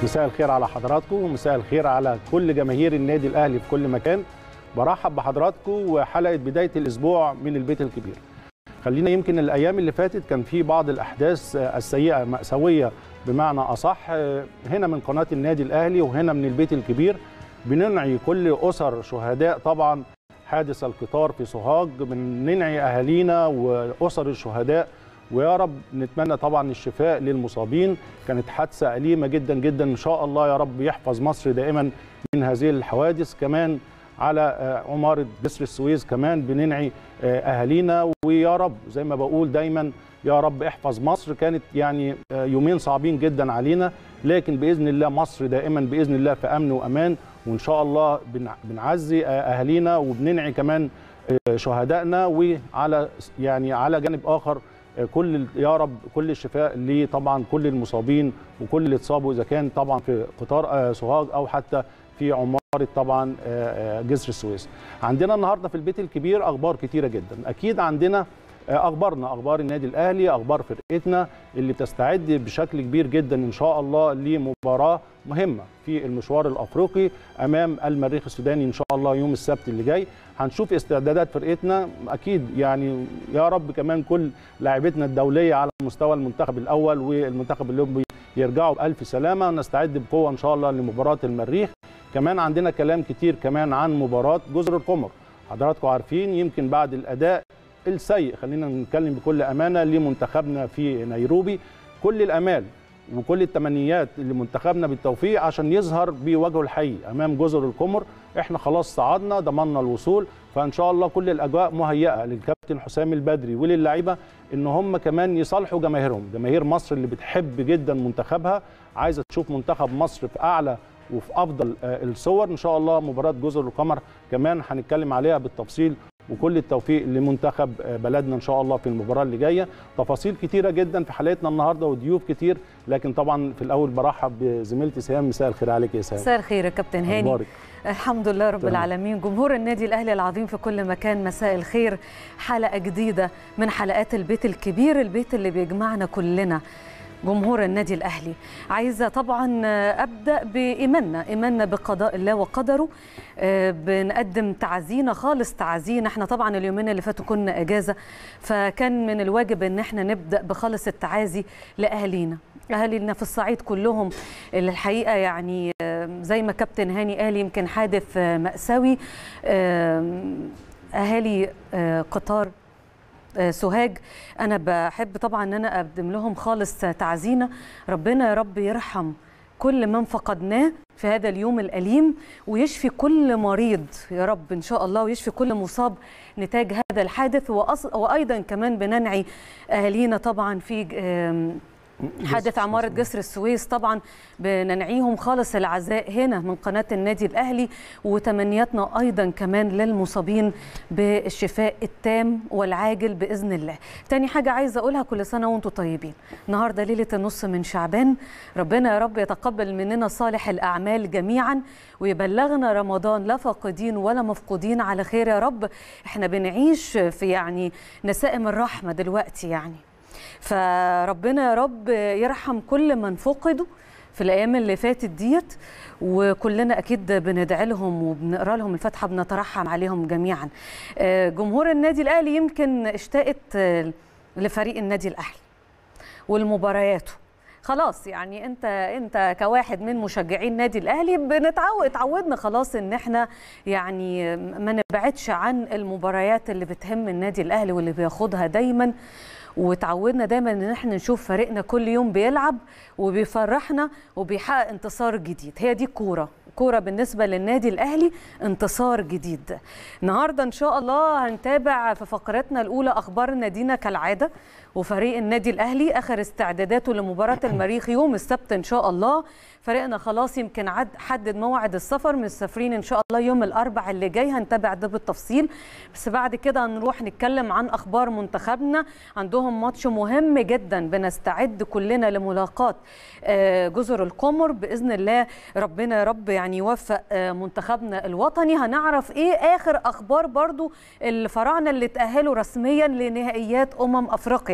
مساء الخير على حضراتكم ومساء الخير على كل جماهير النادي الاهلي في كل مكان برحب بحضراتكم وحلقه بدايه الاسبوع من البيت الكبير خلينا يمكن الايام اللي فاتت كان في بعض الاحداث السيئه ماساويه بمعنى اصح هنا من قناه النادي الاهلي وهنا من البيت الكبير بننعي كل اسر شهداء طبعا حادث القطار في سوهاج بننعي اهالينا واسر الشهداء ويا رب نتمنى طبعا الشفاء للمصابين كانت حادثه اليمه جدا جدا ان شاء الله يا رب يحفظ مصر دائما من هذه الحوادث كمان على عماره جسر السويس كمان بننعي اهالينا ويا رب زي ما بقول دايما يا رب احفظ مصر كانت يعني يومين صعبين جدا علينا لكن باذن الله مصر دائما باذن الله في امن وامان وان شاء الله بنعزي اهالينا وبننعي كمان شهدائنا وعلى يعني على جانب اخر كل يا رب كل الشفاء لطبعا كل المصابين وكل اللي اتصابوا اذا كان طبعا في قطار سوهاج او حتى في عماره طبعا جسر السويس. عندنا النهارده في البيت الكبير اخبار كتيره جدا، اكيد عندنا اخبارنا اخبار النادي الاهلي اخبار فرقتنا اللي بتستعد بشكل كبير جدا ان شاء الله لمباراه مهمه في المشوار الافريقي امام المريخ السوداني ان شاء الله يوم السبت اللي جاي هنشوف استعدادات فرقتنا اكيد يعني يا رب كمان كل لاعبتنا الدوليه على مستوى المنتخب الاول والمنتخب الاولمبي يرجعوا بالف سلامه ونستعد بقوه ان شاء الله لمباراه المريخ كمان عندنا كلام كتير كمان عن مباراه جزر القمر حضراتكم عارفين يمكن بعد الاداء السيء خلينا نتكلم بكل امانه لمنتخبنا في نيروبي كل الامال وكل التمنيات لمنتخبنا بالتوفيق عشان يظهر بوجهه الحقيقي امام جزر القمر احنا خلاص صعدنا ضمننا الوصول فان شاء الله كل الاجواء مهيئه للكابتن حسام البدري وللعيبه ان هم كمان يصالحوا جماهيرهم جماهير مصر اللي بتحب جدا منتخبها عايزه تشوف منتخب مصر في اعلى وفي افضل الصور ان شاء الله مباراه جزر القمر كمان هنتكلم عليها بالتفصيل وكل التوفيق لمنتخب بلدنا ان شاء الله في المباراه اللي جايه تفاصيل كتيره جدا في حلقتنا النهارده وضيوف كتير لكن طبعا في الاول برحب بزميلتي سهام مساء الخير عليك يا سهام مساء الخير يا كابتن هاني أخبارك. الحمد لله رب طبعا. العالمين جمهور النادي الاهلي العظيم في كل مكان مساء الخير حلقه جديده من حلقات البيت الكبير البيت اللي بيجمعنا كلنا جمهور النادي الاهلي عايزه طبعا ابدا بايماننا ايماننا بقضاء الله وقدره بنقدم تعزينا خالص تعزينا احنا طبعا اليومين اللي فاتوا كنا اجازه فكان من الواجب ان احنا نبدا بخالص التعازي لاهالينا اهالينا في الصعيد كلهم اللي الحقيقه يعني زي ما كابتن هاني قال يمكن حادث ماساوي اهالي قطار سوهاج انا بحب طبعا ان انا اقدم لهم خالص تعزينا ربنا يا رب يرحم كل من فقدناه في هذا اليوم الأليم ويشفي كل مريض يا رب إن شاء الله ويشفي كل مصاب نتاج هذا الحادث وأيضا كمان بننعي أهالينا طبعا في حادث عمارة جسر السويس طبعا بننعيهم خالص العزاء هنا من قناة النادي الأهلي وتمنياتنا أيضا كمان للمصابين بالشفاء التام والعاجل بإذن الله تاني حاجة عايزة أقولها كل سنة وانتم طيبين النهاردة ليلة النص من شعبان ربنا يا رب يتقبل مننا صالح الأعمال جميعا ويبلغنا رمضان لا فاقدين ولا مفقودين على خير يا رب احنا بنعيش في يعني نسائم الرحمة دلوقتي يعني فربنا يا رب يرحم كل من فقدوا في الايام اللي فاتت ديت وكلنا اكيد بندعي لهم وبنقرا لهم الفاتحه بنترحم عليهم جميعا جمهور النادي الاهلي يمكن اشتاقت لفريق النادي الاهلي والمبارياته خلاص يعني انت انت كواحد من مشجعي النادي الاهلي بنتعود اتعودنا خلاص ان احنا يعني ما نبعدش عن المباريات اللي بتهم النادي الاهلي واللي بياخدها دايما وتعودنا دايما ان احنا نشوف فريقنا كل يوم بيلعب وبيفرحنا وبيحقق انتصار جديد هي دي الكوره كوره بالنسبه للنادي الاهلي انتصار جديد النهارده ان شاء الله هنتابع في فقرتنا الاولى اخبار نادينا كالعاده وفريق النادي الاهلي اخر استعداداته لمباراه المريخ يوم السبت ان شاء الله فريقنا خلاص يمكن عد حدد موعد السفر مسافرين ان شاء الله يوم الاربع اللي جاي هنتابع ده بالتفصيل بس بعد كده هنروح نتكلم عن اخبار منتخبنا عندهم ماتش مهم جدا بنستعد كلنا لملاقاه جزر القمر باذن الله ربنا يا رب يعني يوفق منتخبنا الوطني هنعرف ايه اخر اخبار برضو الفراعنه اللي تاهلوا رسميا لنهائيات امم افريقيا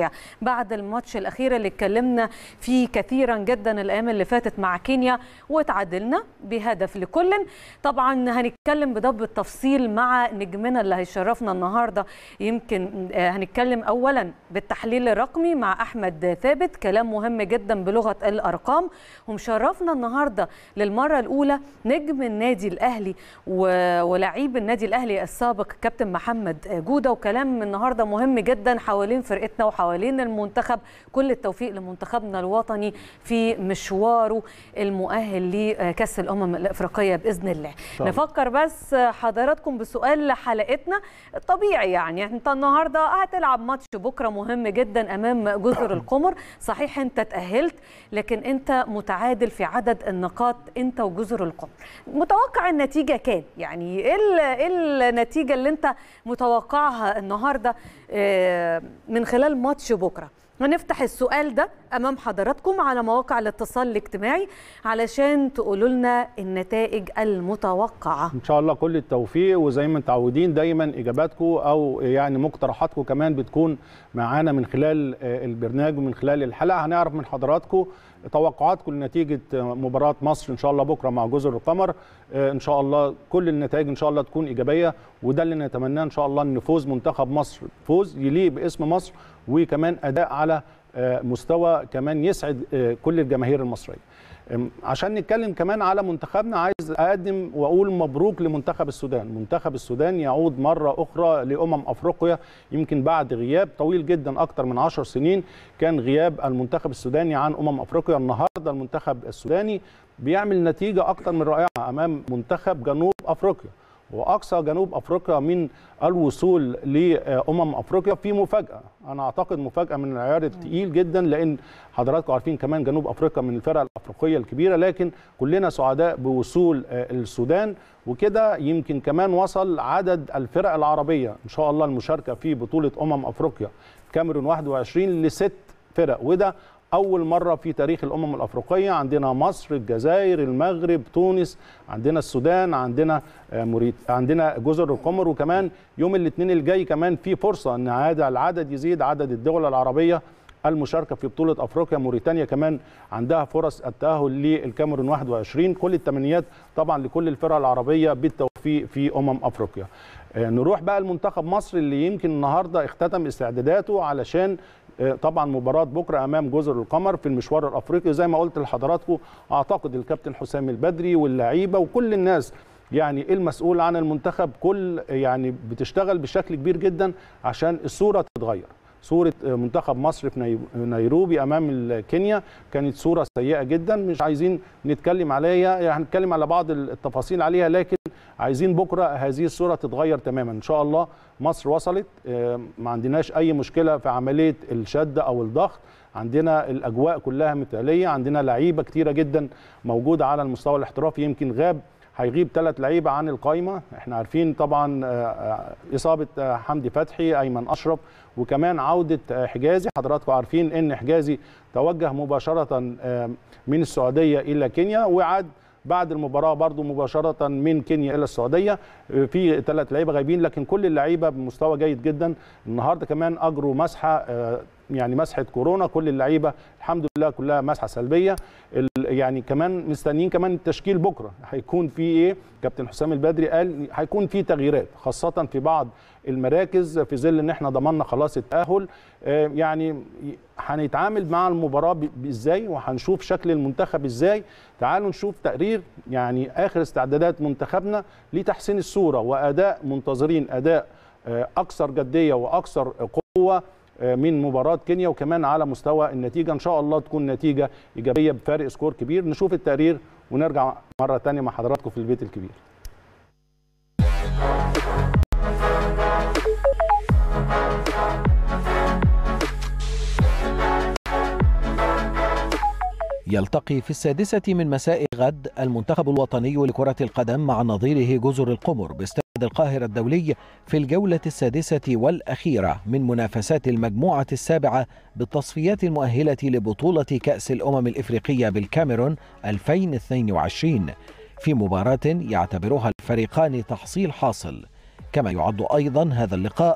سريع بعد الماتش الاخير اللي اتكلمنا فيه كثيرا جدا الايام اللي فاتت مع كينيا وتعادلنا بهدف لكل طبعا هنتكلم بده بالتفصيل مع نجمنا اللي هيشرفنا النهارده يمكن هنتكلم اولا بالتحليل الرقمي مع احمد ثابت كلام مهم جدا بلغه الارقام ومشرفنا النهارده للمره الاولى نجم النادي الاهلي ولعيب النادي الاهلي السابق كابتن محمد جوده وكلام النهارده مهم جدا حوالين فرقتنا وحوالين المنتخب كل التوفيق لمنتخبنا الوطني في مشواره المؤهل لكاس الامم الافريقيه باذن الله طبعا. نفكر بس حضراتكم بسؤال لحلقتنا طبيعي يعني انت النهارده هتلعب ماتش بكره مهم جدا امام جزر القمر صحيح انت تاهلت لكن انت متعادل في عدد النقاط انت وجزر القمر متوقع النتيجه كام يعني ايه النتيجه اللي انت متوقعها النهارده من خلال ماتش بكره هنفتح السؤال ده امام حضراتكم على مواقع الاتصال الاجتماعي علشان تقولوا لنا النتائج المتوقعه ان شاء الله كل التوفيق وزي ما متعودين دايما اجاباتكم او يعني مقترحاتكم كمان بتكون معانا من خلال البرنامج ومن خلال الحلقه هنعرف من حضراتكم توقعاتكم لنتيجه مباراه مصر ان شاء الله بكره مع جزر القمر ان شاء الله كل النتائج ان شاء الله تكون ايجابيه وده اللي نتمناه ان شاء الله ان فوز منتخب مصر فوز يليق باسم مصر وكمان اداء على مستوى كمان يسعد كل الجماهير المصريه عشان نتكلم كمان على منتخبنا عايز اقدم واقول مبروك لمنتخب السودان منتخب السودان يعود مره اخرى لامم افريقيا يمكن بعد غياب طويل جدا اكتر من 10 سنين كان غياب المنتخب السوداني عن امم افريقيا النهارده المنتخب السوداني بيعمل نتيجه اكتر من رائعه امام منتخب جنوب افريقيا واقصى جنوب افريقيا من الوصول لامم افريقيا في مفاجاه انا اعتقد مفاجاه من العيار الثقيل جدا لان حضراتكم عارفين كمان جنوب افريقيا من الفرق الافريقيه الكبيره لكن كلنا سعداء بوصول السودان وكده يمكن كمان وصل عدد الفرق العربيه ان شاء الله المشاركه في بطوله امم افريقيا كاميرون 21 لست فرق وده اول مره في تاريخ الامم الافريقيه عندنا مصر الجزائر المغرب تونس عندنا السودان عندنا مريت عندنا جزر القمر وكمان يوم الاثنين الجاي كمان في فرصه ان هذا العدد يزيد عدد الدول العربيه المشاركه في بطوله افريقيا موريتانيا كمان عندها فرص التاهل للكاميرون 21 كل التمنيات طبعا لكل الفرق العربيه بالتوفيق في امم افريقيا نروح بقى المنتخب مصر اللي يمكن النهارده اختتم استعداداته علشان طبعا مباراه بكره امام جزر القمر في المشوار الافريقي زي ما قلت لحضراتكم اعتقد الكابتن حسام البدري واللعيبه وكل الناس يعني المسؤول عن المنتخب كل يعني بتشتغل بشكل كبير جدا عشان الصوره تتغير صوره منتخب مصر في نيروبي امام كينيا كانت صوره سيئه جدا مش عايزين نتكلم عليها يعني هنتكلم على بعض التفاصيل عليها لكن عايزين بكره هذه الصوره تتغير تماما ان شاء الله مصر وصلت ما عندناش اي مشكله في عمليه الشد او الضغط عندنا الاجواء كلها مثاليه عندنا لعيبه كتيره جدا موجوده على المستوى الاحترافي يمكن غاب هيغيب ثلاث لعيبه عن القائمه احنا عارفين طبعا اصابه حمدي فتحي ايمن اشرف وكمان عوده حجازي حضراتكم عارفين ان حجازي توجه مباشره من السعوديه الى كينيا وعاد بعد المباراه برضو مباشره من كينيا الى السعوديه في ثلاث لعيبه غايبين لكن كل اللعيبه بمستوى جيد جدا النهارده كمان اجروا مسحه يعني مسحه كورونا كل اللعيبه الحمد لله كلها مسحه سلبيه يعني كمان مستنيين كمان التشكيل بكره هيكون في ايه كابتن حسام البدري قال هيكون في تغييرات خاصه في بعض المراكز في ظل ان احنا ضمننا خلاص التاهل يعني هنتعامل مع المباراه ازاي وهنشوف شكل المنتخب ازاي تعالوا نشوف تقرير يعني اخر استعدادات منتخبنا لتحسين الصوره واداء منتظرين اداء اكثر جديه واكثر قوه من مباراة كينيا وكمان على مستوى النتيجة إن شاء الله تكون نتيجة إيجابية بفارق سكور كبير نشوف التقرير ونرجع مرة تانية مع حضراتكم في البيت الكبير يلتقي في السادسة من مساء غد المنتخب الوطني لكرة القدم مع نظيره جزر القمر باستاد القاهرة الدولي في الجولة السادسة والأخيرة من منافسات المجموعة السابعة بالتصفيات المؤهلة لبطولة كأس الأمم الإفريقية بالكاميرون 2022 في مباراة يعتبرها الفريقان تحصيل حاصل كما يعد أيضا هذا اللقاء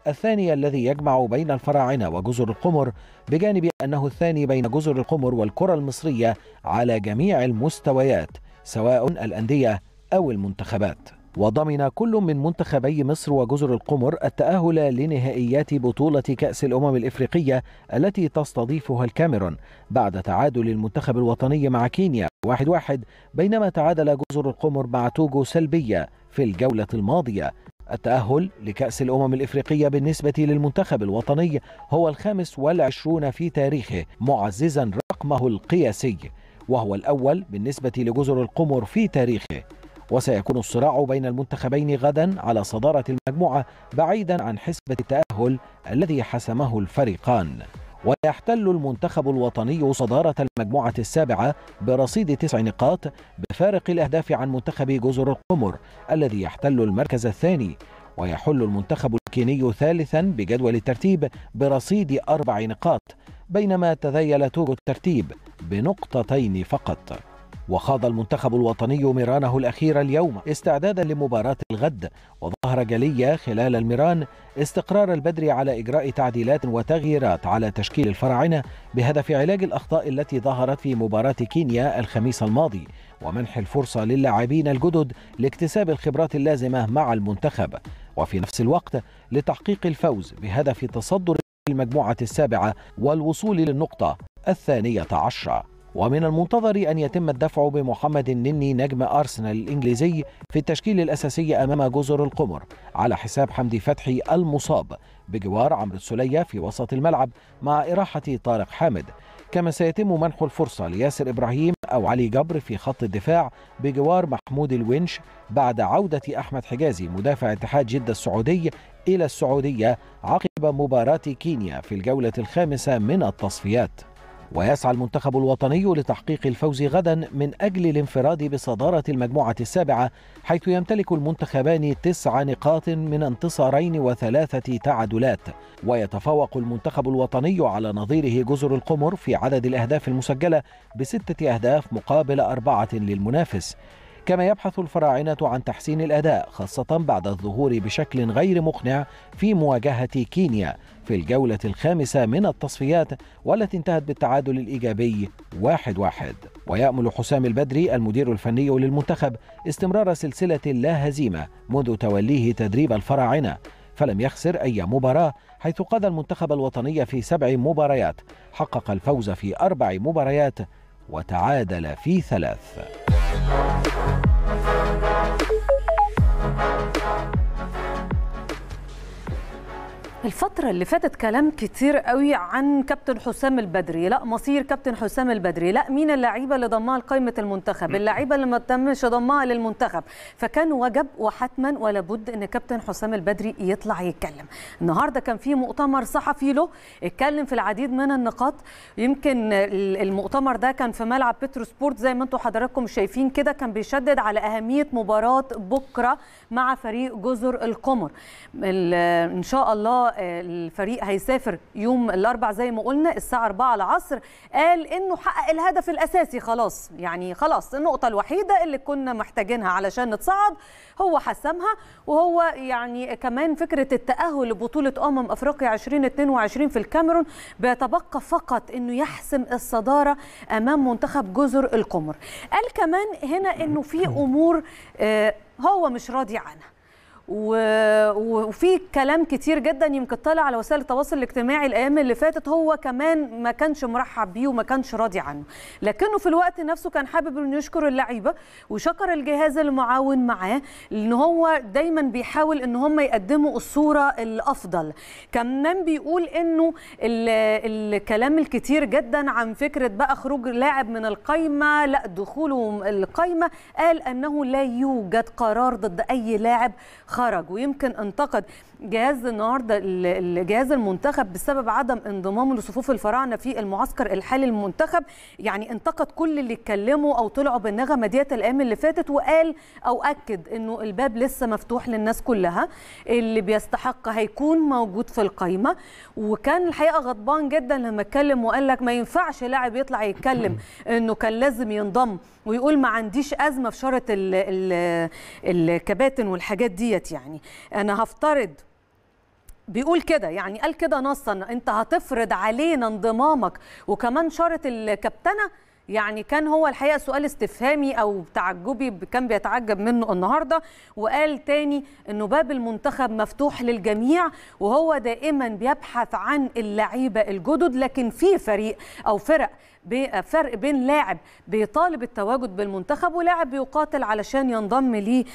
الثاني الذي يجمع بين الفراعنة وجزر القمر بجانب أنه الثاني بين جزر القمر والكرة المصرية على جميع المستويات سواء الأندية أو المنتخبات وضمن كل من منتخبي مصر وجزر القمر التأهل لنهائيات بطولة كأس الأمم الإفريقية التي تستضيفها الكاميرون بعد تعادل المنتخب الوطني مع كينيا واحد واحد بينما تعادل جزر القمر مع توجو سلبية في الجولة الماضية التأهل لكأس الأمم الإفريقية بالنسبة للمنتخب الوطني هو الخامس والعشرون في تاريخه معززا رقمه القياسي وهو الأول بالنسبة لجزر القمر في تاريخه وسيكون الصراع بين المنتخبين غدا على صدارة المجموعة بعيدا عن حسبة التأهل الذي حسمه الفريقان ويحتل المنتخب الوطني صدارة المجموعة السابعة برصيد تسع نقاط بفارق الأهداف عن منتخب جزر القمر الذي يحتل المركز الثاني ويحل المنتخب الكيني ثالثا بجدول الترتيب برصيد أربع نقاط بينما تذيل توجو الترتيب بنقطتين فقط وخاض المنتخب الوطني ميرانه الأخير اليوم استعدادا لمباراة الغد وظهر جلية خلال الميران استقرار البدري على إجراء تعديلات وتغييرات على تشكيل الفراعنة بهدف علاج الأخطاء التي ظهرت في مباراة كينيا الخميس الماضي ومنح الفرصة للاعبين الجدد لاكتساب الخبرات اللازمة مع المنتخب وفي نفس الوقت لتحقيق الفوز بهدف تصدر المجموعة السابعة والوصول للنقطة الثانية عشرة ومن المنتظر أن يتم الدفع بمحمد النني نجم أرسنال الإنجليزي في التشكيل الأساسي أمام جزر القمر على حساب حمدي فتحي المصاب بجوار عمرو السلية في وسط الملعب مع إراحة طارق حامد كما سيتم منح الفرصة لياسر إبراهيم أو علي جبر في خط الدفاع بجوار محمود الونش بعد عودة أحمد حجازي مدافع اتحاد جدة السعودي إلى السعودية عقب مباراة كينيا في الجولة الخامسة من التصفيات ويسعى المنتخب الوطني لتحقيق الفوز غدا من أجل الانفراد بصدارة المجموعة السابعة حيث يمتلك المنتخبان تسع نقاط من انتصارين وثلاثة تعادلات ويتفوق المنتخب الوطني على نظيره جزر القمر في عدد الأهداف المسجلة بستة أهداف مقابل أربعة للمنافس كما يبحث الفراعنة عن تحسين الأداء خاصة بعد الظهور بشكل غير مقنع في مواجهة كينيا في الجولة الخامسة من التصفيات والتي انتهت بالتعادل الإيجابي واحد واحد ويأمل حسام البدري المدير الفني للمنتخب استمرار سلسلة لا هزيمة منذ توليه تدريب الفراعنة فلم يخسر أي مباراة حيث قاد المنتخب الوطني في سبع مباريات حقق الفوز في أربع مباريات وتعادل في ثلاث الفترة اللي فاتت كلام كتير قوي عن كابتن حسام البدري لا مصير كابتن حسام البدري لا مين اللعيبة اللي ضمها لقائمة المنتخب اللعيبة اللي ما تمش ضمها للمنتخب فكان وجب وحتما ولا بد ان كابتن حسام البدري يطلع يتكلم النهاردة كان في مؤتمر صحفي له اتكلم في العديد من النقاط يمكن المؤتمر ده كان في ملعب بترو سبورت زي ما انتم حضراتكم شايفين كده كان بيشدد على أهمية مباراة بكرة مع فريق جزر القمر ان شاء الله الفريق هيسافر يوم الاربع زي ما قلنا الساعه 4 العصر قال انه حقق الهدف الاساسي خلاص يعني خلاص النقطه الوحيده اللي كنا محتاجينها علشان نتصعد هو حسمها وهو يعني كمان فكره التاهل لبطوله امم افريقيا 2022 في الكاميرون بيتبقى فقط انه يحسم الصداره امام منتخب جزر القمر قال كمان هنا انه في امور هو مش راضي عنها وفي كلام كتير جدا يمكن طالع على وسائل التواصل الاجتماعي الايام اللي فاتت هو كمان ما كانش مرحب بيه وما كانش راضي عنه لكنه في الوقت نفسه كان حابب انه يشكر اللعيبه وشكر الجهاز المعاون معاه لان هو دايما بيحاول ان هم يقدموا الصوره الافضل كمان بيقول انه الكلام الكتير جدا عن فكره بقى خروج لاعب من القايمه لا دخوله القايمه قال انه لا يوجد قرار ضد اي لاعب خرج ويمكن انتقد جهاز النهارده الجهاز المنتخب بسبب عدم انضمامه لصفوف الفراعنه في المعسكر الحالي المنتخب يعني انتقد كل اللي اتكلموا او طلعوا بالنغمه ديت الايام اللي فاتت وقال او اكد انه الباب لسه مفتوح للناس كلها اللي بيستحق هيكون موجود في القايمه وكان الحقيقه غضبان جدا لما اتكلم وقال لك ما ينفعش لاعب يطلع يتكلم انه كان لازم ينضم ويقول ما عنديش ازمه في شاره الكباتن والحاجات ديت يعني انا هفترض بيقول كده يعني قال كده نصا انت هتفرض علينا انضمامك وكمان شارة الكابتنه يعني كان هو الحقيقه سؤال استفهامي او تعجبي كان بيتعجب منه النهارده وقال تاني انه باب المنتخب مفتوح للجميع وهو دائما بيبحث عن اللعيبه الجدد لكن في فريق او فرق فرق بين لاعب بيطالب التواجد بالمنتخب ولاعب بيقاتل علشان ينضم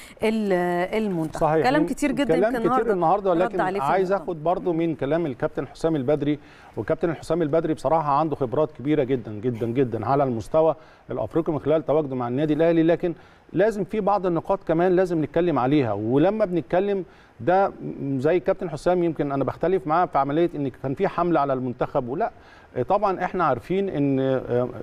للمنتخب صحيح كلام كتير جدا كلام يمكن كتير النهارده رد ولكن عليه في عايز المؤتمر. اخد برضو من كلام الكابتن حسام البدري والكابتن حسام البدري بصراحه عنده خبرات كبيره جدا جدا جدا على المستوى الافريقي من خلال تواجده مع النادي الاهلي لكن لازم في بعض النقاط كمان لازم نتكلم عليها ولما بنتكلم ده زي الكابتن حسام يمكن انا بختلف معاه في عمليه ان كان في حمله على المنتخب ولا طبعا احنا عارفين ان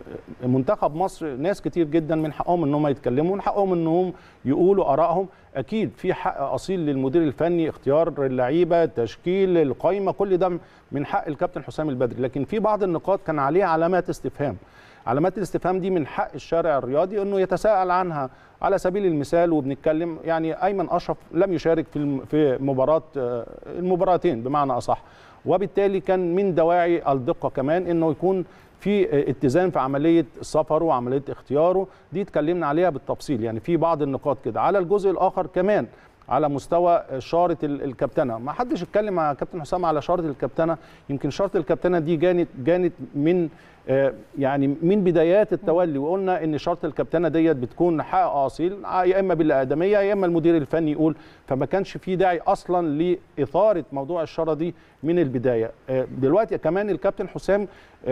منتخب مصر ناس كتير جدا من حقهم ان هم يتكلموا من حقهم انهم يقولوا ارائهم اكيد في حق اصيل للمدير الفني اختيار اللعيبه تشكيل القائمه كل ده من حق الكابتن حسام البدري لكن في بعض النقاط كان عليها علامات استفهام علامات الاستفهام دي من حق الشارع الرياضي انه يتساءل عنها على سبيل المثال وبنتكلم يعني ايمن اشرف لم يشارك في في مباراه المباراتين بمعنى اصح وبالتالي كان من دواعي الدقه كمان انه يكون في اتزان في عمليه سفره وعمليه اختياره دي اتكلمنا عليها بالتفصيل يعني في بعض النقاط كده على الجزء الاخر كمان على مستوى شاره الكابتنه ما حدش اتكلم مع كابتن حسام على شاره الكابتنه يمكن شاره الكابتنه دي جانت جانت من يعني من بدايات التولي وقلنا ان شرط الكابتنه ديت بتكون حق اصيل يا اما بالادميه يا اما المدير الفني يقول فما كانش في داعي اصلا لاثاره موضوع الشاره دي من البدايه دلوقتي كمان الكابتن حسام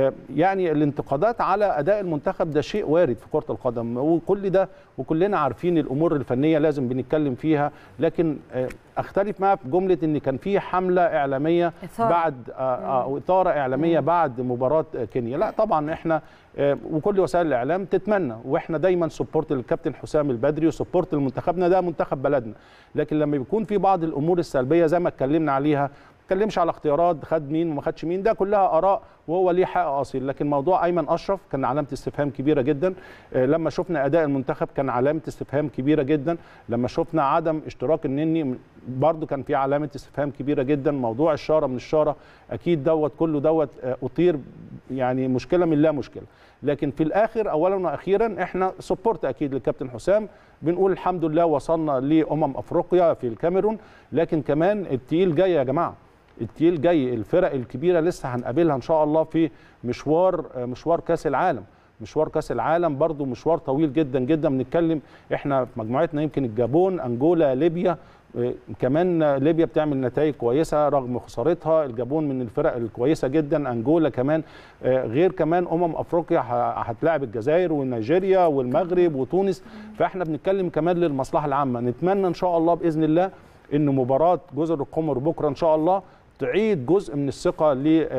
يعني الانتقادات على اداء المنتخب ده شيء وارد في كره القدم وكل ده وكلنا عارفين الامور الفنيه لازم بنتكلم فيها لكن اختلف معاه في جمله ان كان في حمله اعلاميه إثارة. بعد او اثاره اعلاميه بعد مباراه كينيا لا طبعا احنا وكل وسائل الاعلام تتمنى واحنا دايما سبورت الكابتن حسام البدري وسبورت لمنتخبنا ده منتخب بلدنا لكن لما بيكون في بعض الامور السلبيه زي ما اتكلمنا عليها اتكلمش على اختيارات خد مين وما خدش مين ده كلها اراء وهو ليه حق اصيل لكن موضوع ايمن اشرف كان علامه استفهام كبيره جدا لما شفنا اداء المنتخب كان علامه استفهام كبيره جدا لما شفنا عدم اشتراك النني برضو كان في علامه استفهام كبيره جدا موضوع الشاره من الشاره اكيد دوت كله دوت اطير يعني مشكله من لا مشكله لكن في الاخر اولا واخيرا احنا سبورت اكيد للكابتن حسام بنقول الحمد لله وصلنا لامم افريقيا في الكاميرون لكن كمان التقيل جاي يا جماعه التقيل جاي الفرق الكبيره لسه هنقابلها ان شاء الله في مشوار مشوار كاس العالم مشوار كاس العالم برضو مشوار طويل جدا جدا بنتكلم احنا في مجموعتنا يمكن الجابون انجولا ليبيا كمان ليبيا بتعمل نتائج كويسه رغم خسارتها الجابون من الفرق الكويسه جدا انجولا كمان غير كمان امم افريقيا هتلاعب الجزائر ونيجيريا والمغرب وتونس فاحنا بنتكلم كمان للمصلحه العامه نتمنى ان شاء الله باذن الله ان مباراه جزر القمر بكره ان شاء الله تعيد جزء من الثقه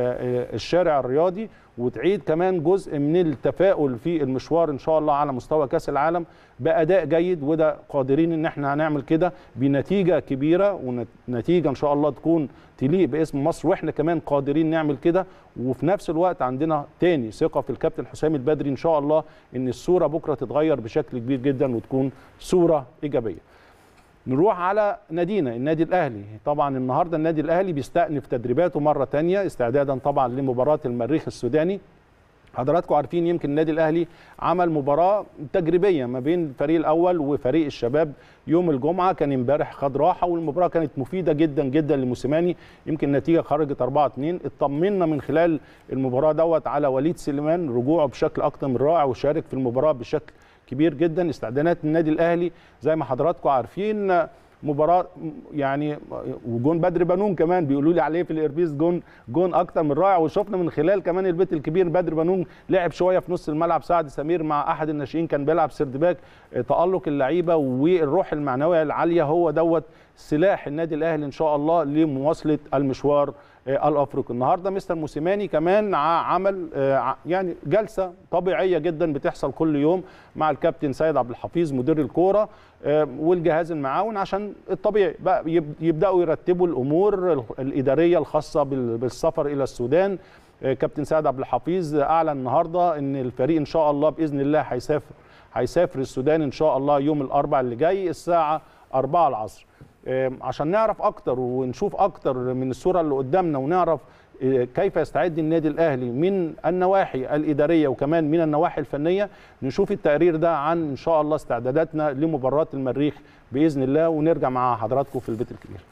للشارع الرياضي وتعيد كمان جزء من التفاؤل في المشوار ان شاء الله على مستوى كاس العالم باداء جيد وده قادرين ان احنا هنعمل كده بنتيجه كبيره ونتيجه ان شاء الله تكون تليق باسم مصر واحنا كمان قادرين نعمل كده وفي نفس الوقت عندنا تاني ثقه في الكابتن حسام البدري ان شاء الله ان الصوره بكره تتغير بشكل كبير جدا وتكون صوره ايجابيه نروح على نادينا النادي الاهلي طبعا النهارده النادي الاهلي بيستأنف تدريباته مره تانية استعدادا طبعا لمباراه المريخ السوداني حضراتكم عارفين يمكن النادي الاهلي عمل مباراه تجريبيه ما بين الفريق الاول وفريق الشباب يوم الجمعه كان امبارح خد راحه والمباراه كانت مفيده جدا جدا لموسيماني يمكن النتيجه خرجت 4 2 اطمنا من خلال المباراه دوت على وليد سليمان رجوعه بشكل اكتر من رائع وشارك في المباراه بشكل كبير جدا استعدادات النادي الاهلي زي ما حضراتكم عارفين مباراه يعني وجون بدر بنون كمان بيقولوا لي عليه في الاربيز جون جون اكتر من رائع وشفنا من خلال كمان البيت الكبير بدر بنون لعب شويه في نص الملعب سعد سمير مع احد الناشئين كان بيلعب سردباك تالق اللعيبه والروح المعنويه العاليه هو دوت سلاح النادي الاهلي ان شاء الله لمواصله المشوار الافريقي النهارده مستر موسيماني كمان عمل يعني جلسه طبيعيه جدا بتحصل كل يوم مع الكابتن سيد عبد الحفيظ مدير الكوره والجهاز المعاون عشان الطبيعي بقى يبداوا يرتبوا الامور الاداريه الخاصه بالسفر الى السودان كابتن سيد عبد الحفيظ اعلن النهارده ان الفريق ان شاء الله باذن الله هيسافر هيسافر السودان ان شاء الله يوم الاربعاء اللي جاي الساعه 4 العصر آم، عشان نعرف اكتر ونشوف اكتر من الصوره اللي قدامنا ونعرف آه، كيف يستعد النادي الاهلي من النواحي الاداريه وكمان من النواحي الفنيه نشوف التقرير ده عن ان شاء الله استعداداتنا لمباراه المريخ باذن الله ونرجع مع حضراتكم في البيت الكبير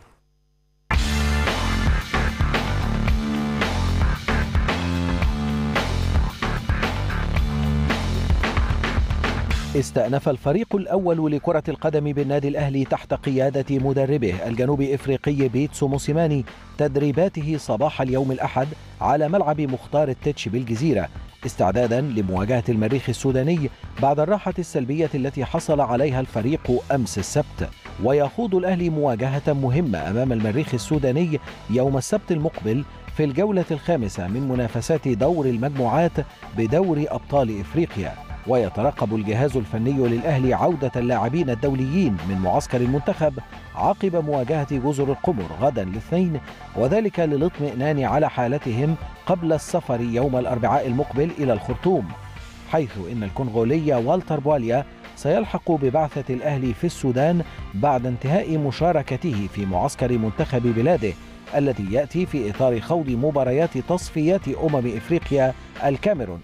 استأنف الفريق الأول لكرة القدم بالنادي الأهلي تحت قيادة مدربه الجنوب إفريقي بيتسو موسيماني تدريباته صباح اليوم الأحد على ملعب مختار التتش بالجزيرة استعدادا لمواجهة المريخ السوداني بعد الراحة السلبية التي حصل عليها الفريق أمس السبت ويخوض الأهلي مواجهة مهمة أمام المريخ السوداني يوم السبت المقبل في الجولة الخامسة من منافسات دور المجموعات بدوري أبطال إفريقيا ويترقب الجهاز الفني للأهلي عودة اللاعبين الدوليين من معسكر المنتخب عقب مواجهة جزر القمر غدا الاثنين وذلك للاطمئنان على حالتهم قبل السفر يوم الأربعاء المقبل إلى الخرطوم حيث إن الكونغولي والتر بواليا سيلحق ببعثة الأهلي في السودان بعد انتهاء مشاركته في معسكر منتخب بلاده الذي يأتي في إطار خوض مباريات تصفيات أمم إفريقيا الكاميرون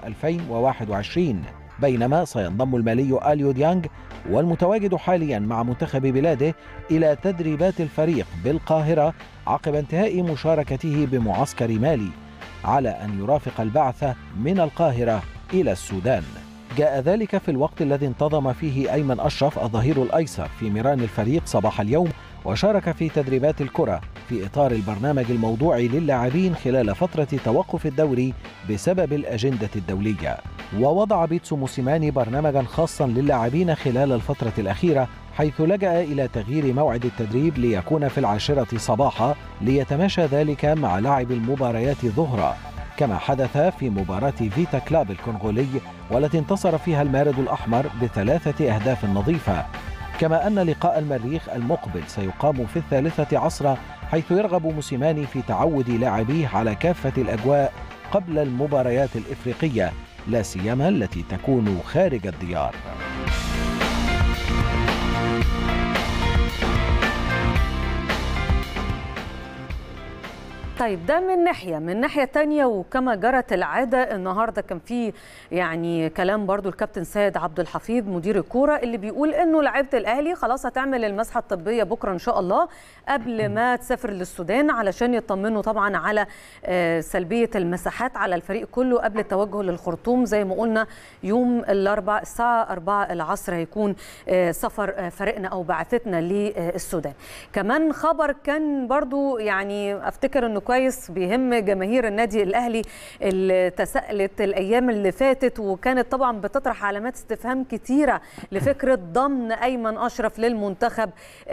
2021 بينما سينضم المالي أليو ديانج والمتواجد حاليا مع منتخب بلاده إلى تدريبات الفريق بالقاهرة عقب انتهاء مشاركته بمعسكر مالي على أن يرافق البعثة من القاهرة إلى السودان جاء ذلك في الوقت الذي انتظم فيه أيمن أشرف الظهير الأيسر في ميران الفريق صباح اليوم وشارك في تدريبات الكرة في إطار البرنامج الموضوعي للاعبين خلال فترة توقف الدوري بسبب الأجندة الدولية ووضع بيتسو موسيماني برنامجا خاصا للاعبين خلال الفترة الأخيرة حيث لجأ إلى تغيير موعد التدريب ليكون في العاشرة صباحا ليتماشى ذلك مع لعب المباريات ظهرا كما حدث في مباراة فيتا كلاب الكونغولي والتي انتصر فيها المارد الأحمر بثلاثة أهداف نظيفة كما أن لقاء المريخ المقبل سيقام في الثالثة عصرا حيث يرغب موسيماني في تعود لاعبيه على كافة الأجواء قبل المباريات الإفريقية لا سيما التي تكون خارج الديار طيب ده من ناحيه من ناحيه تانية وكما جرت العاده النهارده كان في يعني كلام برضو الكابتن سيد عبد الحفيظ مدير الكوره اللي بيقول انه لعيبه الاهلي خلاص هتعمل المسحه الطبيه بكره ان شاء الله قبل ما تسافر للسودان علشان يطمنوا طبعا على آه، سلبيه المساحات على الفريق كله قبل التوجه للخرطوم زي ما قلنا يوم الاربع الساعه 4 العصر هيكون آه، سفر آه، فريقنا او بعثتنا للسودان كمان خبر كان برضو يعني افتكر انه كويس بيهم جماهير النادي الاهلي اللي تساءلت الايام اللي فاتت وكانت طبعا بتطرح علامات استفهام كتيره لفكره ضمن ايمن اشرف للمنتخب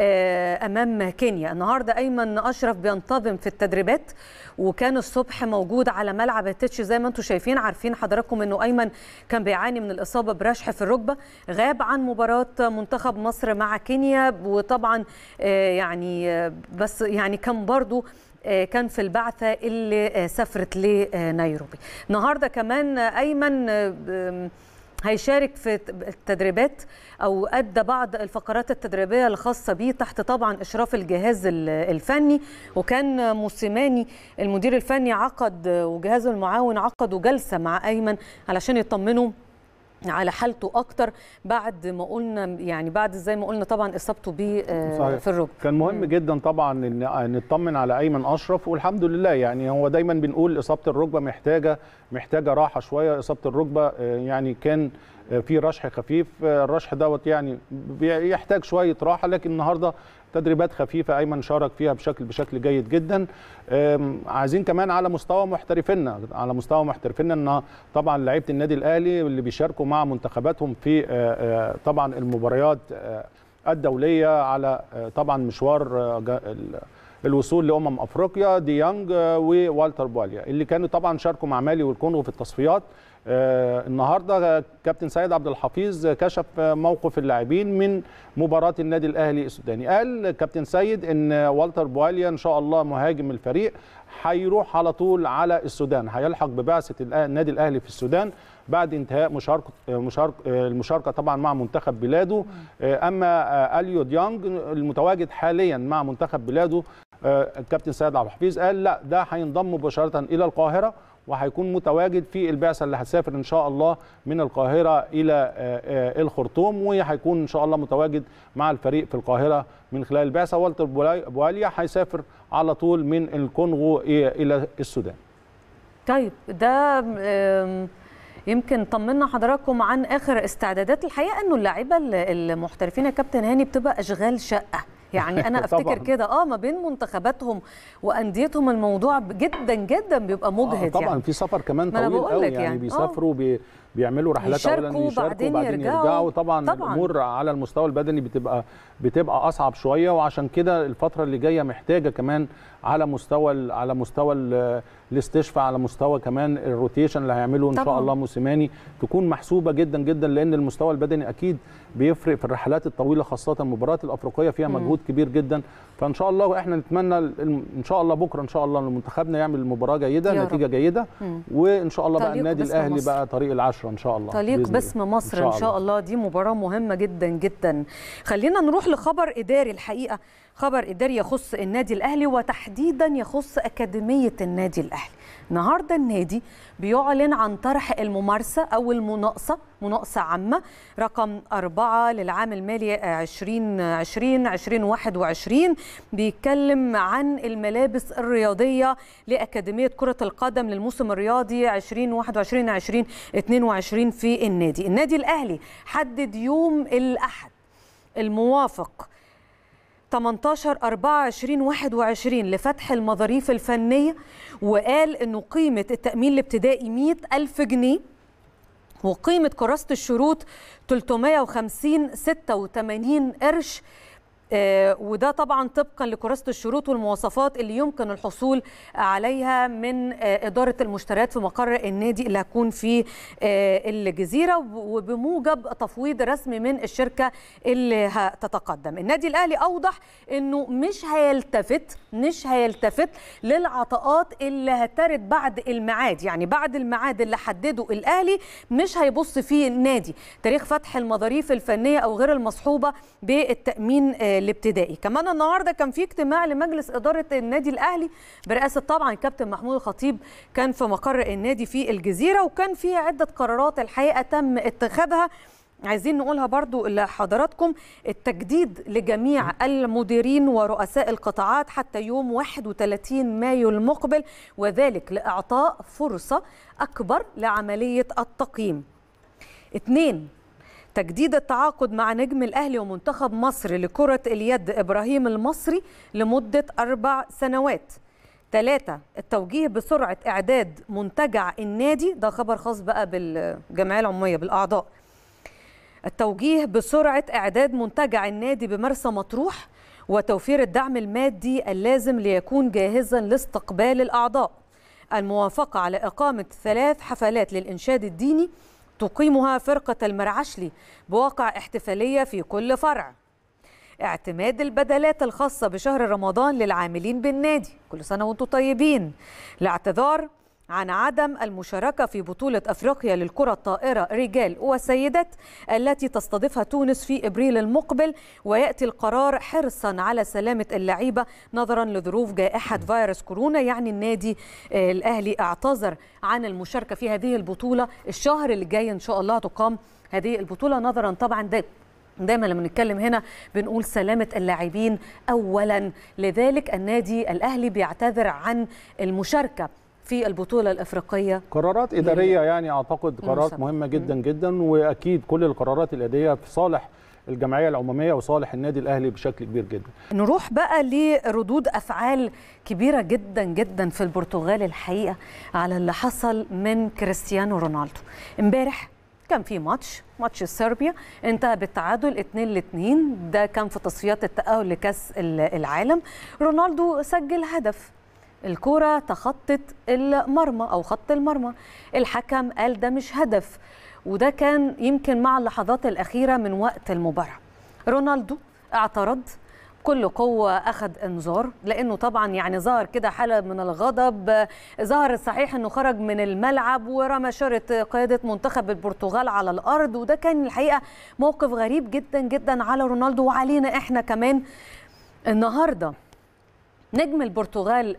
آه، امام كينيا النهارده ايمن اشرف بينتظم في التدريبات وكان الصبح موجود على ملعب التتش زي ما انتم شايفين عارفين حضراتكم انه ايمن كان بيعاني من الاصابه برشح في الركبه غاب عن مباراه منتخب مصر مع كينيا وطبعا آه، يعني آه، بس يعني كان برضو آه، كان في البعثة اللي آه، سافرت لنيروبي النهاردة كمان آه، أيمن آه، آم، هيشارك في التدريبات او ادى بعض الفقرات التدريبيه الخاصه به تحت طبعا اشراف الجهاز ال- الفني وكان موسيماني المدير الفني عقد وجهازه المعاون عقدوا جلسه مع ايمن علشان يطمنوا على حالته اكتر بعد ما قلنا يعني بعد زي ما قلنا طبعا اصابته بيه آه، صحيح. في الركبه كان مهم جدا طبعا ان نطمن على ايمن اشرف والحمد لله يعني هو دايما بنقول اصابه الركبه محتاجه محتاجه راحه شويه اصابه الركبه آه، يعني كان آه، في رشح خفيف آه، الرشح دوت يعني بيحتاج شويه راحه لكن النهارده تدريبات خفيفه ايمن شارك فيها بشكل بشكل جيد جدا آم، عايزين كمان على مستوى محترفينا على مستوى محترفينا ان طبعا لعيبه النادي الاهلي اللي بيشاركوا مع منتخباتهم في آه، آه، طبعا المباريات آه، الدوليه على آه، طبعا مشوار آه، جا- ال- الوصول لامم افريقيا ديانج آه، ووالتر بواليا اللي كانوا طبعا شاركوا مع مالي والكونغو في التصفيات آه، النهارده كابتن سيد عبد الحفيظ كشف آه، موقف اللاعبين من مباراه النادي الاهلي السوداني قال كابتن سيد ان والتر بواليا ان شاء الله مهاجم الفريق هيروح على طول على السودان هيلحق ببعثه الأ- النادي الاهلي في السودان بعد انتهاء مشاركه مشارك المشاركه طبعا مع منتخب بلاده اما اليو ديانج المتواجد حاليا مع منتخب بلاده الكابتن سيد عبد الحفيظ قال لا ده هينضم مباشره الى القاهره وهيكون متواجد في البعثه اللي هتسافر ان شاء الله من القاهره الى الخرطوم وهيكون ان شاء الله متواجد مع الفريق في القاهره من خلال البعثه والتر بواليا هيسافر على طول من الكونغو الى السودان. طيب ده يمكن طمنا حضراتكم عن اخر استعدادات الحقيقه انه اللاعيبه المحترفين يا كابتن هاني بتبقى اشغال شقه يعني انا افتكر كده اه ما بين منتخباتهم وانديتهم الموضوع جدا جدا بيبقى مجهد آه طبعا يعني. في سفر كمان طويل قوي يعني, يعني بيسافروا بي بيعملوا رحلات اولا يشاركوا وبعدين يرجعوا, يرجعوا طبعا, طبعا الامور على المستوى البدني بتبقى بتبقى اصعب شويه وعشان كده الفتره اللي جايه محتاجه كمان على مستوى على مستوى الاستشفاء على مستوى كمان الروتيشن اللي هيعمله ان طبعا. شاء الله موسيماني تكون محسوبه جدا جدا لان المستوى البدني اكيد بيفرق في الرحلات الطويله خاصه المباريات الافريقيه فيها مجهود كبير جدا فان شاء الله احنا نتمنى ان شاء الله بكره ان شاء الله منتخبنا يعمل مباراه جيده نتيجه رب. جيده مم. وان شاء الله بقى النادي الاهلي مصر. بقى طريق العشره ان شاء الله طريق باسم مصر إن شاء, إن شاء الله دي مباراه مهمه جدا جدا خلينا نروح لخبر اداري الحقيقه خبر اداري يخص النادي الاهلي وتحديدا يخص اكاديميه النادي الاهلي النهارده النادي بيعلن عن طرح الممارسه او المناقصه مناقصه عامه رقم أربعة للعام المالي 2020 2021 بيتكلم عن الملابس الرياضيه لاكاديميه كره القدم للموسم الرياضي 2021 2022 في النادي النادي الاهلي حدد يوم الاحد الموافق 18 4 2021 لفتح المظاريف الفنية وقال أنه قيمة التأمين الابتدائي 100 ألف جنيه وقيمة كراسة الشروط 350 86 قرش آه وده طبعا طبقا لكراسه الشروط والمواصفات اللي يمكن الحصول عليها من آه اداره المشتريات في مقر النادي اللي هتكون في آه الجزيره وبموجب تفويض رسمي من الشركه اللي هتتقدم النادي الاهلي اوضح انه مش هيلتفت مش هيلتفت للعطاءات اللي هترد بعد الميعاد يعني بعد الميعاد اللي حدده الاهلي مش هيبص فيه النادي تاريخ فتح المظاريف الفنيه او غير المصحوبه بالتامين الابتدائي كمان النهارده كان في اجتماع لمجلس اداره النادي الاهلي برئاسه طبعا الكابتن محمود الخطيب كان في مقر النادي في الجزيره وكان في عده قرارات الحقيقه تم اتخاذها عايزين نقولها برضو لحضراتكم التجديد لجميع المديرين ورؤساء القطاعات حتى يوم 31 مايو المقبل وذلك لإعطاء فرصة أكبر لعملية التقييم اثنين تجديد التعاقد مع نجم الأهلي ومنتخب مصر لكرة اليد إبراهيم المصري لمدة أربع سنوات ثلاثة التوجيه بسرعة إعداد منتجع النادي ده خبر خاص بقى بالجمعية العمومية بالأعضاء التوجيه بسرعة إعداد منتجع النادي بمرسى مطروح وتوفير الدعم المادي اللازم ليكون جاهزا لاستقبال الأعضاء الموافقة على إقامة ثلاث حفلات للإنشاد الديني تقيمها فرقة المرعشلي بواقع احتفالية في كل فرع اعتماد البدلات الخاصة بشهر رمضان للعاملين بالنادي كل سنة وانتم طيبين الاعتذار عن عدم المشاركة في بطولة أفريقيا للكرة الطائرة رجال وسيدات التي تستضيفها تونس في إبريل المقبل ويأتي القرار حرصا على سلامة اللعيبة نظرا لظروف جائحة فيروس كورونا يعني النادي الأهلي اعتذر عن المشاركة في هذه البطولة الشهر اللي جاي إن شاء الله تقام هذه البطولة نظرا طبعا ده دايما لما نتكلم هنا بنقول سلامة اللاعبين أولا لذلك النادي الأهلي بيعتذر عن المشاركة في البطولة الإفريقية قرارات إدارية يعني أعتقد قرارات مهمة جدا جدا وأكيد كل القرارات الإدارية في صالح الجمعية العمومية وصالح النادي الأهلي بشكل كبير جدا نروح بقى لردود أفعال كبيرة جدا جدا في البرتغال الحقيقة على اللي حصل من كريستيانو رونالدو امبارح كان في ماتش ماتش صربيا انتهى بالتعادل 2 ل 2 ده كان في تصفيات التأهل لكأس العالم رونالدو سجل هدف الكرة تخطت المرمى أو خط المرمى الحكم قال ده مش هدف وده كان يمكن مع اللحظات الأخيرة من وقت المباراة رونالدو اعترض بكل قوة أخذ إنذار لأنه طبعا يعني ظهر كده حالة من الغضب ظهر صحيح أنه خرج من الملعب ورمى شارة قيادة منتخب البرتغال على الأرض وده كان الحقيقة موقف غريب جدا جدا على رونالدو وعلينا إحنا كمان النهارده نجم البرتغال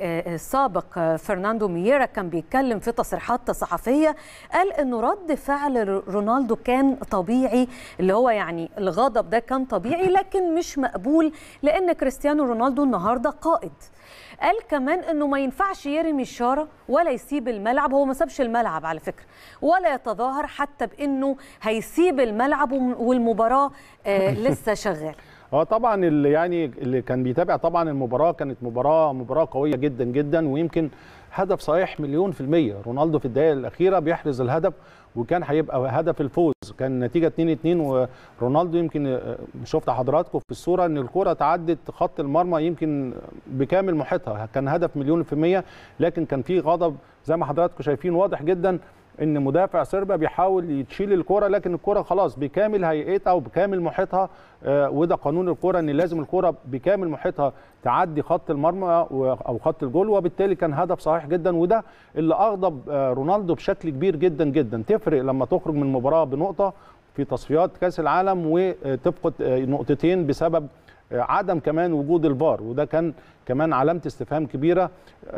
السابق فرناندو مييرا كان بيتكلم في تصريحات صحفية قال انه رد فعل رونالدو كان طبيعي اللي هو يعني الغضب ده كان طبيعي لكن مش مقبول لان كريستيانو رونالدو النهارده قائد قال كمان انه ما ينفعش يرمي الشاره ولا يسيب الملعب هو ما سابش الملعب على فكره ولا يتظاهر حتى بانه هيسيب الملعب والمباراه آه لسه شغال هو طبعا اللي يعني اللي كان بيتابع طبعا المباراه كانت مباراه مباراه قويه جدا جدا ويمكن هدف صحيح مليون في المية رونالدو في الدقائق الأخيرة بيحرز الهدف وكان هيبقى هدف الفوز كان نتيجة 2-2 ورونالدو يمكن شفت حضراتكم في الصورة ان الكرة تعدت خط المرمى يمكن بكامل محيطها كان هدف مليون في المية لكن كان في غضب زي ما حضراتكم شايفين واضح جدا ان مدافع صربيا بيحاول يتشيل الكره لكن الكره خلاص بكامل هيئتها وبكامل محيطها آه وده قانون الكره ان لازم الكره بكامل محيطها تعدي خط المرمى او خط الجول وبالتالي كان هدف صحيح جدا وده اللي اغضب آه رونالدو بشكل كبير جدا جدا تفرق لما تخرج من المباراه بنقطه في تصفيات كاس العالم وتفقد آه نقطتين بسبب عدم كمان وجود الفار وده كان كمان علامه استفهام كبيره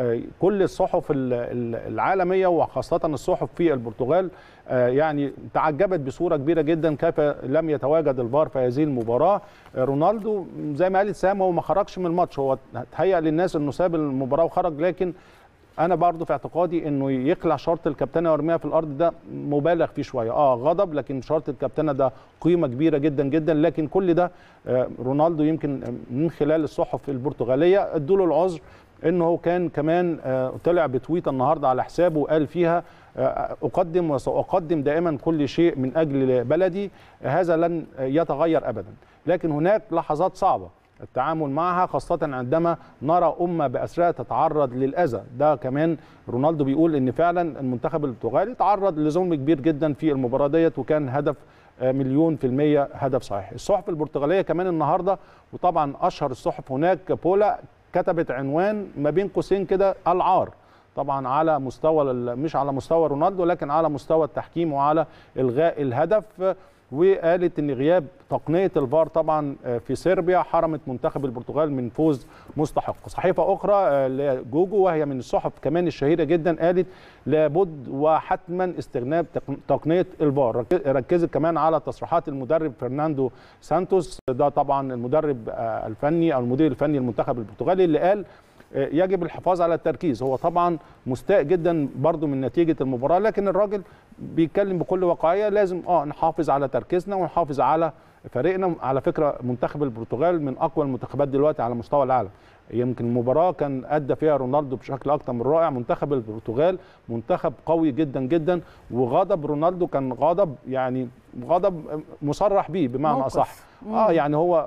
كل الصحف العالميه وخاصه الصحف في البرتغال يعني تعجبت بصوره كبيره جدا كيف لم يتواجد الفار في هذه المباراه رونالدو زي ما قالت سام هو ما خرجش من الماتش هو تهيأ للناس انه ساب المباراه وخرج لكن انا برضو في اعتقادي انه يخلع شرط الكابتنه ويرميها في الارض ده مبالغ فيه شويه اه غضب لكن شرط الكابتنه ده قيمه كبيره جدا جدا لكن كل ده آه رونالدو يمكن من خلال الصحف البرتغاليه ادوا له العذر انه هو كان كمان آه طلع بتويت النهارده على حسابه وقال فيها آه اقدم وساقدم دائما كل شيء من اجل بلدي هذا لن يتغير ابدا لكن هناك لحظات صعبه التعامل معها خاصة عندما نرى أمة بأسرها تتعرض للأذى ده كمان رونالدو بيقول إن فعلا المنتخب البرتغالي تعرض لظلم كبير جدا في المباراة ديت وكان هدف مليون في المية هدف صحيح الصحف البرتغالية كمان النهاردة وطبعا أشهر الصحف هناك بولا كتبت عنوان ما بين قوسين كده العار طبعا على مستوى مش على مستوى رونالدو لكن على مستوى التحكيم وعلى الغاء الهدف وقالت ان غياب تقنيه الفار طبعا في صربيا حرمت منتخب البرتغال من فوز مستحق صحيفه اخرى جوجو وهي من الصحف كمان الشهيره جدا قالت لابد وحتما استخدام تقنيه الفار ركزت كمان على تصريحات المدرب فرناندو سانتوس ده طبعا المدرب الفني او المدير الفني المنتخب البرتغالي اللي قال يجب الحفاظ على التركيز هو طبعا مستاء جدا برضو من نتيجه المباراه لكن الراجل بيتكلم بكل واقعيه لازم اه نحافظ على تركيزنا ونحافظ على فريقنا على فكره منتخب البرتغال من اقوى المنتخبات دلوقتي على مستوى العالم يمكن المباراه كان ادى فيها رونالدو بشكل اكتر من رائع منتخب البرتغال منتخب قوي جدا جدا وغضب رونالدو كان غضب يعني غضب مصرح بيه بمعنى اصح اه يعني هو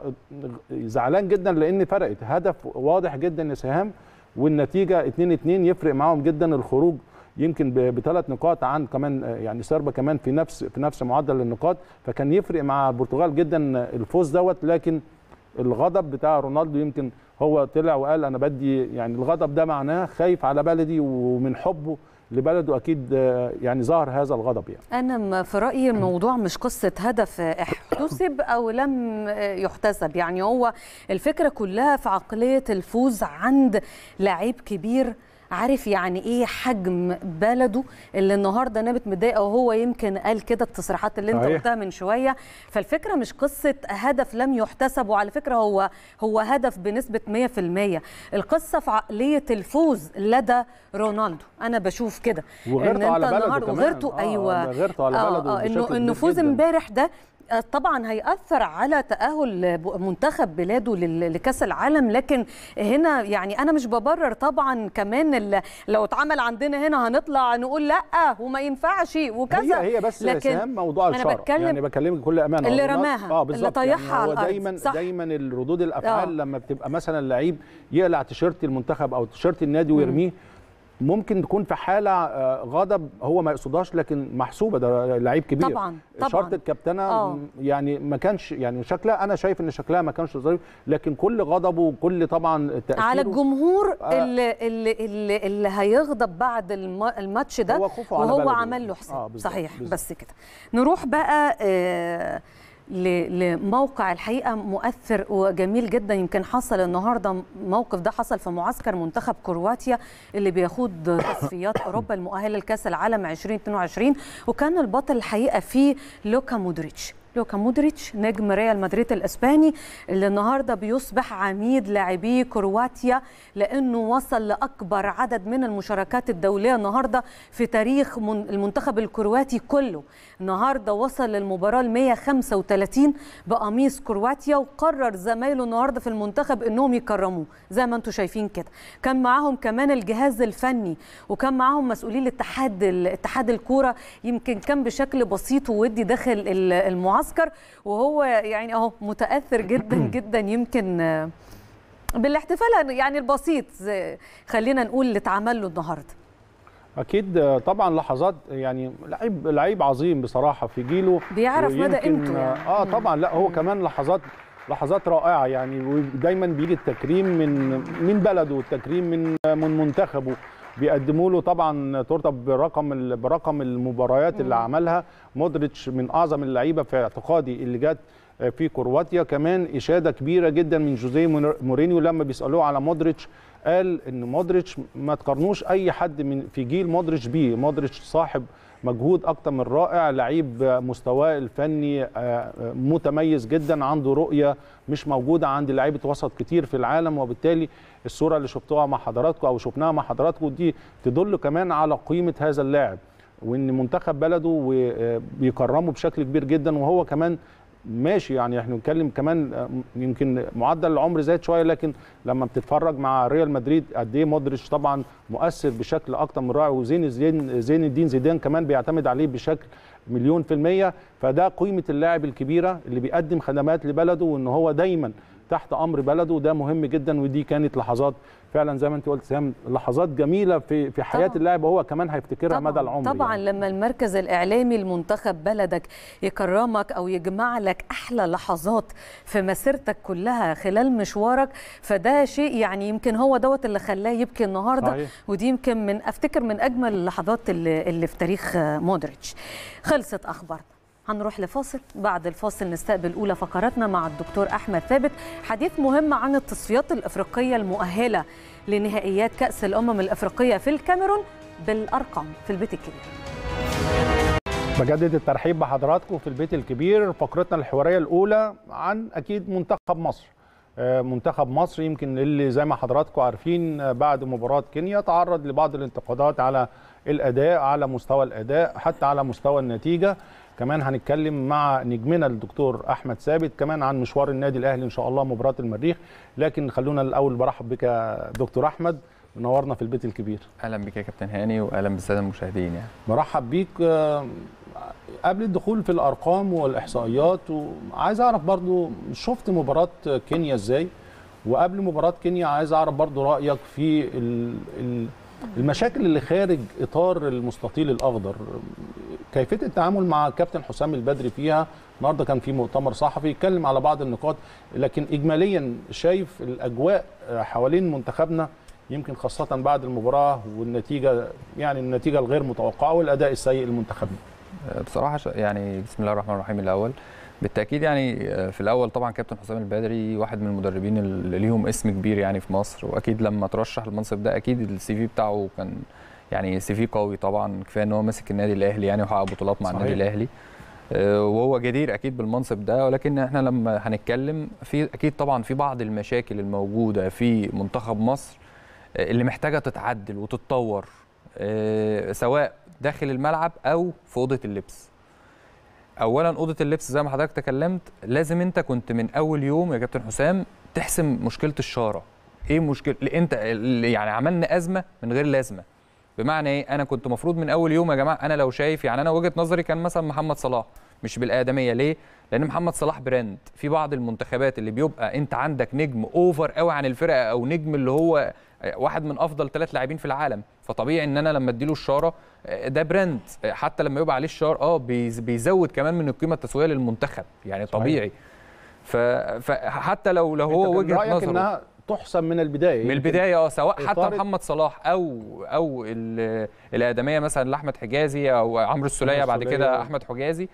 زعلان جدا لان فرقت هدف واضح جدا يا سهام والنتيجه 2 2 يفرق معاهم جدا الخروج يمكن بثلاث نقاط عن كمان يعني سربا كمان في نفس في نفس معدل النقاط فكان يفرق مع البرتغال جدا الفوز دوت لكن الغضب بتاع رونالدو يمكن هو طلع وقال انا بدي يعني الغضب ده معناه خايف على بلدي ومن حبه لبلده اكيد يعني ظهر هذا الغضب يعني انا في رايي الموضوع مش قصه هدف احتسب او لم يحتسب يعني هو الفكره كلها في عقليه الفوز عند لعيب كبير عارف يعني ايه حجم بلده اللي النهارده نابت متضايقه وهو يمكن قال كده التصريحات اللي انت قلتها من شويه فالفكره مش قصه هدف لم يحتسب وعلى فكره هو هو هدف بنسبه 100% القصه في عقليه الفوز لدى رونالدو انا بشوف كده وغيرته على بلده كمان وغيرته ايوه غيرته على بلده آه انه انه فوز امبارح ده طبعا هيأثر على تأهل منتخب بلاده لكأس العالم لكن هنا يعني أنا مش ببرر طبعا كمان لو اتعمل عندنا هنا هنطلع نقول لا وما ينفعش وكذا هي هي بس لكن سهام موضوع الشرع بتكلم يعني بكلمك بكل أمانة اللي رماها اه اللي طيحها يعني على الأرض دايما صح. دايما الردود الأفعال آه. لما بتبقى مثلا لعيب يقلع تيشيرت المنتخب أو تيشيرت النادي ويرميه ممكن تكون في حاله آه، غضب هو ما يقصدهاش لكن محسوبه ده لعيب كبير طبعا طبعا شرط الكابتنه آه. يعني ما كانش يعني شكلها انا شايف ان شكلها ما كانش ظريف لكن كل غضبه وكل طبعا تاثيره على الجمهور آه. اللي, اللي, اللي, اللي هيغضب بعد الم- الماتش ده هو خوفه على وهو بلده. عمل له حساب آه، بالظبط، صحيح بالظبط. بس كده نروح بقى آه ل- لموقع الحقيقه مؤثر وجميل جدا يمكن حصل النهارده موقف ده حصل في معسكر منتخب كرواتيا اللي بيخوض تصفيات اوروبا المؤهله لكاس العالم 2022 وكان البطل الحقيقه فيه لوكا مودريتش لوكا مودريتش نجم ريال مدريد الاسباني اللي النهارده بيصبح عميد لاعبي كرواتيا لانه وصل لاكبر عدد من المشاركات الدوليه النهارده في تاريخ من- المنتخب الكرواتي كله النهارده وصل للمباراه ال 135 بقميص كرواتيا وقرر زمايله النهارده في المنتخب انهم يكرموه زي ما انتم شايفين كده كان معاهم كمان الجهاز الفني وكان معاهم مسؤولين الاتحاد اتحاد الكوره يمكن كان بشكل بسيط وودي داخل ال- المعسكر وهو يعني اهو متاثر جدا جدا يمكن آه، بالاحتفال يعني البسيط زي- خلينا نقول اللي اتعمل له النهارده اكيد آه، طبعا لحظات يعني لعيب لعيب عظيم بصراحه في جيله بيعرف مدى ويمكن، قيمته يعني. اه طبعا لا هو كمان لحظات لحظات رائعه يعني ودايما بيجي التكريم من من بلده والتكريم من من منتخبه بيقدموا له طبعا تورته برقم ال- برقم المباريات اللي عملها مودريتش من اعظم اللعيبه في اعتقادي اللي جت في كرواتيا كمان اشاده كبيره جدا من جوزيه مور- مورينيو لما بيسالوه على مودريتش قال ان مودريتش ما تقارنوش اي حد من في جيل مودريتش بيه مودريتش صاحب مجهود اكتر من رائع لعيب مستواه الفني آه، متميز جدا عنده رؤيه مش موجوده عند لعيبه وسط كتير في العالم وبالتالي الصوره اللي شفتوها مع حضراتكم او شفناها مع حضراتكم دي تدل كمان على قيمه هذا اللاعب وان منتخب بلده و- بيكرمه بشكل كبير جدا وهو كمان ماشي يعني احنا بنتكلم كمان آه، يمكن معدل العمر زاد شويه لكن لما بتتفرج مع ريال مدريد قد ايه مودريتش طبعا مؤثر بشكل اكتر من رائع وزين زين زين الدين زيدان كمان بيعتمد عليه بشكل مليون في المية فده قيمة اللاعب الكبيرة اللي بيقدم خدمات لبلده وان هو دايما تحت امر بلده وده مهم جدا ودي كانت لحظات فعلا زي ما انت قلت سام لحظات جميله في في حياه طبعاً. اللاعب وهو كمان هيفتكرها طبعا مدى العمر طبعا يعني. لما المركز الاعلامي لمنتخب بلدك يكرمك او يجمع لك احلى لحظات في مسيرتك كلها خلال مشوارك فده شيء يعني يمكن هو دوت اللي خلاه يبكي النهارده صحيح. ودي يمكن من افتكر من اجمل اللحظات اللي, اللي في تاريخ آه، مودريتش خلصت اخبارنا هنروح لفاصل بعد الفاصل نستقبل اولى فقراتنا مع الدكتور احمد ثابت حديث مهم عن التصفيات الافريقيه المؤهله لنهائيات كاس الامم الافريقيه في الكاميرون بالارقام في البيت الكبير بجدد الترحيب بحضراتكم في البيت الكبير فقرتنا الحواريه الاولى عن اكيد منتخب مصر آه، منتخب مصر يمكن اللي زي ما حضراتكم عارفين آه، بعد مباراه كينيا تعرض لبعض الانتقادات على الاداء على مستوى الاداء حتى على مستوى النتيجه كمان هنتكلم مع نجمنا الدكتور احمد ثابت كمان عن مشوار النادي الاهلي ان شاء الله مباراه المريخ لكن خلونا الاول برحب بك يا دكتور احمد منورنا في البيت الكبير اهلا بك يا كابتن هاني واهلا بالساده المشاهدين يعني برحب بيك آه، قبل الدخول في الارقام والاحصائيات وعايز اعرف برضو شفت مباراه كينيا ازاي وقبل مباراه كينيا عايز اعرف برضو رايك في ال- ال- المشاكل اللي خارج اطار المستطيل الاخضر كيفيه التعامل مع كابتن حسام البدري فيها النهارده كان في مؤتمر صحفي يتكلم على بعض النقاط لكن اجماليا شايف الاجواء حوالين منتخبنا يمكن خاصه بعد المباراه والنتيجه يعني النتيجه الغير متوقعه والاداء السيء لمنتخبنا بصراحه ش- يعني بسم الله الرحمن الرحيم الاول بالتاكيد يعني في الاول طبعا كابتن حسام البدري واحد من المدربين اللي ليهم اسم كبير يعني في مصر واكيد لما ترشح المنصب ده اكيد السي في بتاعه كان يعني سي في قوي طبعا كفايه ان هو ماسك النادي الاهلي يعني وحقق بطولات مع صحيح. النادي الاهلي آه، وهو جدير اكيد بالمنصب ده ولكن احنا لما هنتكلم في اكيد طبعا في بعض المشاكل الموجوده في منتخب مصر آه، اللي محتاجه تتعدل وتتطور آه، سواء داخل الملعب او في اوضه اللبس اولا اوضه اللبس زي ما حضرتك تكلمت لازم انت كنت من اول يوم يا كابتن حسام تحسم مشكله الشاره ايه مشكله انت يعني عملنا ازمه من غير لازمه بمعنى ايه انا كنت مفروض من اول يوم يا جماعه انا لو شايف يعني انا وجهه نظري كان مثلا محمد صلاح مش بالادميه ليه لان محمد صلاح براند في بعض المنتخبات اللي بيبقى انت عندك نجم اوفر قوي عن الفرقه او نجم اللي هو واحد من افضل ثلاث لاعبين في العالم فطبيعي ان انا لما اديله الشاره ده براند حتى لما يبقى عليه الشار اه بيز- بيزود كمان من القيمه التسويقيه للمنتخب يعني صحيح. طبيعي ف- فحتى لو لو أنت هو كان وجهه رأيك نظره انها تحسم من البدايه من يمكن البدايه اه سواء حتى إطار- محمد صلاح او او ال- الادميه مثلا لاحمد حجازي او عمرو السوليه عمرو بعد السولية. كده احمد حجازي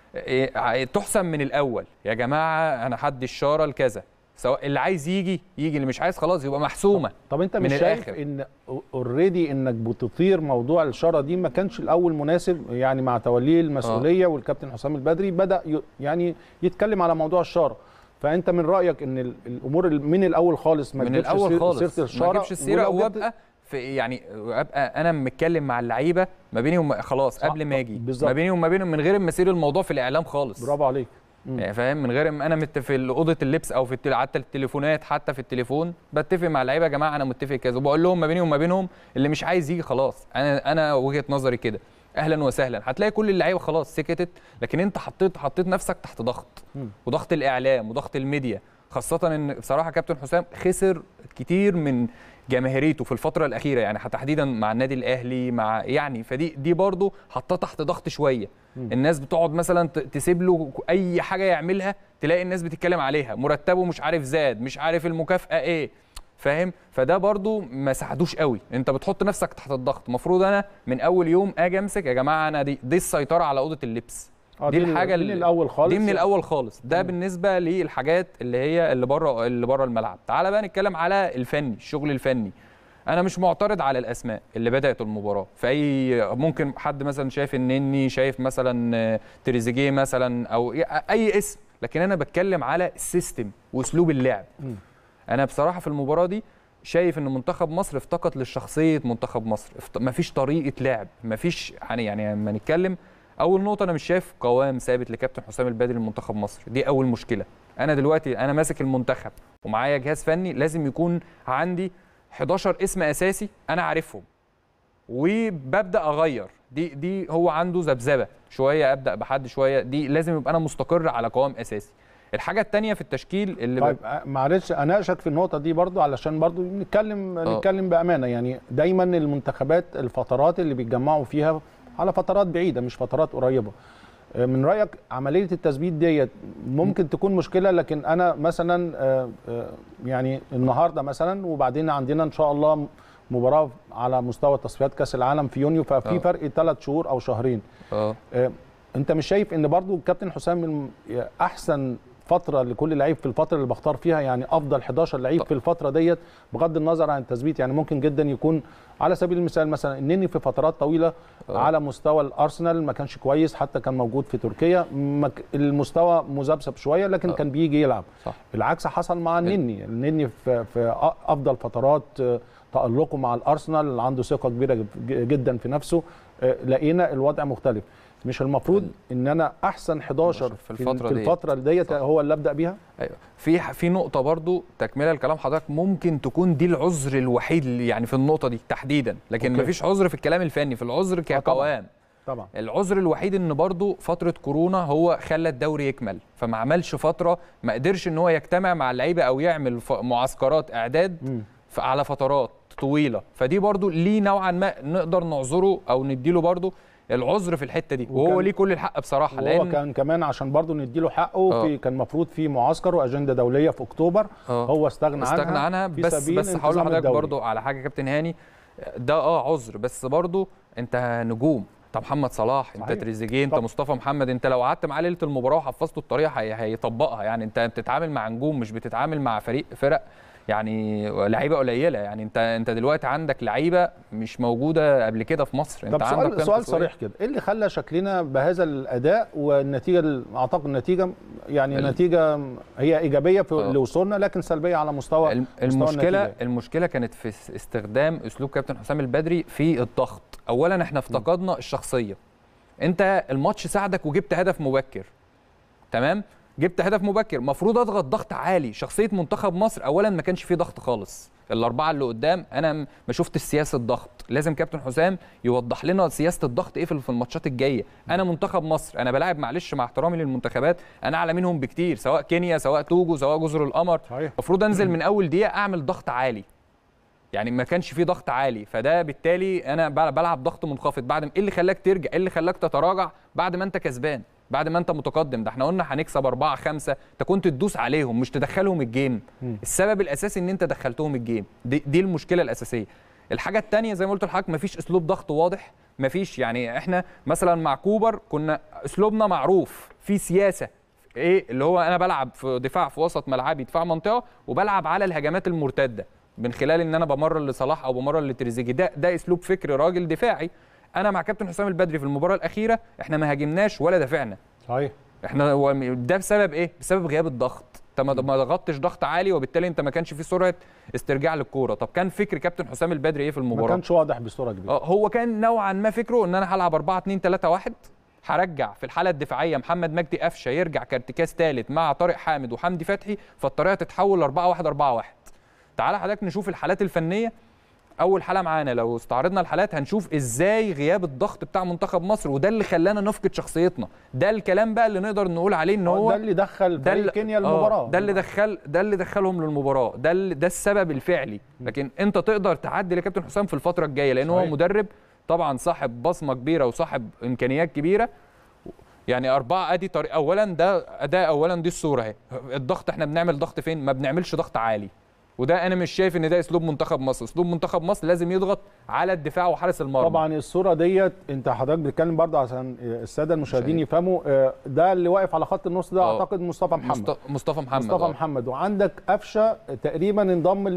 إيه، تحسم من الاول يا جماعه انا حد الشاره لكذا سواء اللي عايز يجي يجي اللي مش عايز خلاص يبقى محسومه طب انت من مش شايف الآخر. ان اوريدي انك بتطير موضوع الشاره دي ما كانش الاول مناسب يعني مع توليه المسؤوليه آه. والكابتن حسام البدري بدا ي- يعني يتكلم على موضوع الشاره فانت من رايك ان ال- الامور ال- من الاول خالص ما من تجيبش الاول سير- خالص سيره الشاره ما اجيبش السيره ولو جبت- وابقى في يعني ابقى انا متكلم مع اللعيبه ما بيني وما خلاص صح، قبل ما اجي بالظبط. ما بيني وما بينهم من غير ما اسير الموضوع في الاعلام خالص برافو عليك مم. يعني فاهم من غير ما انا مت في اوضه اللبس او في التل... حتى التليفونات حتى في التليفون بتفق مع اللعيبه يا جماعه انا متفق كذا وبقول لهم ما بيني وما بينهم اللي مش عايز يجي خلاص انا انا وجهه نظري كده اهلا وسهلا هتلاقي كل اللعيبه خلاص سكتت لكن انت حطيت حطيت نفسك تحت ضغط مم. وضغط الاعلام وضغط الميديا خاصه ان بصراحه كابتن حسام خسر كتير من جماهيريته في الفتره الاخيره يعني تحديدا مع النادي الاهلي مع يعني فدي دي برضه حطاه تحت ضغط شويه مم. الناس بتقعد مثلا ت- تسيب له اي حاجه يعملها تلاقي الناس بتتكلم عليها مرتبه مش عارف زاد مش عارف المكافاه ايه فاهم فده برضو ما ساعدوش قوي انت بتحط نفسك تحت الضغط المفروض انا من اول يوم اجي امسك يا جماعه انا دي دي السيطره على اوضه اللبس آه، دي ال- الحاجه دي من اللي- الاول خالص دي من الاول خالص ده بالنسبه للحاجات اللي هي اللي بره اللي بره الملعب تعال بقى نتكلم على الفني الشغل الفني انا مش معترض على الاسماء اللي بدات المباراه في اي ممكن حد مثلا شايف النني شايف مثلا آه، تريزيجيه مثلا او اي اسم لكن انا بتكلم على السيستم واسلوب اللعب مم. انا بصراحه في المباراه دي شايف ان منتخب مصر افتقد لشخصيه منتخب مصر افت... مفيش طريقه لعب مفيش يعني يعني لما نتكلم اول نقطه انا مش شايف قوام ثابت لكابتن حسام البدري لمنتخب مصر دي اول مشكله انا دلوقتي انا ماسك المنتخب ومعايا جهاز فني لازم يكون عندي 11 اسم اساسي انا عارفهم وببدا اغير دي دي هو عنده ذبذبه شويه ابدا بحد شويه دي لازم يبقى انا مستقر على قوام اساسي الحاجه الثانيه في التشكيل اللي طيب آه، معلش اناقشك في النقطه دي برضو علشان برضو نتكلم آه. نتكلم بامانه يعني دايما المنتخبات الفترات اللي بيتجمعوا فيها على فترات بعيده مش فترات قريبه آه، من رايك عمليه التثبيت ديت ممكن تكون مشكله لكن انا مثلا آه، آه، يعني النهارده مثلا وبعدين عندنا ان شاء الله مباراه على مستوى تصفيات كاس العالم في يونيو ففي آه. فرق ثلاث شهور او شهرين اه آه، انت مش شايف ان برضو الكابتن حسام الم- احسن فتره لكل لعيب في الفتره اللي بختار فيها يعني افضل 11 لعيب طب. في الفتره ديت بغض النظر عن التثبيت يعني ممكن جدا يكون على سبيل المثال مثلا النني في فترات طويله آه. على مستوى الارسنال ما كانش كويس حتى كان موجود في تركيا ما ك- المستوى مذبذب شويه لكن آه. كان بيجي يلعب صح العكس حصل مع النني النني في, في أ- افضل فترات آه، تألقه مع الارسنال عنده ثقه كبيره ج- جدا في نفسه آه، لقينا الوضع مختلف مش المفروض ان انا احسن 11 في في الفترة في ديت. الفتره ديت صح. هو اللي ابدا بيها ايوه في في نقطه برضو تكمله لكلام حضرتك ممكن تكون دي العذر الوحيد اللي يعني في النقطه دي تحديدا لكن أوكي. مفيش عذر في الكلام الفني في العذر طبعاً. كقوام طبعا العذر الوحيد ان برضو فتره كورونا هو خلى الدوري يكمل فما عملش فتره ما قدرش ان هو يجتمع مع اللعيبه او يعمل ف- معسكرات اعداد مم. ف- على فترات طويله فدي برضو ليه نوعا ما نقدر نعذره او نديله برضو العذر في الحته دي وهو وكان- ليه كل الحق بصراحه وهو لان كان كمان عشان برضه نديله حقه آه. في كان المفروض في معسكر واجنده دوليه في اكتوبر آه. هو استغنى عنها استغنى عنها في بس سبيل بس هقول انتظام لحضرتك الدوري. برضو على حاجه يا كابتن هاني ده اه عذر بس برضو انت نجوم انت محمد صلاح انت صحيح. تريزيجيه انت طبعا. مصطفى محمد انت لو قعدت معاه ليله المباراه وحفظته الطريقه هي هيطبقها يعني انت بتتعامل مع نجوم مش بتتعامل مع فريق فرق يعني لعيبه قليله يعني انت انت دلوقتي عندك لعيبه مش موجوده قبل كده في مصر انت طب عندك سؤال قيم سؤال تسويقية. صريح كده ايه اللي خلى شكلنا بهذا الاداء والنتيجه ال- اعتقد النتيجه يعني ال- النتيجه هي ايجابيه في آه. اللي وصلنا لكن سلبيه على مستوى الم- مستوى المشكله النتيجة. المشكله كانت في اس- استخدام اسلوب كابتن حسام البدري في الضغط اولا احنا افتقدنا الشخصيه انت الماتش ساعدك وجبت هدف مبكر تمام جبت هدف مبكر المفروض اضغط ضغط عالي شخصيه منتخب مصر اولا ما كانش فيه ضغط خالص الاربعه اللي قدام انا م- ما شفتش سياسه ضغط لازم كابتن حسام يوضح لنا سياسه الضغط ايه في في الماتشات الجايه انا منتخب مصر انا بلاعب معلش مع احترامي للمنتخبات انا اعلى منهم بكتير سواء كينيا سواء توجو سواء جزر القمر صحيح. المفروض انزل من اول دقيقه اعمل ضغط عالي يعني ما كانش فيه ضغط عالي فده بالتالي انا بل- بلعب ضغط منخفض بعد ما- ايه اللي خلاك ترجع ايه اللي خلاك تتراجع بعد ما انت كسبان بعد ما انت متقدم ده احنا قلنا هنكسب أربعة خمسة انت كنت تدوس عليهم مش تدخلهم الجيم السبب الاساسي ان انت دخلتهم الجيم دي, دي المشكله الاساسيه الحاجه الثانيه زي ما قلت لحضرتك مفيش اسلوب ضغط واضح مفيش يعني احنا مثلا مع كوبر كنا اسلوبنا معروف في سياسه ايه اللي هو انا بلعب في دفاع في وسط ملعبي دفاع منطقه وبلعب على الهجمات المرتده من خلال ان انا بمرر لصلاح او بمرر لتريزيجيه ده ده اسلوب فكري راجل دفاعي انا مع كابتن حسام البدري في المباراه الاخيره احنا ما هاجمناش ولا دافعنا صحيح احنا هو ده بسبب ايه بسبب غياب الضغط انت ما ما ضغطتش ضغط عالي وبالتالي انت ما كانش في سرعه استرجاع للكوره طب كان فكر كابتن حسام البدري ايه في ما المباراه كانش واضح بصوره كبيره اه هو كان نوعا ما فكره ان انا هلعب 4 2 3 1 هرجع في الحاله الدفاعيه محمد مجدي قفشه يرجع كارتكاز ثالث مع طارق حامد وحمدي فتحي فالطريقه تتحول ل 4 1 4 1 تعالى حضرتك نشوف الحالات الفنيه اول حاله معانا لو استعرضنا الحالات هنشوف ازاي غياب الضغط بتاع منتخب مصر وده اللي خلانا نفقد شخصيتنا ده الكلام بقى اللي نقدر نقول عليه ان هو ده اللي دخل ده فريق اللي- كينيا آه، المباراه ده اللي دخل ده اللي دخلهم للمباراه ده اللي ده السبب الفعلي لكن انت تقدر تعدي لكابتن حسام في الفتره الجايه لان هو صحيح. مدرب طبعا صاحب بصمه كبيره وصاحب امكانيات كبيره يعني أربعة أدي طريق أولا ده ده أولا دي الصورة أهي الضغط إحنا بنعمل ضغط فين؟ ما بنعملش ضغط عالي وده أنا مش شايف إن ده أسلوب منتخب مصر، أسلوب منتخب مصر لازم يضغط على الدفاع وحارس المرمى طبعا الصوره ديت انت حضرتك بتتكلم برضه عشان الساده المشاهدين يفهموا آه، ده اللي واقف على خط النص ده آه. اعتقد مصطفى محمد مصط- مصطفى محمد مصطفى آه. محمد وعندك قفشه تقريبا انضم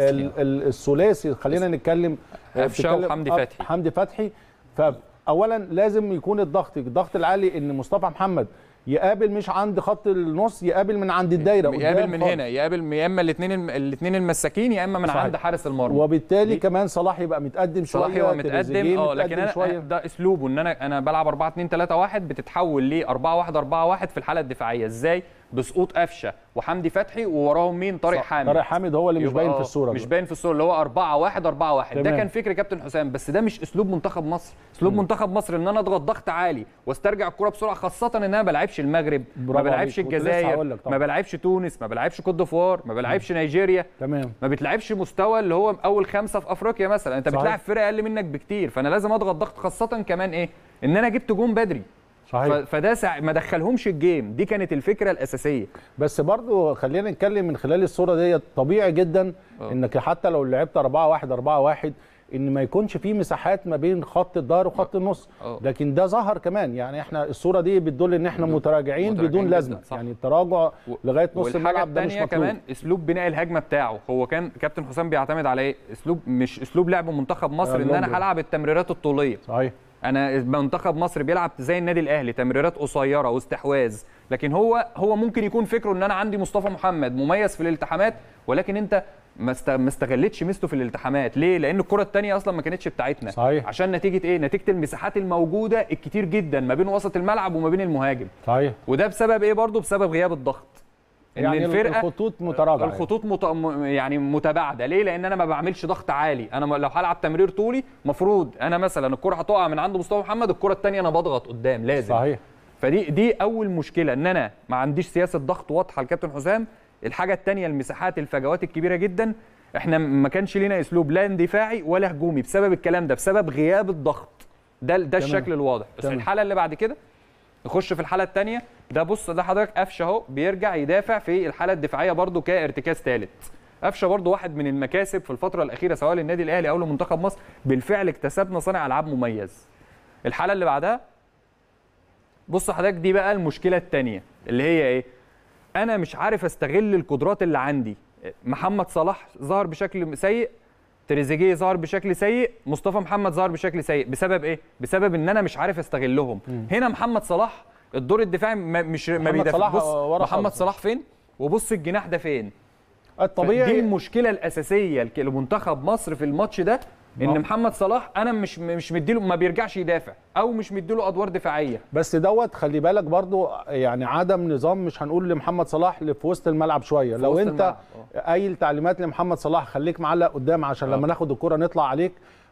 للثلاثي خلينا نتكلم آه، قفشة بتتكلم- وحمدي آه، فتحي. حمدي فتحي فاولا لازم يكون الضغط الضغط العالي ان مصطفى محمد يقابل مش عند خط النص يقابل من عند الدايره يقابل قدام من خالص. هنا يقابل يا اما الاثنين الاثنين المساكين يا اما من صحيح. عند حارس المرمى وبالتالي دي- كمان صلاح يبقى متقدم شويه صلاح هو متقدم تريزيجيه اه لكن متقدم انا شويه ده اسلوبه ان انا انا بلعب 4 2 3 1 بتتحول ل 4 1 4 1 في الحاله الدفاعيه ازاي بسقوط قفشه وحمدي فتحي ووراهم مين طارق صح. حامد طارق حامد هو اللي مش يبقى باين آه، في الصوره مش دي. باين في الصوره اللي هو 4 1 4 1 ده تمام. كان فكر كابتن حسام بس ده مش اسلوب منتخب مصر اسلوب منتخب مصر ان انا اضغط ضغط عالي واسترجع الكره بسرعه خاصه ان انا ما بلعبش المغرب ما برافو بلعبش عليك. كنت لسه الجزائر هقول لك طبعا. ما بلعبش تونس ما بلعبش كوت ديفوار ما بلعبش نيجيريا تمام ما بتلعبش مستوى اللي هو اول خمسه في افريقيا مثلا انت صحيح. بتلعب فرق اقل منك بكتير فانا لازم اضغط ضغط خاصه كمان ايه ان انا جبت جون بدري ف- صحيح فده سع... ما دخلهمش الجيم دي كانت الفكره الاساسيه بس برضو خلينا نتكلم من خلال الصوره ديت طبيعي جدا آه. انك حتى لو لعبت 4 1 4 1 ان ما يكونش في مساحات ما بين خط الظهر وخط النص آه. لكن ده ظهر كمان يعني احنا الصوره دي بتدل ان احنا متراجعين متراجعين بدون جداً، لازمه صح. يعني التراجع لغايه نص والحاجه الملعب ده مش الثانيه مطلوب كمان اسلوب بناء الهجمه بتاعه هو كان كابتن حسام بيعتمد على ايه اسلوب مش اسلوب لعب منتخب مصر ان اللونج. انا هلعب التمريرات الطوليه صحيح انا منتخب مصر بيلعب زي النادي الاهلي تمريرات قصيره واستحواذ لكن هو هو ممكن يكون فكره ان انا عندي مصطفى محمد مميز في الالتحامات ولكن انت ما است- ما استغلتش ميزته في الالتحامات ليه لان الكره الثانيه اصلا ما كانتش بتاعتنا صحيح. عشان نتيجه ايه نتيجه المساحات الموجوده الكتير جدا ما بين وسط الملعب وما بين المهاجم صحيح وده بسبب ايه برضه بسبب غياب الضغط ان يعني الفرقه الخطوط متراجعه يعني. الخطوط مت... م- يعني متباعده ليه لان انا ما بعملش ضغط عالي انا م- لو هلعب تمرير طولي مفروض انا مثلا الكره هتقع من عند مصطفى محمد الكره الثانيه انا بضغط قدام لازم صحيح فدي دي اول مشكله ان انا ما عنديش سياسه ضغط واضحه لكابتن حسام الحاجه الثانيه المساحات الفجوات الكبيره جدا احنا ما كانش لينا اسلوب لا دفاعي ولا هجومي بسبب الكلام ده بسبب غياب الضغط ده ده الشكل الواضح بس تمام. الحاله اللي بعد كده نخش في الحاله الثانيه ده بص ده حضرتك قفشه اهو بيرجع يدافع في الحاله الدفاعيه برده كارتكاز ثالث قفشه برده واحد من المكاسب في الفتره الاخيره سواء للنادي الاهلي او لمنتخب مصر بالفعل اكتسبنا صانع العاب مميز الحاله اللي بعدها بص حضرتك دي بقى المشكله الثانيه اللي هي ايه انا مش عارف استغل القدرات اللي عندي محمد صلاح ظهر بشكل سيء تريزيجيه ظهر بشكل سيء مصطفى محمد ظهر بشكل سيء بسبب ايه بسبب ان انا مش عارف استغلهم هنا محمد صلاح الدور الدفاعي ما مش ما محمد بيدافع صلاح بص ورا محمد خالص. صلاح فين وبص الجناح ده فين دي الطبيعي المشكله الاساسيه لك- لمنتخب مصر في الماتش ده نعم. ان محمد صلاح انا مش مش مديله ما بيرجعش يدافع او مش مديله ادوار دفاعيه بس دوت خلي بالك برضو يعني عدم نظام مش هنقول لمحمد صلاح اللي في وسط الملعب شويه في لو وسط انت الملعب، قايل تعليمات لمحمد صلاح خليك معلق قدام عشان آه. لما ناخد الكره نطلع عليك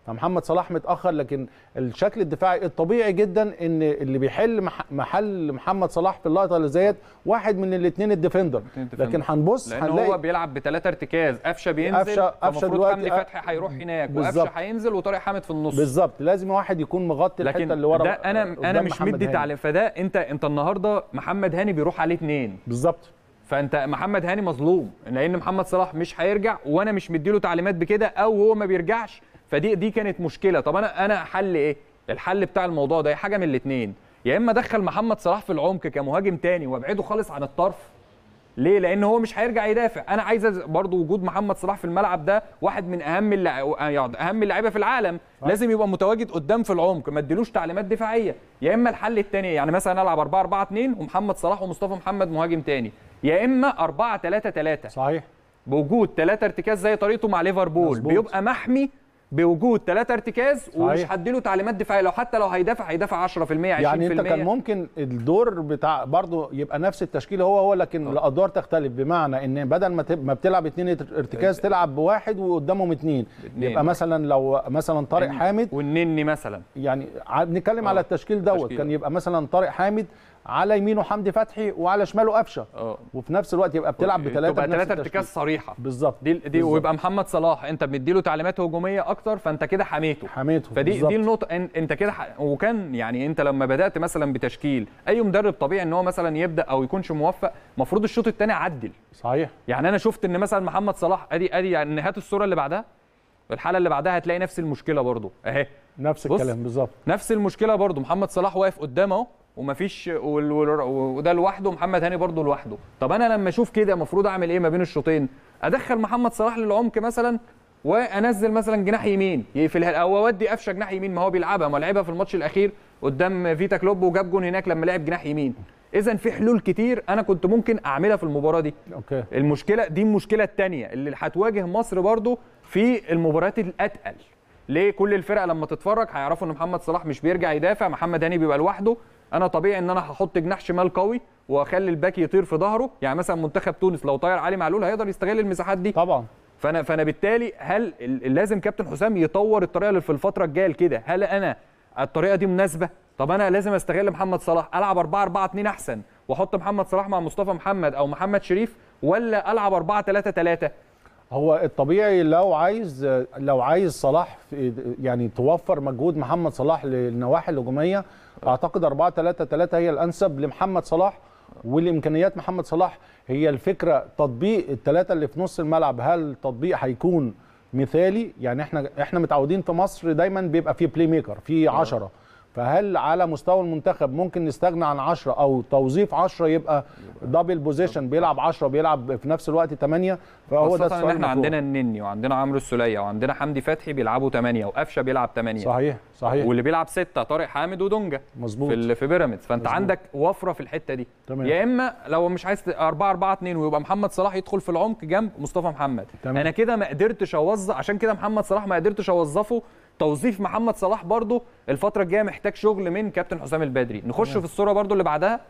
فمحمد صلاح متاخر لكن الشكل الدفاعي الطبيعي جدا ان اللي بيحل مح- محل محمد صلاح في اللقطه اللي زيت واحد من الاثنين الديفندر لكن هنبص لان هنلاقي هو بيلعب بثلاثه ارتكاز قفشه بينزل قفشة- قفشة فالمفروض دلوقتي حمدي أ- فتحي هيروح هناك بالظبط. وقفشه هينزل وطارق حامد في النص بالظبط لازم واحد يكون مغطي الحته لكن اللي ورا ده انا انا قدام مش محمد مدي هاني. تعليم فده انت انت النهارده محمد هاني بيروح عليه اثنين بالظبط فانت محمد هاني مظلوم لان محمد صلاح مش هيرجع وانا مش مديله تعليمات بكده او هو ما بيرجعش فدي دي كانت مشكله طب انا انا حل ايه الحل بتاع الموضوع ده حاجه من الاثنين يا اما ادخل محمد صلاح في العمق كمهاجم تاني وابعده خالص عن الطرف ليه؟ لان هو مش هيرجع يدافع، انا عايز أز- برضو وجود محمد صلاح في الملعب ده واحد من اهم اللع... يعني اهم اللعيبه في العالم، لازم يبقى متواجد قدام في العمق، ما اديلوش تعليمات دفاعيه، يا اما الحل الثاني يعني مثلا العب 4 4 2 ومحمد صلاح ومصطفى محمد مهاجم تاني، يا اما 4 3 3 صحيح بوجود ثلاثة ارتكاز زي طريقته مع ليفربول مظبوط. بيبقى محمي بوجود ثلاثة ارتكاز ومش صحيح. هديله تعليمات دفاعيه لو حتى لو هيدافع هيدافع 10% 20% يعني انت كان ممكن الدور بتاع برضه يبقى نفس التشكيل هو هو لكن الادوار تختلف بمعنى ان بدل ما تب- ما بتلعب اتنين ارتكاز تلعب بواحد وقدامهم اتنين اتنين. يبقى مثلا لو مثلا طارق حامد والنني مثلا يعني ع- بنتكلم آه. على التشكيل دوت تشكيل. كان يبقى مثلا طارق حامد على يمينه حمدي فتحي وعلى شماله قفشه اه وفي نفس الوقت يبقى بتلعب بثلاثه تبقى بنفس ثلاثة التشكيل. ارتكاز صريحه بالظبط دي دي بالظبط. ويبقى محمد صلاح انت مديله تعليمات هجوميه اكتر فانت كده حميته حميته فدي بالظبط. دي النقطه ان- انت كده ح- وكان يعني انت لما بدات مثلا بتشكيل اي مدرب طبيعي ان هو مثلا يبدا او يكونش موفق المفروض الشوط الثاني عدل صحيح يعني انا شفت ان مثلا محمد صلاح ادي ادي يعني هات الصوره اللي بعدها الحاله اللي بعدها هتلاقي نفس المشكله برضو اهي نفس بص. الكلام بالظبط نفس المشكله برضو محمد صلاح واقف قدامه اهو ومفيش وال- وال- وده لوحده ومحمد هاني برضو لوحده طب انا لما اشوف كده المفروض اعمل ايه ما بين الشوطين ادخل محمد صلاح للعمق مثلا وانزل مثلا جناح يمين يقفلها او اودي قفشه جناح يمين ما هو بيلعبها ما لعبها في الماتش الاخير قدام فيتا كلوب وجاب جون هناك لما لعب جناح يمين اذا في حلول كتير انا كنت ممكن اعملها في المباراه دي اوكي المشكله دي المشكله الثانيه اللي هتواجه مصر برضو في المباريات الاتقل ليه كل الفرق لما تتفرج هيعرفوا ان محمد صلاح مش بيرجع يدافع محمد هاني بيبقى لوحده انا طبيعي ان انا هحط جناح شمال قوي واخلي الباك يطير في ظهره يعني مثلا منتخب تونس لو طاير علي معلول هيقدر يستغل المساحات دي طبعا فانا فانا بالتالي هل ال- لازم كابتن حسام يطور الطريقه اللي في الفتره الجايه لكده هل انا الطريقه دي مناسبه طب انا لازم استغل محمد صلاح العب 4 4 2 احسن واحط محمد صلاح مع مصطفى محمد او محمد شريف ولا العب 4 3 3 هو الطبيعي لو عايز لو عايز صلاح في يعني توفر مجهود محمد صلاح للنواحي الهجوميه اعتقد 4 3 3 هي الانسب لمحمد صلاح والامكانيات محمد صلاح هي الفكره تطبيق الثلاثه اللي في نص الملعب هل التطبيق هيكون مثالي يعني احنا احنا متعودين في مصر دايما بيبقى في بلاي ميكر في 10 فهل على مستوى المنتخب ممكن نستغنى عن 10 او توظيف 10 يبقى دبل بوزيشن بيلعب 10 بيلعب في نفس الوقت 8 فهو ده خاصة ان السؤال احنا المطروح. عندنا النني وعندنا عمرو السوليه وعندنا حمدي فتحي بيلعبوا 8 وقفشه بيلعب 8 صحيح صحيح واللي بيلعب 6 طارق حامد ودونجا مظبوط في ال- في بيراميدز فانت مظبوط. عندك وفره في الحته دي تمام. يا اما لو مش عايز 4 4 2 ويبقى محمد صلاح يدخل في العمق جنب مصطفى محمد تمام. انا كده ما قدرتش اوظف عشان كده محمد صلاح ما قدرتش اوظفه توظيف محمد صلاح برضو الفتره الجايه محتاج شغل من كابتن حسام البدري نخش تمام. في الصوره برضو اللي بعدها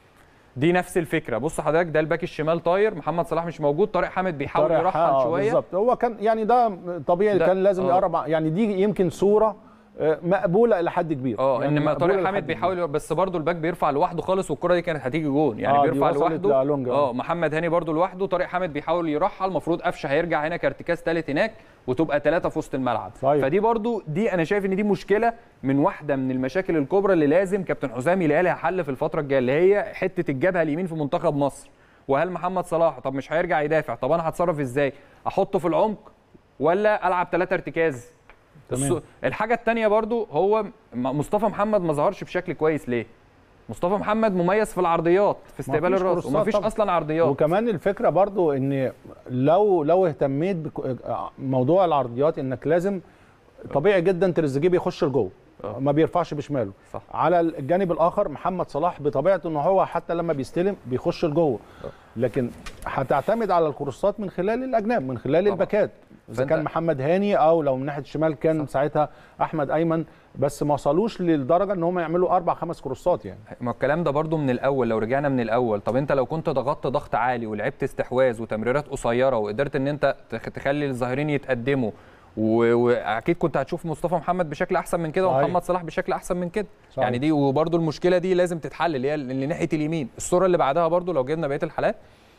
دي نفس الفكره بص حضرتك ده الباك الشمال طاير محمد صلاح مش موجود طارق حامد بيحاول طارق يرحل آه، شويه بالظبط هو كان يعني ده طبيعي ده- كان لازم آه. يقرب يعني دي يمكن صوره آه، مقبوله الى حد كبير اه يعني انما مقبولة طارق إلى حامد حد بيحاول بس برضه الباك بيرفع لوحده خالص والكره دي كانت هتيجي جون يعني آه، دي بيرفع وصلت لوحده لألونجا. اه محمد هاني برضه لوحده طارق حامد بيحاول يرحل المفروض قفشه هيرجع هنا كارتكاز ثالث هناك وتبقى ثلاثه في وسط الملعب صحيح. فدي برضه دي انا شايف ان دي مشكله من واحده من المشاكل الكبرى اللي لازم كابتن حسام يلاقي لها حل في الفتره الجايه اللي هي حته الجبهه اليمين في منتخب مصر وهل محمد صلاح طب مش هيرجع يدافع طب انا هتصرف ازاي احطه في العمق ولا العب ثلاثه ارتكاز تمام. الص- الحاجه الثانيه برضو هو م- مصطفى محمد ما ظهرش بشكل كويس ليه مصطفى محمد مميز في العرضيات في استقبال فيش الراس كورسات ومفيش طبعا. اصلا عرضيات وكمان الفكره برضو ان لو لو اهتميت بموضوع العرضيات انك لازم طبيعي جدا تريزيجيه بيخش لجوه آه. ما بيرفعش بشماله صح. على الجانب الاخر محمد صلاح بطبيعته ان هو حتى لما بيستلم بيخش لجوه لكن هتعتمد على الكورسات من خلال الاجناب من خلال طبعا. الباكات اذا فأنت- كان محمد هاني او لو من ناحيه الشمال كان ساعتها احمد ايمن بس ما وصلوش للدرجه ان هم يعملوا اربع خمس كورسات يعني ما الكلام ده برضو من الاول لو رجعنا من الاول طب انت لو كنت ضغطت ضغط عالي ولعبت استحواذ وتمريرات قصيره وقدرت ان انت تخ- تخلي الظاهرين يتقدموا و- واكيد كنت هتشوف مصطفى محمد بشكل احسن من كده صحيح. ومحمد صلاح بشكل احسن من كده صحيح. يعني دي وبرده المشكله دي لازم تتحل اللي هي اللي ناحيه اليمين الصوره اللي بعدها برده لو جبنا بقيه الحالات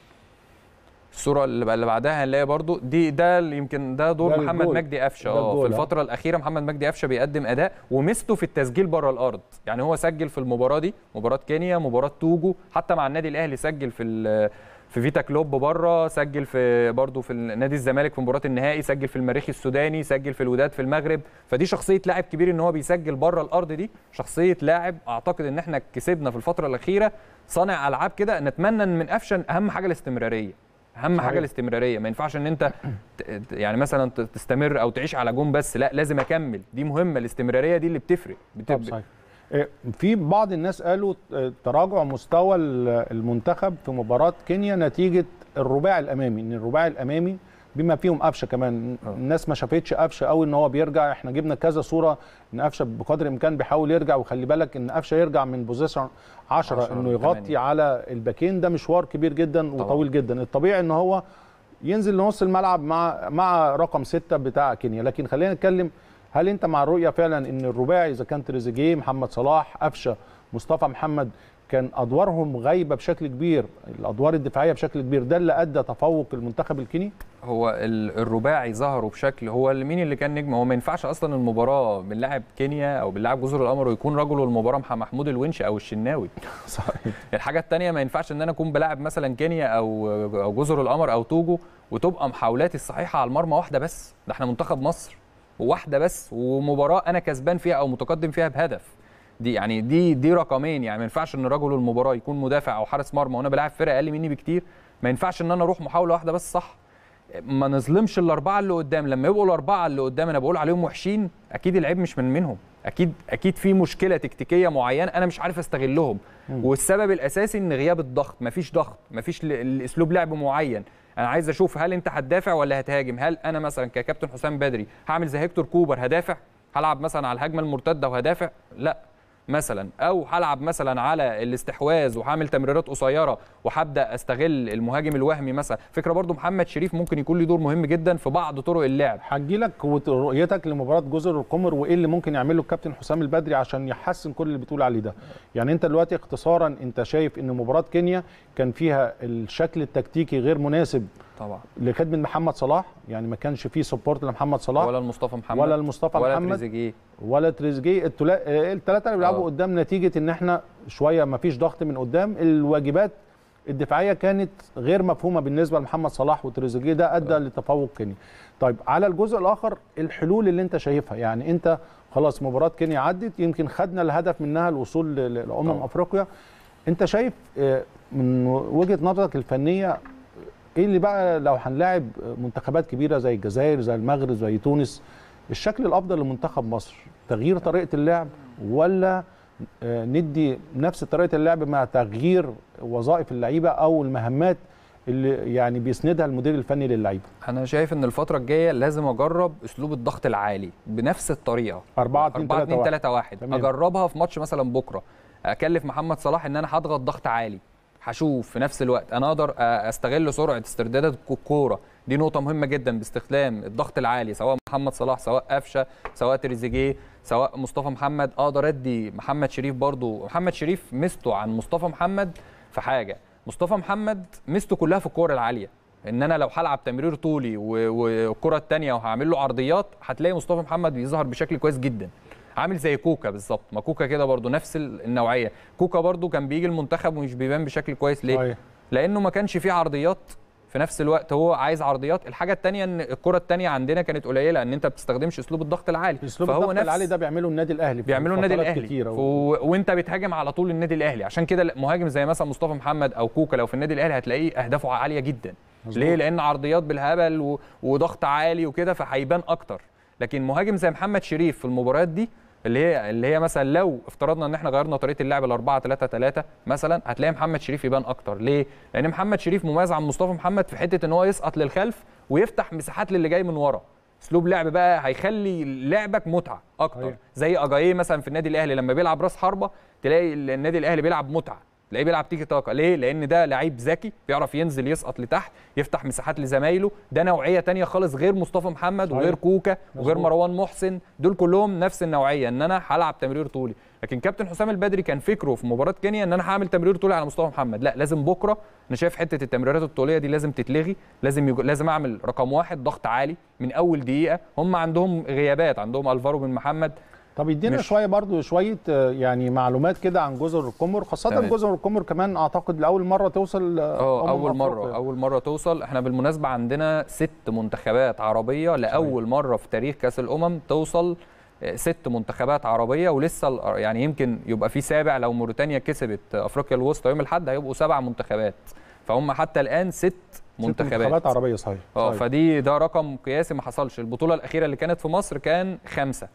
الصوره اللي اللي بعدها هنلاقي برده دي ده اللي يمكن ده دور ده محمد الجول. مجدي قفشه ده اه الجول، في آه. الفتره الاخيره محمد مجدي قفشه بيقدم اداء وميزته في التسجيل بره الارض يعني هو سجل في المباراه دي مباراه كينيا مباراه توجو حتى مع النادي الاهلي سجل في ال- في فيتا كلوب بره سجل في برضه في نادي الزمالك في مباراه النهائي سجل في المريخ السوداني سجل في الوداد في المغرب فدي شخصيه لاعب كبير ان هو بيسجل بره الارض دي شخصيه لاعب اعتقد ان احنا كسبنا في الفتره الاخيره صانع العاب كده نتمنى ان من قفشه اهم حاجه الاستمراريه اهم صحيح. حاجه الاستمراريه ما ينفعش ان انت ت- ت- يعني مثلا ت- تستمر او تعيش على جون بس لا لازم اكمل دي مهمه الاستمراريه دي اللي بتفرق طب بتفرق صحيح إيه، في بعض الناس قالوا آه، تراجع مستوى ال- المنتخب في مباراة كينيا نتيجة الرباعي الأمامي إن الرباعي الأمامي بما فيهم قفشه كمان آه. الناس ما شافتش قفشه قوي ان هو بيرجع احنا جبنا كذا صوره ان قفشه بقدر الامكان بيحاول يرجع وخلي بالك ان قفشه يرجع من بوزيشن 10 10 انه ل يغطي 8. على الباكين ده مشوار كبير جدا طبعا. وطويل جدا الطبيعي ان هو ينزل لنص الملعب مع مع رقم ستة بتاع كينيا لكن خلينا نتكلم هل انت مع الرؤيه فعلا ان الرباعي اذا كان تريزيجيه محمد صلاح قفشه مصطفى محمد كان ادوارهم غايبه بشكل كبير الادوار الدفاعيه بشكل كبير ده اللي ادى تفوق المنتخب الكيني هو ال- الرباعي ظهروا بشكل هو اللي- مين اللي كان نجم هو ما ينفعش اصلا المباراه من لاعب كينيا او باللاعب جزر القمر ويكون رجل المباراه مح- محمود الونش او الشناوي صحيح الحاجه الثانيه ما ينفعش ان انا اكون بلاعب مثلا كينيا او او جزر القمر او توجو وتبقى محاولاتي الصحيحه على المرمى واحده بس ده احنا منتخب مصر واحده بس ومباراه انا كسبان فيها او متقدم فيها بهدف دي يعني دي دي رقمين يعني ما ينفعش ان رجل المباراه يكون مدافع او حارس مرمى وانا بلاعب فرقه اقل مني بكتير ما ينفعش ان انا اروح محاوله واحده بس صح ما نظلمش الاربعه اللي قدام لما يبقوا الاربعه اللي قدام انا بقول عليهم وحشين اكيد العيب مش من منهم اكيد اكيد في مشكله تكتيكيه معينه انا مش عارف استغلهم والسبب الاساسي ان غياب الضغط مفيش ضغط مفيش ل- الاسلوب لعب معين انا عايز اشوف هل انت هتدافع ولا هتهاجم هل انا مثلا ككابتن حسام بدري هعمل زي هيكتور كوبر هدافع هلعب مثلا على الهجمه المرتده وهدافع لا مثلا او هلعب مثلا على الاستحواذ وهعمل تمريرات قصيره وهبدا استغل المهاجم الوهمي مثلا فكره برضو محمد شريف ممكن يكون له دور مهم جدا في بعض طرق اللعب هجي لك رؤيتك لمباراه جزر القمر وايه اللي ممكن يعمله الكابتن حسام البدري عشان يحسن كل اللي بتقول عليه ده يعني انت دلوقتي اختصارا انت شايف ان مباراه كينيا كان فيها الشكل التكتيكي غير مناسب طبعا لخدمه محمد صلاح يعني ما كانش فيه سبورت لمحمد صلاح ولا المصطفى محمد ولا المصطفى ولا محمد تريزيجيه ولا تريزيجيه الثلاثه اللي بيلعبوا آه. قدام نتيجه ان احنا شويه ما فيش ضغط من قدام الواجبات الدفاعيه كانت غير مفهومه بالنسبه لمحمد صلاح وتريزيجيه ده ادى لتفوق كينيا طيب على الجزء الاخر الحلول اللي انت شايفها يعني انت خلاص مباراه كينيا عدت يمكن خدنا الهدف منها الوصول ل- ل- لامم طبعا. افريقيا انت شايف آه، من وجهه نظرك الفنيه ايه اللي بقى لو هنلاعب منتخبات كبيره زي الجزائر زي المغرب زي تونس الشكل الافضل لمنتخب مصر تغيير طريقه اللعب ولا آه، ندي نفس طريقه اللعب مع تغيير وظائف اللعيبه او المهمات اللي يعني بيسندها المدير الفني للعيبه انا شايف ان الفتره الجايه لازم اجرب اسلوب الضغط العالي بنفس الطريقه 4 2 4 2 3 3 1 تمام. اجربها في ماتش مثلا بكره اكلف محمد صلاح ان انا هضغط ضغط عالي هشوف في نفس الوقت انا اقدر أ- استغل سرعه استردادات الكوره دي نقطه مهمه جدا باستخدام الضغط العالي سواء محمد صلاح سواء قفشه سواء تريزيجيه سواء مصطفى محمد اقدر ادي محمد شريف برضو محمد شريف ميزته عن مصطفى محمد في حاجه مصطفى محمد ميزته كلها في الكوره العاليه ان انا لو هلعب تمرير طولي و- والكره الثانيه وهعمل له عرضيات هتلاقي مصطفى محمد بيظهر بشكل كويس جدا عامل زي كوكا بالظبط ما كوكا كده برضو نفس ال- النوعيه كوكا برضو كان بيجي المنتخب ومش بيبان بشكل كويس ليه صحيح. لانه ما كانش فيه عرضيات في نفس الوقت هو عايز عرضيات الحاجه الثانيه ان الكره الثانيه عندنا كانت قليله ان انت ما بتستخدمش اسلوب الضغط العالي اسلوب الضغط العالي ده بيعمله النادي الاهلي في بيعملوا النادي فترات الاهلي كتيرة و... وانت بتهاجم على طول النادي الاهلي عشان كده مهاجم زي مثلا مصطفى محمد او كوكا لو في النادي الاهلي هتلاقيه اهدافه عاليه جدا مظبوط. ليه لان عرضيات بالهبل و... وضغط عالي وكده فهيبان اكتر لكن مهاجم زي محمد شريف في المباريات دي اللي هي اللي هي مثلا لو افترضنا ان احنا غيرنا طريقه اللعب ل 4 3 3 مثلا هتلاقي محمد شريف يبان اكتر ليه لان محمد شريف مميز عن مصطفى محمد في حته ان هو يسقط للخلف ويفتح مساحات للي جاي من ورا اسلوب لعب بقى هيخلي لعبك متعه اكتر صحيح. زي اجاييه مثلا في النادي الاهلي لما بيلعب راس حربه تلاقي النادي الاهلي بيلعب متعه تلاقيه بيلعب تيكي تاكا ليه لان ده لعيب ذكي بيعرف ينزل يسقط لتحت يفتح مساحات لزمايله ده نوعيه تانية خالص غير مصطفى محمد صحيح. وغير كوكا وغير مظبوط. مروان محسن دول كلهم نفس النوعيه ان انا هلعب تمرير طولي لكن كابتن حسام البدري كان فكره في مباراه كينيا ان انا هعمل تمرير طولي على مصطفى محمد لا لازم بكره انا شايف حته التمريرات الطوليه دي لازم تتلغي لازم يج... لازم اعمل رقم واحد ضغط عالي من اول دقيقه هم عندهم غيابات عندهم الفارو بن محمد طب يدينا مش- شويه برضو شويه آه، يعني معلومات كده عن جزر القمر خاصه تمام. جزر القمر كمان اعتقد لاول مره توصل اه أمم اول مره أفريقيا. اول مره توصل احنا بالمناسبه عندنا ست منتخبات عربيه لاول مره في تاريخ كاس الامم توصل آه، ست منتخبات عربيه ولسه ال- يعني يمكن يبقى في سابع لو موريتانيا كسبت افريقيا الوسطى يوم الاحد هيبقوا سبع منتخبات فهم حتى الان ست ست منتخبات منتخبات عربيه صحيح اه صحيح. فدي ده رقم قياسي ما حصلش البطوله الاخيره اللي كانت في مصر كان خمسه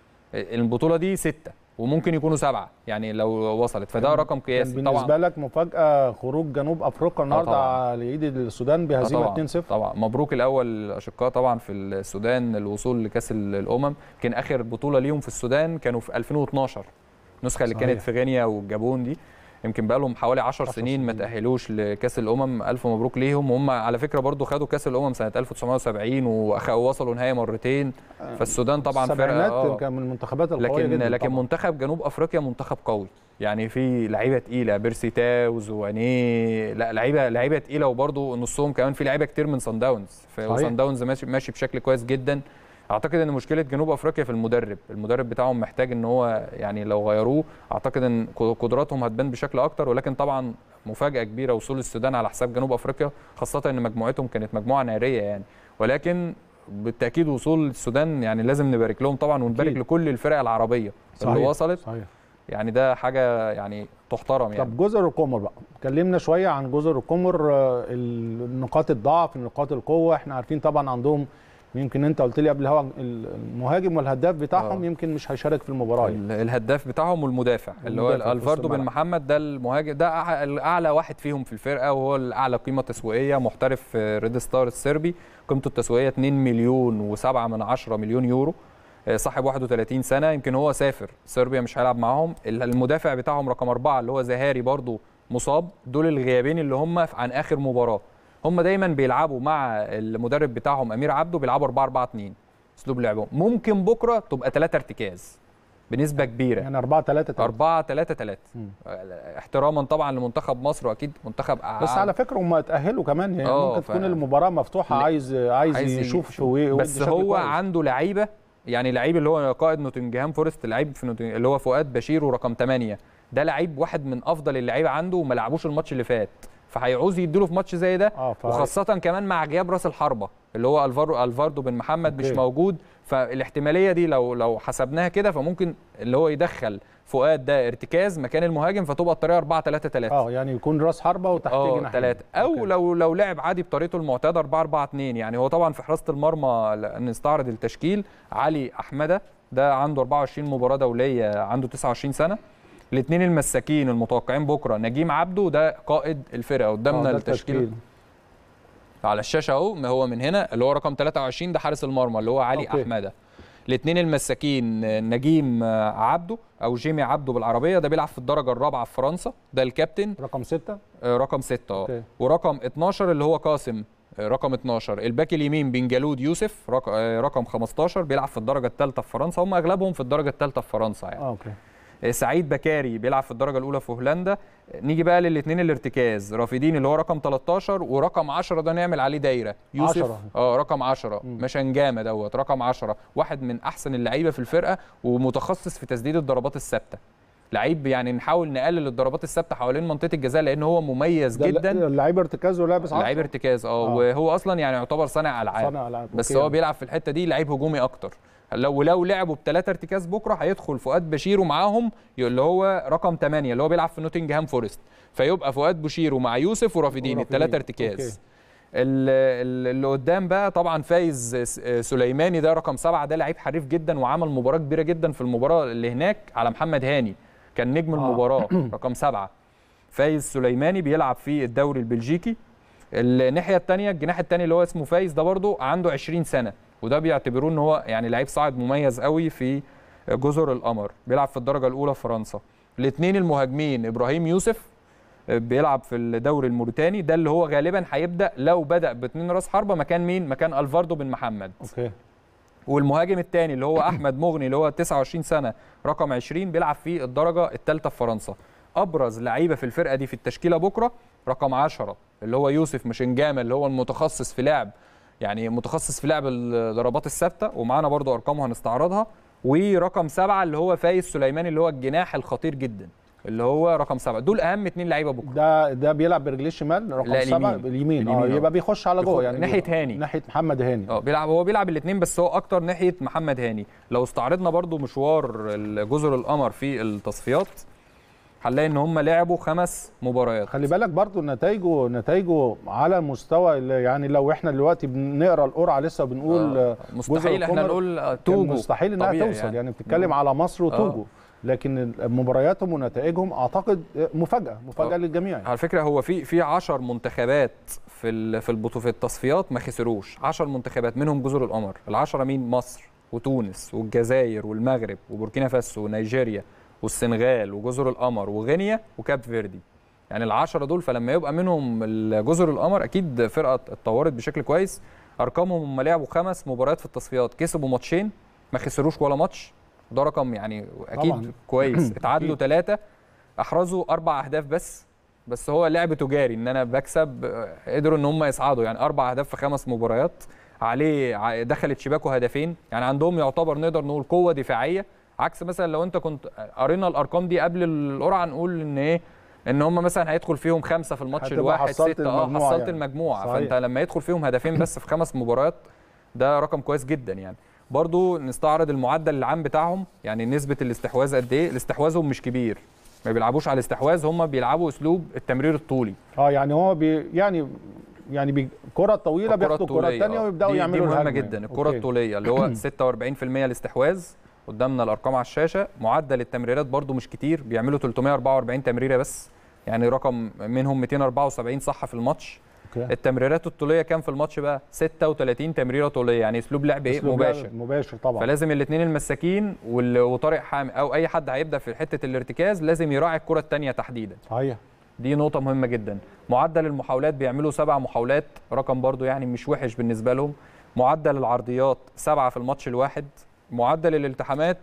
البطوله دي سته وممكن يكونوا سبعه يعني لو وصلت فده كان- رقم كان قياسي بالنسبه طبعا لك مفاجاه خروج جنوب افريقيا النهارده طبعاً. على ايد السودان آه بهزيمه طبعا 2-0 طبعا مبروك الاول الاشقاء طبعا في السودان الوصول لكاس ال- الامم كان اخر بطوله ليهم في السودان كانوا في 2012 النسخه اللي صحيح. كانت في غينيا والجابون دي يمكن بقى لهم حوالي 10 10 سنين ما سنين. تاهلوش لكاس الامم الف مبروك ليهم وهم على فكره برضو خدوا كاس الامم سنه 1970 وأخ- ووصلوا نهائي مرتين فالسودان طبعا فرقه السبعينات آه. كان من المنتخبات القويه لكن جدا لكن طبعاً. منتخب جنوب افريقيا منتخب قوي يعني في لعيبه تقيله بيرسي تاوز واني لا لعيبه لعيبه تقيله وبرده نصهم كمان في لعيبه كتير من سان داونز صحيح. وسان داونز ماشي ماشي بشكل كويس جدا اعتقد ان مشكله جنوب افريقيا في المدرب المدرب بتاعهم محتاج ان هو يعني لو غيروه اعتقد ان قدراتهم هتبان بشكل اكتر ولكن طبعا مفاجاه كبيره وصول السودان على حساب جنوب افريقيا خاصه ان مجموعتهم كانت مجموعه ناريه يعني ولكن بالتاكيد وصول السودان يعني لازم نبارك لهم طبعا ونبارك أكيد. لكل الفرق العربيه اللي صحيح. وصلت صحيح يعني ده حاجه يعني تحترم يعني طب جزر القمر بقى كلمنا شويه عن جزر القمر آه، ال- نقاط الضعف نقاط القوه احنا عارفين طبعا عندهم يمكن انت قلت لي قبل الهوا المهاجم والهداف بتاعهم آه. يمكن مش هيشارك في المباراه ال- الهداف بتاعهم والمدافع اللي هو المدافع في وسط الفاردو بن الملعب. محمد ده المهاجم ده أع- الاعلى واحد فيهم في الفرقه وهو الاعلى قيمه تسويقيه محترف في ريد ستار السربي قيمته التسويقيه 2 مليون و7 من 10 مليون يورو آه، صاحب 31 سنه يمكن هو سافر صربيا مش هيلعب معاهم ال- المدافع بتاعهم رقم أربعة اللي هو زهاري برضو مصاب دول الغيابين اللي هم عن اخر مباراه هم دايما بيلعبوا مع المدرب بتاعهم امير عبده بيلعبوا 4 4 2 اسلوب لعبهم ممكن بكره تبقى 3 ارتكاز بنسبه كبيره يعني 4 3 3 4 3 3 مم. احتراما طبعا لمنتخب مصر واكيد منتخب بس على فكره هم اتاهلوا كمان يعني آه، ممكن ف- تكون المباراه مفتوحه لا. عايز عايز, عايز يشوف يشوف. ودي بس شكل هو كويس. عنده لعيبه يعني لعيب اللي هو قائد نوتنجهام فورست لعيب في نوتنج... اللي هو فؤاد بشير ورقم 8 ده لعيب واحد من افضل اللعيبه عنده وما لعبوش الماتش اللي فات فهيعوز يديله في ماتش زي ده اه ف... وخاصة كمان مع غياب راس الحربة اللي هو الفارو الفاردو بن محمد مش أوكي. موجود فالاحتمالية دي لو لو حسبناها كده فممكن اللي هو يدخل فؤاد ده ارتكاز مكان المهاجم فتبقى الطريقة 4 3 3 اه يعني يكون راس حربه وتحتيه اه جناحين ثلاثة او أوكي. لو لو لعب عادي بطريقته المعتاده 4 4 2 يعني هو طبعا في حراسه المرمى ل- نستعرض التشكيل علي احمده ده عنده 24 مباراه دوليه عنده 29 سنه الاثنين المساكين المتوقعين بكره نجيم عبده ده قائد الفرقه آه، قدامنا ده التشكيل على الشاشه اهو ما هو من هنا اللي هو رقم 23 ده حارس المرمى اللي هو علي أوكي. احمده الاثنين المساكين آه، نجيم آه، عبده او جيمي عبده بالعربيه ده بيلعب في الدرجه الرابعه في فرنسا ده الكابتن رقم 6 آه، رقم 6 اه أوكي. ورقم 12 اللي هو قاسم آه، رقم 12 الباك اليمين بن جالود يوسف رق- آه، رقم 15 بيلعب في الدرجه الثالثه في فرنسا هم اغلبهم في الدرجه الثالثه في فرنسا يعني اه اوكي آه، سعيد بكاري بيلعب في الدرجه الاولى في هولندا آه، نيجي بقى للاثنين الارتكاز رافدين اللي هو رقم 13 ورقم 10 ده نعمل عليه دايره يوسف 10. اه رقم 10 مم. مشنجامه دوت رقم 10 واحد من احسن اللعيبه في الفرقه ومتخصص في تسديد الضربات الثابته لعيب يعني نحاول نقلل الضربات الثابته حوالين منطقه الجزاء لان هو مميز ده جدا اللعيب ارتكاز ولابس عشرة؟ لعيب ارتكاز اه آه. وهو اصلا يعني يعتبر صانع العاب صانع العاب بس أوكي. هو بيلعب في الحته دي لعيب هجومي اكتر لو ولو لعبوا بثلاثه ارتكاز بكره هيدخل فؤاد بشير ومعاهم اللي هو رقم 8 اللي هو بيلعب في نوتنجهام فورست فيبقى فؤاد بشير ومع يوسف ورافدين ورافدين. الثلاثه ارتكاز أوكي. ال- ال- اللي قدام بقى طبعا فايز س- سليماني ده رقم سبعة ده لعيب حريف جدا وعمل مباراة كبيرة جدا في المباراة اللي هناك على محمد هاني كان نجم آه. المباراة رقم سبعة فايز سليماني بيلعب في الدوري البلجيكي الناحية الثانية الجناح الثاني اللي هو اسمه فايز ده برضه عنده 20 سنة وده بيعتبروه ان هو يعني لعيب صاعد مميز قوي في جزر القمر بيلعب في الدرجة الأولى في فرنسا الاثنين المهاجمين ابراهيم يوسف بيلعب في الدوري الموريتاني ده اللي هو غالبا هيبدا لو بدا باثنين راس حربه مكان مين مكان الفاردو بن محمد اوكي والمهاجم الثاني اللي هو احمد مغني اللي هو 29 سنه رقم 20 بيلعب في الدرجه الثالثه في فرنسا ابرز لعيبه في الفرقه دي في التشكيله بكره رقم 10 اللي هو يوسف مشنجامه اللي هو المتخصص في لعب يعني متخصص في لعب الضربات الثابته ومعانا برضو ارقامه هنستعرضها ورقم سبعة اللي هو فايز سليماني اللي هو الجناح الخطير جدا اللي هو رقم سبعة دول اهم اثنين لعيبه بكره ده ده بيلعب برجليه الشمال رقم لا، سبعة اليمين. اليمين اه اليمين، آه. يبقى بيخش على جوه بيخش- يعني ناحية هاني. ناحيه محمد هاني اه بيلعب هو بيلعب الاثنين بس هو اكتر ناحيه محمد هاني لو استعرضنا برضو مشوار جزر القمر في التصفيات هنلاقي ان هم لعبوا خمس مباريات خلي بالك برضو نتائجه نتائجه على مستوى اللي يعني لو احنا دلوقتي بنقرا القرعه لسه بنقول آه، آه، مستحيل احنا القمر نقول آه، كان توجو مستحيل انها طبيعي توصل يعني, يعني مم. بتتكلم على مصر وتوجو لكن مبارياتهم ونتائجهم اعتقد مفاجاه مفاجاه آه. للجميع على فكره هو في في 10 منتخبات في ال- في البطوله في التصفيات ما خسروش 10 منتخبات منهم جزر القمر العشرة مين مصر وتونس والجزائر والمغرب وبوركينا فاسو ونيجيريا والسنغال وجزر القمر وغينيا وكاب فيردي يعني العشرة دول فلما يبقى منهم جزر القمر اكيد فرقه اتطورت بشكل كويس ارقامهم هم لعبوا خمس مباريات في التصفيات كسبوا ماتشين ما خسروش ولا ماتش ده رقم يعني اكيد طبعاً. كويس اتعادلوا ثلاثه احرزوا اربع اهداف بس بس هو لعب تجاري ان انا بكسب آه، قدروا ان هم يصعدوا يعني اربع اهداف في خمس مباريات عليه ع- دخلت شباكه هدفين يعني عندهم يعتبر نقدر نقول قوه دفاعيه عكس مثلا لو انت كنت قرينا الارقام دي قبل القرعه نقول ان ايه ان هم مثلا هيدخل فيهم خمسه في الماتش هتبقى الواحد حصلت سته اه المجموعة حصلت يعني. المجموعه صحيح. فانت لما يدخل فيهم هدفين بس في خمس مباريات ده رقم كويس جدا يعني برضو نستعرض المعدل العام بتاعهم يعني نسبه الاستحواذ قد ايه الاستحواذهم مش كبير ما بيلعبوش على الاستحواذ هم بيلعبوا اسلوب التمرير الطولي اه يعني هو بي يعني يعني بي كرة طويلة الكرة بياخدوا الكرة الطولية، الثانية آه. ويبدأوا دي- يعملوا دي مهمه الهجمة جدا يعني. الكره أوكي. الطوليه اللي هو 46% الاستحواذ قدامنا الارقام على الشاشه معدل التمريرات برضو مش كتير بيعملوا 344 تمريره بس يعني رقم منهم 274 صح في الماتش أوكي. التمريرات الطوليه كام في الماتش بقى 36 تمريره طوليه يعني اسلوب لعب ايه أسلوب لعب مباشر مباشر طبعا فلازم الاثنين المساكين وال- وطارق حامد او اي حد هيبدا في حته الارتكاز لازم يراعي الكره الثانيه تحديدا صحيح دي نقطة مهمة جدا معدل المحاولات بيعملوا سبع محاولات رقم برضو يعني مش وحش بالنسبة لهم معدل العرضيات سبعة في الماتش الواحد معدل الالتحامات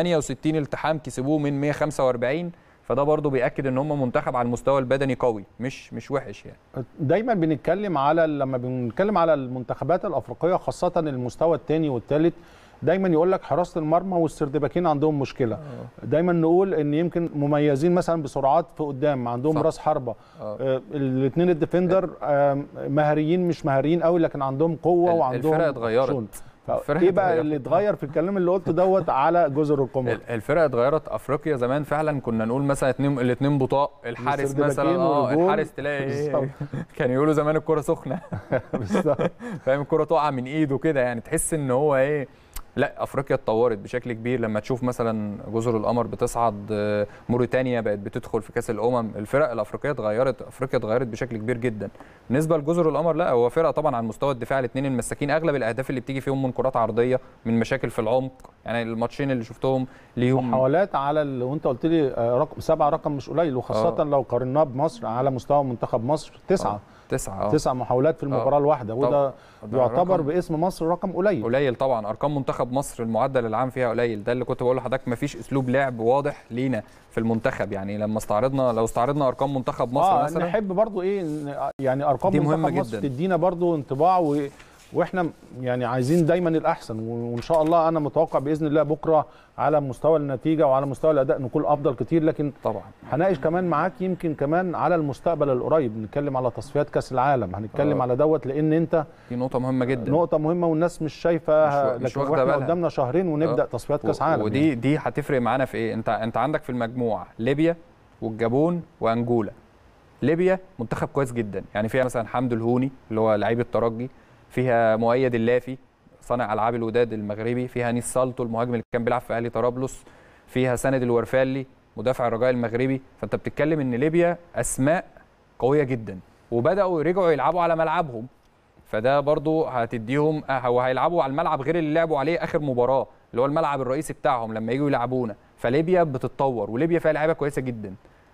68 التحام كسبوه من 145 فده برضو بيأكد ان هم منتخب على المستوى البدني قوي مش مش وحش يعني دايما بنتكلم على لما بنتكلم على المنتخبات الافريقيه خاصه المستوى الثاني والثالث دايما يقول لك حراسه المرمى والسردباكين عندهم مشكله دايما نقول ان يمكن مميزين مثلا بسرعات في قدام عندهم صح. راس حربه آه. آه الاثنين الديفندر آه مهريين مش مهريين قوي لكن عندهم قوه ال- وعندهم الفرق اتغيرت. شغل. الفرق ايه بقى اتغيرت. اللي اتغير في الكلام اللي قلته دوت على جزر القمر ال- الفرق اتغيرت افريقيا زمان فعلا كنا نقول مثلا اتنين الاثنين بطاء الحارس والسردباكين مثلا اه والجول. الحارس تلاقي ايه بالظبط. كان يقولوا زمان الكرة سخنة بالظبط. فاهم الكرة تقع من ايده كده يعني تحس ان هو ايه لا افريقيا اتطورت بشكل كبير لما تشوف مثلا جزر القمر بتصعد آه، موريتانيا بقت بتدخل في كاس الامم الفرق الافريقيه اتغيرت افريقيا اتغيرت بشكل كبير جدا بالنسبه لجزر القمر لا هو فرقه طبعا على المستوى الدفاعي الاثنين المساكين اغلب الاهداف اللي بتيجي فيهم من كرات عرضيه من مشاكل في العمق يعني الماتشين اللي شفتهم ليهم محاولات على ال... وانت قلت لي آه، رقم سبعه رقم مش قليل وخاصه آه. لو قارناه بمصر على مستوى منتخب مصر تسعه آه، تسعه اه تسع محاولات في المباراه الواحده وده ده يعتبر رقم باسم مصر رقم قليل قليل طبعا ارقام منتخب مصر المعدل العام فيها قليل ده اللي كنت بقول لحضرتك مفيش اسلوب لعب واضح لينا في المنتخب يعني لما استعرضنا لو استعرضنا ارقام منتخب مصر اه مثلا نحب برضو ايه إن- يعني ارقام دي منتخب مهمة مصر جداً. تدينا برضو انطباع و... واحنا يعني عايزين دايما الاحسن وان شاء الله انا متوقع باذن الله بكره على مستوى النتيجه وعلى مستوى الاداء نكون افضل كتير لكن طبعا هناقش كمان معاك يمكن كمان على المستقبل القريب نتكلم على تصفيات كاس العالم هنتكلم آه. على دوت لان انت دي نقطه مهمه جدا نقطه مهمه والناس مش شايفاها مش- مش لكن واخدة واحنا بالها. قدامنا شهرين ونبدا آه. تصفيات و- كاس عالم ودي يعني. دي هتفرق معانا في ايه انت انت عندك في المجموعه ليبيا والجابون وانجولا ليبيا منتخب كويس جدا يعني فيها مثلا حمد الهوني اللي هو لعيب الترجي فيها مؤيد اللافي صانع العاب الوداد المغربي فيها نيس سالتو المهاجم اللي كان بيلعب في اهلي طرابلس فيها سند الورفالي مدافع الرجاء المغربي فانت بتتكلم ان ليبيا اسماء قويه جدا وبداوا رجعوا يلعبوا على ملعبهم فده برضو هتديهم آه، وهيلعبوا على الملعب غير اللي لعبوا عليه اخر مباراه اللي هو الملعب الرئيسي بتاعهم لما يجوا يلعبونا فليبيا بتتطور وليبيا فيها لعيبه كويسه جدا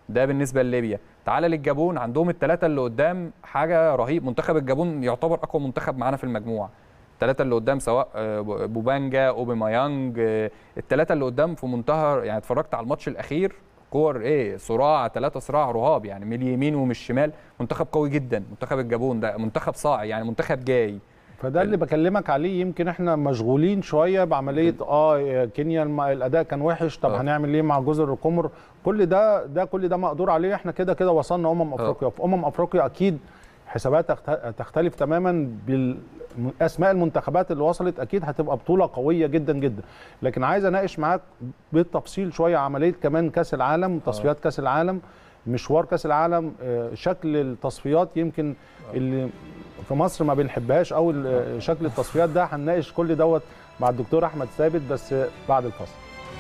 ده بالنسبه لليبيا تعالى للجابون عندهم الثلاثه اللي قدام حاجه رهيب منتخب الجابون يعتبر اقوى منتخب معانا في المجموعه الثلاثه اللي قدام سواء آه، بوبانجا اوبيمايانج آه، الثلاثه اللي قدام في منتهى يعني اتفرجت على الماتش الاخير كور ايه صراع ثلاثه صراع رهاب يعني من اليمين ومن الشمال منتخب قوي جدا منتخب الجابون ده منتخب صاعد يعني منتخب جاي فده اللي بكلمك عليه يمكن احنا مشغولين شويه بعمليه اه كينيا الم- الاداء كان وحش طب آه. هنعمل ايه مع جزر القمر كل ده ده كل ده مقدور عليه احنا كده كده وصلنا امم افريقيا في امم افريقيا اكيد حسابات تخت- تختلف تماما بالاسماء المنتخبات اللي وصلت اكيد هتبقى بطوله قويه جدا جدا لكن عايز اناقش معاك بالتفصيل شويه عمليه كمان كاس العالم تصفيات كاس العالم مشوار كاس العالم آه، شكل التصفيات يمكن اللي في مصر ما بنحبهاش او ال- شكل التصفيات ده هنناقش كل دوت مع الدكتور احمد ثابت بس بعد الفاصل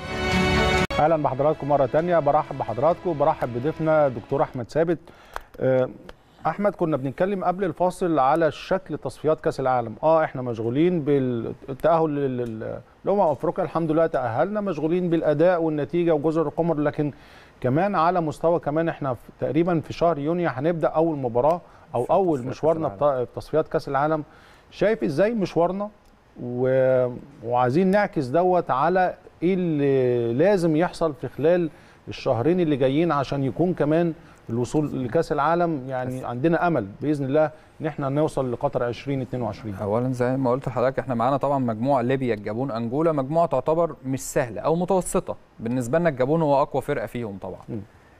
اهلا بحضراتكم مره تانية برحب بحضراتكم برحب بضيفنا دكتور احمد ثابت آه، احمد كنا بنتكلم قبل الفاصل على شكل تصفيات كاس العالم اه احنا مشغولين بالتاهل لل- لل- لامم افريقيا الحمد لله تاهلنا مشغولين بالاداء والنتيجه وجزر القمر لكن كمان على مستوى كمان احنا في تقريبا في شهر يونيو هنبدا اول مباراه او في اول تصفيات مشوارنا كأس في في تصفيات كاس العالم شايف ازاي مشوارنا و... وعايزين نعكس دوت على ايه اللي لازم يحصل في خلال الشهرين اللي جايين عشان يكون كمان الوصول لكاس العالم يعني عندنا امل باذن الله ان احنا نوصل لقطر 2022 اولا زي ما قلت لحضرتك احنا معانا طبعا مجموعه ليبيا الجابون انجولا مجموعه تعتبر مش سهله او متوسطه بالنسبه لنا الجابون هو اقوى فرقه فيهم طبعا م.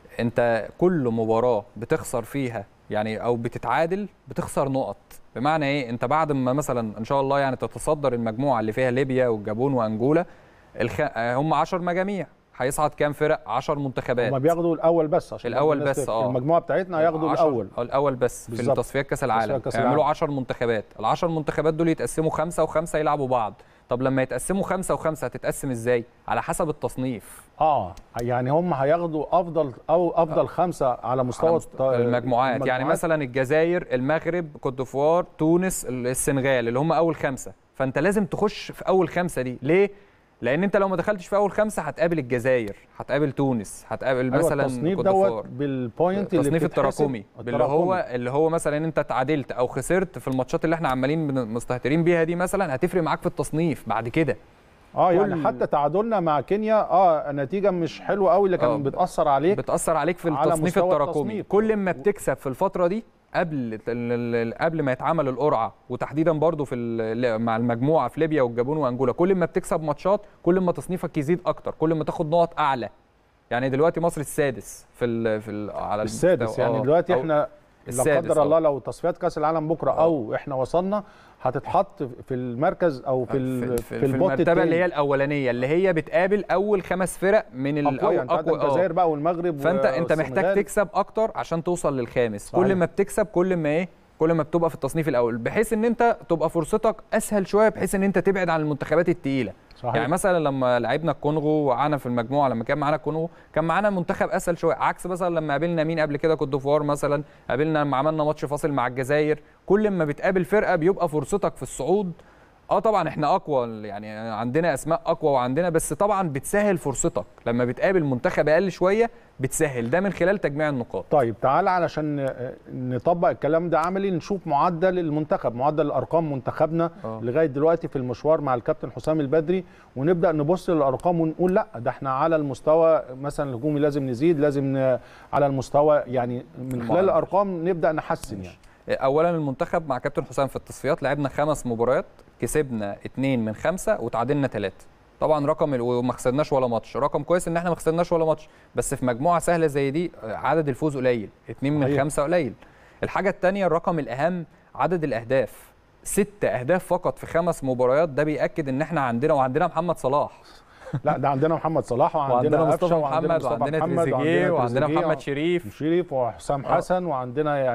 انت كل مباراه بتخسر فيها يعني او بتتعادل بتخسر نقط بمعنى ايه انت بعد ما مثلا ان شاء الله يعني تتصدر المجموعه اللي فيها ليبيا والجابون وانجولا الخ... آه، هم 10 مجاميع هيصعد كام فرق 10 منتخبات هما بياخدوا الاول بس عشان الأول الناس بس، تفهم. آه. المجموعه بتاعتنا هياخدوا عشر- الاول آه، الاول بس بالظبط. في تصفيات كاس العالم تصفيات كأس يعملوا العالم. 10 منتخبات ال10 منتخبات دول يتقسموا خمسه وخمسه يلعبوا بعض طب لما يتقسموا خمسه وخمسه هتتقسم ازاي على حسب التصنيف اه يعني هم هياخدوا افضل او افضل خمسه على مستوى على مست- الط- المجموعات يعني مثلا الجزائر المغرب كوت ديفوار تونس السنغال اللي هم اول خمسه فانت لازم تخش في اول خمسه دي ليه لان انت لو ما دخلتش في اول خمسه هتقابل الجزائر هتقابل تونس هتقابل أيوة مثلا التصنيف كوت دوت ديفوار. التصنيف بتتحسب- التراكمي اللي هو اللي هو مثلا انت اتعادلت او خسرت في الماتشات اللي احنا عمالين بن- مستهترين بيها دي مثلا هتفرق معاك في التصنيف بعد كده اه يعني كل- حتى تعادلنا مع كينيا اه نتيجه مش حلوه قوي لكن آه، بتاثر عليك بتاثر عليك في على التصنيف مستوى التراكمي التصنيف. كل ما بتكسب في الفتره دي قبل ال- ال- ال- قبل ما يتعمل القرعه وتحديدا برضو في ال- مع المجموعه في ليبيا والجابون وانجولا كل ما بتكسب ماتشات كل ما تصنيفك يزيد اكتر كل ما تاخد نقط اعلى يعني دلوقتي مصر السادس في ال في ال على السادس المستوى- يعني آه، دلوقتي أو- احنا لا السادس، قدر آه. الله لو تصفيات كاس العالم بكره آه. او احنا وصلنا هتتحط في المركز او في ال- في, في في البوت المرتبه اللي هي التاني. الاولانيه اللي هي بتقابل اول خمس فرق من اقوى يعني الاول أقوى آه. الجزائر بقى والمغرب فانت انت محتاج والسنغال. تكسب اكتر عشان توصل للخامس صحيح. كل ما بتكسب كل ما ايه كل ما بتبقى في التصنيف الاول بحيث ان انت تبقى فرصتك اسهل شويه بحيث ان انت تبعد عن المنتخبات التقيله صحيح. يعني مثلا لما لعبنا الكونغو وقعنا في المجموعه لما كان معانا الكونغو كان معانا منتخب اسهل شويه عكس مثلا لما قابلنا مين قبل كده كوت ديفوار مثلا قابلنا لما عملنا ماتش فاصل مع الجزائر كل ما بتقابل فرقه بيبقى فرصتك في الصعود اه طبعا احنا اقوى يعني عندنا اسماء اقوى وعندنا بس طبعا بتسهل فرصتك لما بتقابل منتخب اقل شويه بتسهل ده من خلال تجميع النقاط طيب تعالى علشان ن- نطبق الكلام ده عملي نشوف معدل المنتخب معدل الارقام منتخبنا آه. لغايه دلوقتي في المشوار مع الكابتن حسام البدري ونبدا نبص للارقام ونقول لا ده احنا على المستوى مثلا الهجومي لازم نزيد لازم ن... على المستوى يعني من خلال المعدل. الارقام نبدا نحسن يعني اولا المنتخب مع كابتن حسام في التصفيات لعبنا خمس مباريات كسبنا اثنين من خمسه وتعادلنا ثلاثه طبعا رقم ال- وما خسرناش ولا ماتش رقم كويس ان احنا ما خسرناش ولا ماتش بس في مجموعه سهله زي دي آه، عدد الفوز قليل اثنين من صحيح. خمسه قليل الحاجه الثانيه الرقم الاهم عدد الاهداف ست اهداف فقط في خمس مباريات ده بياكد ان احنا عندنا وعندنا محمد صلاح لا ده عندنا محمد صلاح وعندنا, وعندنا قفشة مصطفى محمد وعندنا تريزيجيه وعندنا محمد شريف شريف وحسام آه. حسن وعندنا يعني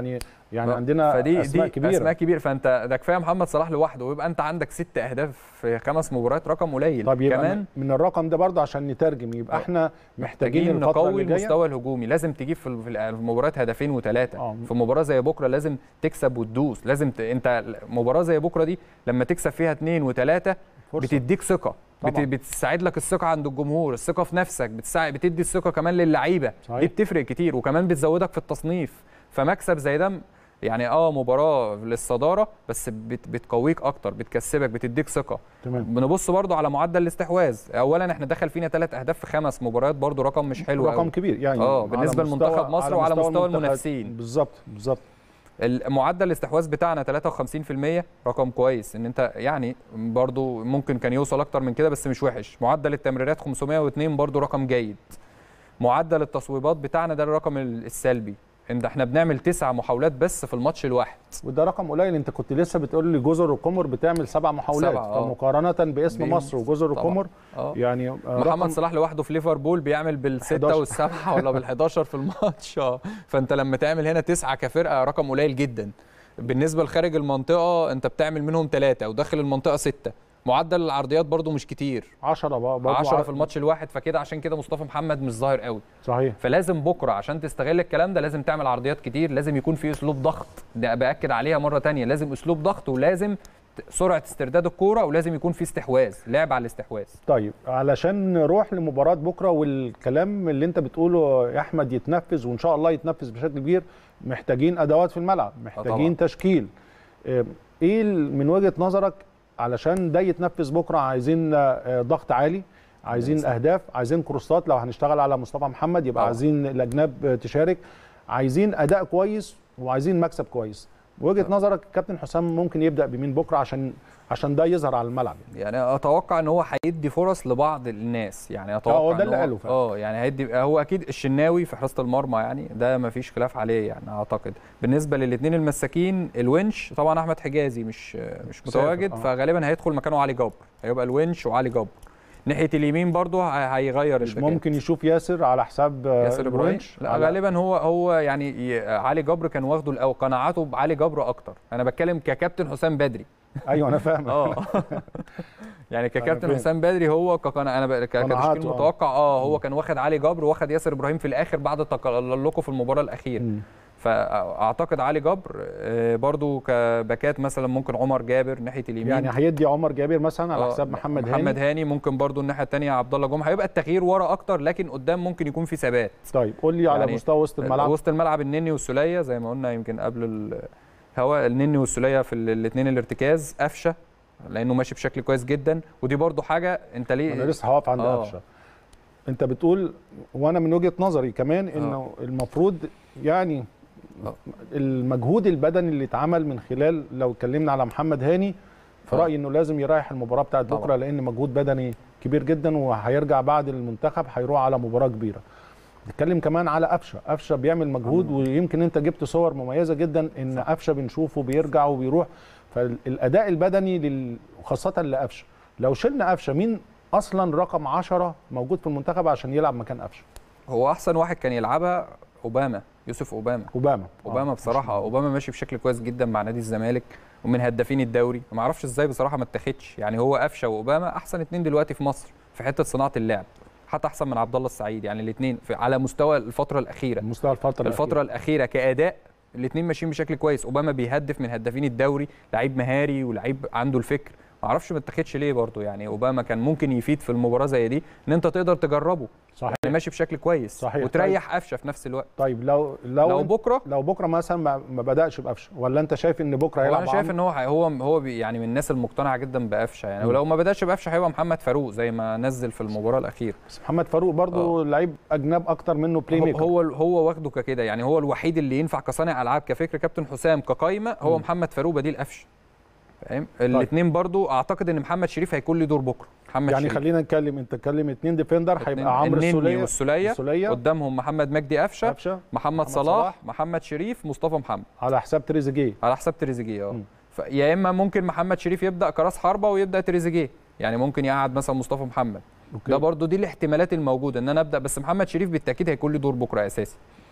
يعني ب- عندنا فدي اسماء دي كبيره اسماء كبيره فانت ده كفايه محمد صلاح لوحده ويبقى انت عندك ست اهداف في خمس مباريات رقم قليل طب يبقى كمان من- من الرقم ده برضه عشان نترجم يبقى آه. احنا محتاجين محتاجين الفتره نقوي اللي جايه المستوى الهجومي لازم تجيب في ال- في المباريات هدفين وثلاثه آه. في مباراه زي بكره لازم تكسب وتدوس لازم ت... انت مباراه زي بكره دي لما تكسب فيها اثنين وثلاثه فرصة. بتديك ثقه بت... طبعاً. بتساعد لك الثقه عند الجمهور الثقه في نفسك بتساعد بتدي الثقه كمان للعيبه صحيح. دي بتفرق كتير وكمان بتزودك في التصنيف فمكسب زي ده يعني اه مباراه للصداره بس بت... بتقويك اكتر بتكسبك بتديك ثقه تمام بنبص برضو على معدل الاستحواذ اولا احنا دخل فينا ثلاث اهداف في خمس مباريات برضو رقم مش حلو رقم أوي. كبير يعني آه، على بالنسبة مستوى- لمنتخب مصر وعلى مستوى المنتخب- المنافسين. بالظبط بالظبط المعدل الاستحواذ بتاعنا 53% رقم كويس ان انت يعني برضو ممكن كان يوصل اكتر من كده بس مش وحش معدل التمريرات 502 برضو رقم جيد معدل التصويبات بتاعنا ده الرقم السلبي ان احنا بنعمل تسع محاولات بس في الماتش الواحد وده رقم قليل انت كنت لسه بتقول لي جزر القمر بتعمل سبع محاولات سبعة، آه. فمقارنه باسم بين- مصر وجزر طبعاً. القمر اه يعني آه، محمد رقم صلاح لوحده في ليفربول بيعمل بالستة 11. والسبعة ولا بال11 في الماتش اه فانت لما تعمل هنا تسعة كفرقة رقم قليل جدا بالنسبة لخارج المنطقة انت بتعمل منهم ثلاثة وداخل المنطقة ستة معدل العرضيات برضو مش كتير 10 برضه 10 في الماتش الواحد فكده عشان كده مصطفى محمد مش ظاهر قوي صحيح فلازم بكره عشان تستغل الكلام ده لازم تعمل عرضيات كتير لازم يكون في اسلوب ضغط ده باكد عليها مره تانية لازم اسلوب ضغط ولازم ت- سرعه استرداد الكوره ولازم يكون في استحواذ لعب على الاستحواذ طيب علشان نروح لمباراة بكرة والكلام اللي انت بتقوله يا احمد يتنفذ وان شاء الله يتنفذ بشكل كبير محتاجين ادوات في الملعب محتاجين طبعاً. تشكيل اه، ايه ال- من وجهة نظرك علشان ده يتنفذ بكرة عايزين اه، ضغط عالي عايزين لازم. اهداف عايزين كروسات لو هنشتغل على مصطفى محمد يبقى طبعاً. عايزين الاجناب اه، تشارك عايزين اداء كويس وعايزين مكسب كويس بوجهة نظرك كابتن حسام ممكن يبدأ بمين بكرة عشان عشان ده يظهر على الملعب يعني. يعني اتوقع ان هو هيدي فرص لبعض الناس يعني اتوقع هو ده إن اللي قاله فعلا. اه يعني هيدي هو اكيد الشناوي في حراسه المرمى يعني ده ما فيش خلاف عليه يعني اعتقد بالنسبه للاثنين المساكين الونش طبعا احمد حجازي مش مش مسافر، متواجد آه. فغالبا هيدخل مكانه علي جبر هيبقى الونش وعلي جبر ناحيه اليمين برضه ه- هيغير مش الباكات. ممكن يشوف ياسر على حساب آه، ياسر ابراهيم الونش؟ لا على- غالبا هو هو يعني ي- علي جبر كان واخده الاول قناعاته بعلي جبر اكتر انا بتكلم ككابتن حسام بدري ايوه انا فاهم اه يعني ككابتن فاهم. حسام بدري هو كقناع انا ب- ك- قناعاته، كتشكيل آه. متوقع اه هو كان واخد علي جبر واخد ياسر ابراهيم في الاخر بعد تقلقه في المباراه الاخيره مم. فاعتقد علي جبر آه، برضو كباكات مثلا ممكن عمر جابر ناحيه اليمين يعني هيدي عمر جابر مثلا على آه، حساب محمد هاني محمد هاني ممكن برضو الناحيه الثانيه عبد الله جمعه هيبقى التغيير ورا اكتر لكن قدام ممكن يكون في ثبات طيب قول لي على يعني مستوى وسط الملعب وسط الملعب النني والسوليه زي ما قلنا يمكن قبل الهواء النني والسوليه في الاثنين الارتكاز قفشه لانه ماشي بشكل كويس جدا ودي برضو حاجه انت ليه انا لسه هقف عند آه. قفشه انت بتقول وانا من وجهه نظري كمان انه المفروض يعني آه. المجهود البدني اللي اتعمل من خلال لو اتكلمنا على محمد هاني في آه. رايي انه لازم يريح المباراه بتاعت طبعا. بكره لان مجهود بدني كبير جدا وهيرجع بعد المنتخب هيروح على مباراه كبيره نتكلم كمان على قفشه قفشه بيعمل مجهود ويمكن انت جبت صور مميزه جدا ان قفشه بنشوفه بيرجع وبيروح فالاداء البدني لل... خاصه لقفشه لو شلنا قفشه مين اصلا رقم 10 موجود في المنتخب عشان يلعب مكان قفشه هو احسن واحد كان يلعبها اوباما يوسف اوباما اوباما اوباما آه، بصراحه اوباما ماشي بشكل كويس جدا مع نادي الزمالك ومن هدافين الدوري ما اعرفش ازاي بصراحه ما اتاخدش يعني هو قفشه واوباما احسن اتنين دلوقتي في مصر في حته صناعه اللعب حتى احسن من عبد الله السعيد يعني الاثنين على مستوى الفتره الاخيره مستوى الفتره الفتره الاخيره كاداء الاثنين ماشيين بشكل كويس اوباما بيهدف من هدافين الدوري لعيب مهاري ولعيب عنده الفكر ما اعرفش ما اتاخدش ليه برضه يعني اوباما كان ممكن يفيد في المباراه زي دي ان انت تقدر تجربه صحيح يعني ماشي بشكل كويس صحيح. وتريح قفشه في نفس الوقت طيب لو لو لو لو, بكره لو بكره مثلا ما, ما بداش بقفشه ولا انت شايف ان بكره هو هيلعب انا شايف عمرو؟ ان هو هو هو بي- يعني من الناس المقتنعه جدا بقفشه يعني مم. ولو ما بداش بقفشه هيبقى محمد فاروق زي ما نزل في المباراه الاخيره بس محمد فاروق برضو لعيب اجنب اكتر منه بلاي هو ميكر هو هو واخده ككده يعني هو الوحيد اللي ينفع كصانع العاب كفكر كابتن حسام كقايمه هو مم. محمد فاروق بديل قفشه فاهم الاثنين برضو اعتقد ان محمد شريف هيكون له دور بكره محمد يعني شريف خلينا نتكلم انت تتكلم اتنين ديفندر اتنين- هيبقى عمرو النني السوليه والسوليه السوليه قدامهم محمد مجدي قفشه قفشه محمد, محمد صلاح, صلاح. محمد شريف مصطفى محمد على حساب تريزيجيه على حساب تريزيجيه اه مم. ف- يا اما ممكن محمد شريف يبدا كراس حربه ويبدا تريزيجيه يعني ممكن يقعد مثلا مصطفى محمد أوكي. ده برضو دي الاحتمالات الموجوده ان انا ابدا بس محمد شريف بالتاكيد هيكون له دور بكره اساسي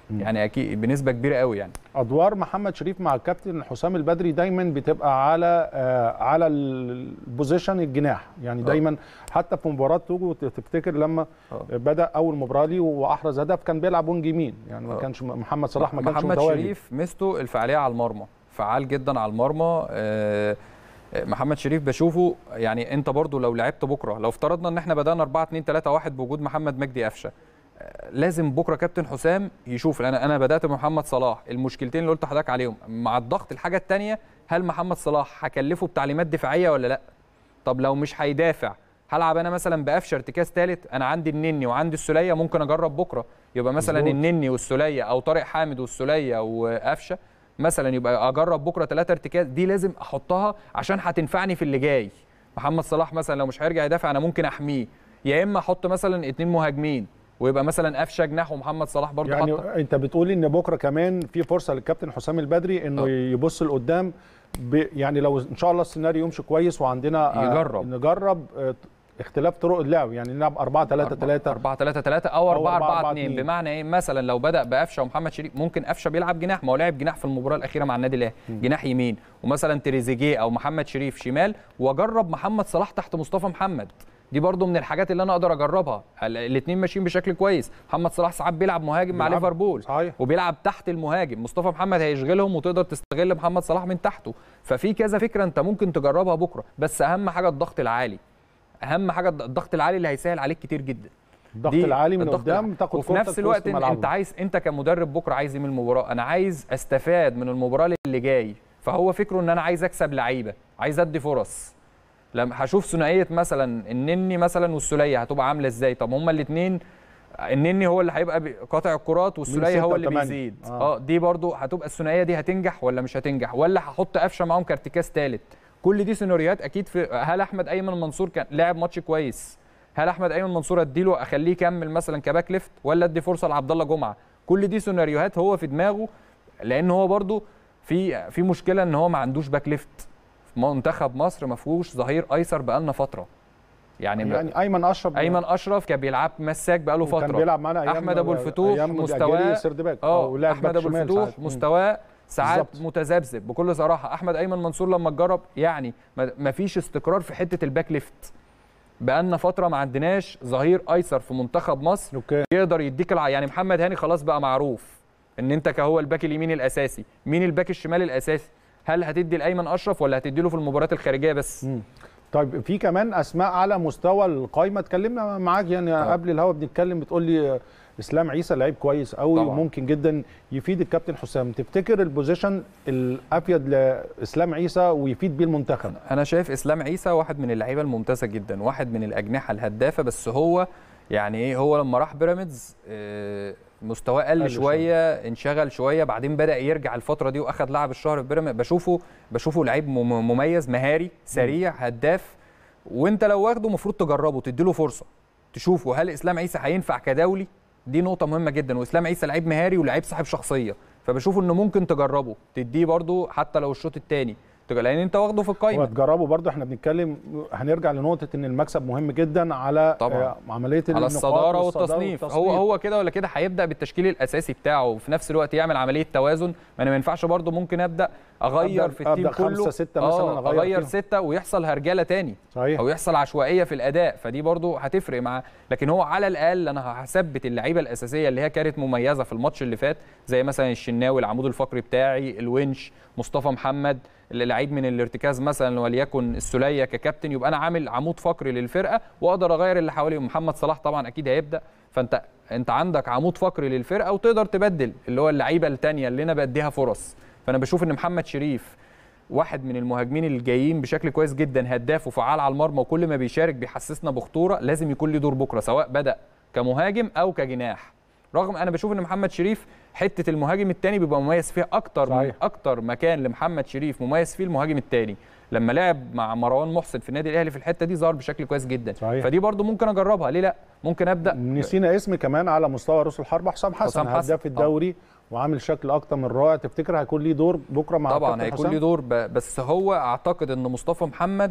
يعني اكيد بنسبه كبيره قوي يعني ادوار محمد شريف مع الكابتن حسام البدري دايما بتبقى على آه على البوزيشن الجناح يعني آه. دايما حتى في مباراه توجو تفتكر لما آه. بدا اول مباراه ليه واحرز هدف كان بيلعب وينج يمين يعني ما آه. كانش محمد صلاح ما كانش محمد متواجد شريف ميزته الفعاليه على المرمى فعال جدا على المرمى آه، آه، محمد شريف بشوفه يعني انت برضو لو لعبت بكره لو افترضنا ان احنا بدانا 4 2 3 1 بوجود محمد مجدي قفشه آه، لازم بكره كابتن حسام يشوف لان انا بدات بمحمد صلاح المشكلتين اللي قلت لحضرتك عليهم مع الضغط الحاجه الثانيه هل محمد صلاح هكلفه بتعليمات دفاعيه ولا لا طب لو مش هيدافع هلعب انا مثلا بقفشه ارتكاز ثالث انا عندي النني وعندي السوليه ممكن اجرب بكره يبقى مثلا مظبوط. النني والسوليه او طارق حامد والسوليه وقفشه مثلا يبقى اجرب بكره ثلاثه ارتكاز دي لازم احطها عشان هتنفعني في اللي جاي محمد صلاح مثلا لو مش هيرجع يدافع انا ممكن احميه يا اما احط مثلا اتنين مهاجمين ويبقى مثلا قفشه جناح ومحمد صلاح برضه يعني حاطه انت بتقول ان بكره كمان في فرصه للكابتن حسام البدري انه آه. يبص لقدام ب... يعني لو ان شاء الله السيناريو يمشي كويس وعندنا آه، يجرب. نجرب آه، اختلاف طرق اللعب يعني نلعب 4 3 3 4 3 3 او أو 4 4 4 2 2. بمعنى ايه مثلا لو بدا بقفشه ومحمد شريف ممكن قفشه بيلعب جناح ما هو لعب جناح في المباراه الاخيره مع النادي الاهلي جناح يمين ومثلا تريزيجيه او محمد شريف شمال واجرب محمد صلاح تحت مصطفى محمد دي برضو من الحاجات اللي انا اقدر اجربها الاثنين ماشيين بشكل كويس محمد صلاح ساعات بيلعب مهاجم مع بيلعب. ليفربول صحيح وبيلعب تحت المهاجم مصطفى محمد هيشغلهم وتقدر تستغل محمد صلاح من تحته ففي كذا فكره انت ممكن تجربها بكره بس اهم حاجه الضغط العالي اهم حاجه الضغط العالي اللي هيسهل عليك كتير جدا الضغط دي العالي من الضغط قدام العالي. تاخد وفي كورتك نفس في الوقت وسط انت, ملعبهم. انت عايز انت كمدرب بكره عايز ايه من المباراه انا عايز استفاد من المباراه اللي جاي فهو فكره ان انا عايز اكسب لعيبه عايز ادي فرص لما هشوف ثنائيه مثلا النني مثلا والسوليه هتبقى عامله ازاي طب هما الاثنين النني هو اللي هيبقى بي- قاطع الكرات والسوليه ستة هو اللي وتمانية. بيزيد آه. اه دي برضو هتبقى الثنائيه دي هتنجح ولا مش هتنجح ولا هحط قفشه معاهم كارتكاز ثالث كل دي سيناريوهات اكيد في هل احمد ايمن منصور كان لعب ماتش كويس هل احمد ايمن منصور اديله اخليه يكمل مثلا كباك ليفت ولا ادي فرصه لعبد الله جمعه كل دي سيناريوهات هو في دماغه لان هو برضو في في مشكله ان هو ما عندوش باك ليفت في منتخب مصر ما فيهوش ظهير ايسر بقالنا فتره يعني, يعني يعني ايمن اشرف ايمن اشرف كان بيلعب مساك بقاله وكان فتره بيلعب معانا ايام احمد ابو الفتوح أيام مستواه أجيري سيردباك اه أو لاعب احمد باك ابو شمال الفتوح ساعات. مستواه ساعات بالظبط. متذبذب بكل صراحه احمد ايمن منصور لما تجرب يعني ما- ما فيش استقرار في حته الباك ليفت بقالنا فتره ما عندناش ظهير ايسر في منتخب مصر اوكي يقدر يديك الع... يعني محمد هاني خلاص بقى معروف ان انت كهو الباك اليمين الاساسي مين الباك الشمال الاساسي هل هتدي لايمن اشرف ولا هتدي له في المباريات الخارجيه بس مم. طيب في كمان اسماء على مستوى القائمه اتكلمنا معاك يعني آه. قبل الهوا بنتكلم بتقول لي آه، اسلام عيسى لعيب كويس قوي طبعاً. وممكن جدا يفيد الكابتن حسام تفتكر البوزيشن الافيد لاسلام عيسى ويفيد بيه المنتخب انا شايف اسلام عيسى واحد من اللعيبه الممتازه جدا واحد من الاجنحه الهدافه بس هو يعني ايه هو لما راح بيراميدز آه، مستواه قل قل شويه انشغل شويه بعدين بدا يرجع الفتره دي واخد لاعب الشهر في بيراميدز بشوفه بشوفه لعيب مم- مميز مهاري سريع هداف وانت لو واخده المفروض تجربه تديله فرصه تشوفه هل اسلام عيسى هينفع كدولي دي نقطه مهمه جدا واسلام عيسى لعيب مهاري ولعيب صاحب شخصيه فبشوف انه ممكن تجربه تديه برده حتى لو الشوط الثاني لان انت واخده في القايمه وتجربوا برضو احنا بنتكلم هنرجع لنقطه ان المكسب مهم جدا على طبعاً. آه، عمليه على النقاط الصداره والصدارة والتصنيف هو هو كده ولا كده هيبدا بالتشكيل الاساسي بتاعه وفي نفس الوقت يعمل عمليه توازن ما انا ما ينفعش برضه ممكن ابدا اغير أبدأ- في التيم أبدأ خمسة، كله ستة مثلاً آه، أغير اغير فيهم. سته ويحصل هرجله تاني صحيح او يحصل عشوائيه في الاداء فدي برضه هتفرق معاه لكن هو على الاقل انا هثبت اللعيبه الاساسيه اللي هي كانت مميزه في الماتش اللي فات زي مثلا الشناوي العمود الفقري بتاعي الونش مصطفى محمد اللعيب من الارتكاز مثلا وليكن السوليه ككابتن يبقى انا عامل عمود فقري للفرقه واقدر اغير اللي حواليهم محمد صلاح طبعا اكيد هيبدا فانت انت عندك عمود فقري للفرقه وتقدر تبدل اللي هو اللعيبه الثانيه اللي انا بديها فرص فانا بشوف ان محمد شريف واحد من المهاجمين الجايين بشكل كويس جدا هداف وفعال على المرمى وكل ما بيشارك بيحسسنا بخطوره لازم يكون له دور بكره سواء بدا كمهاجم او كجناح رغم انا بشوف ان محمد شريف حته المهاجم الثاني بيبقى مميز فيها اكتر من صحيح. اكتر مكان لمحمد شريف مميز فيه المهاجم الثاني لما لعب مع مروان محسن في النادي الاهلي في الحته دي ظهر بشكل كويس جدا صحيح. فدي برضو ممكن اجربها ليه لا ممكن ابدا نسينا اسم كمان على مستوى رؤوس الحرب حسام حسن حسام حسن. هداف الدوري وعامل شكل اكتر من رائع تفتكر هيكون ليه دور بكره مع طبعا الكابتن هيكون حسام؟ ليه دور ب- بس هو اعتقد ان مصطفى محمد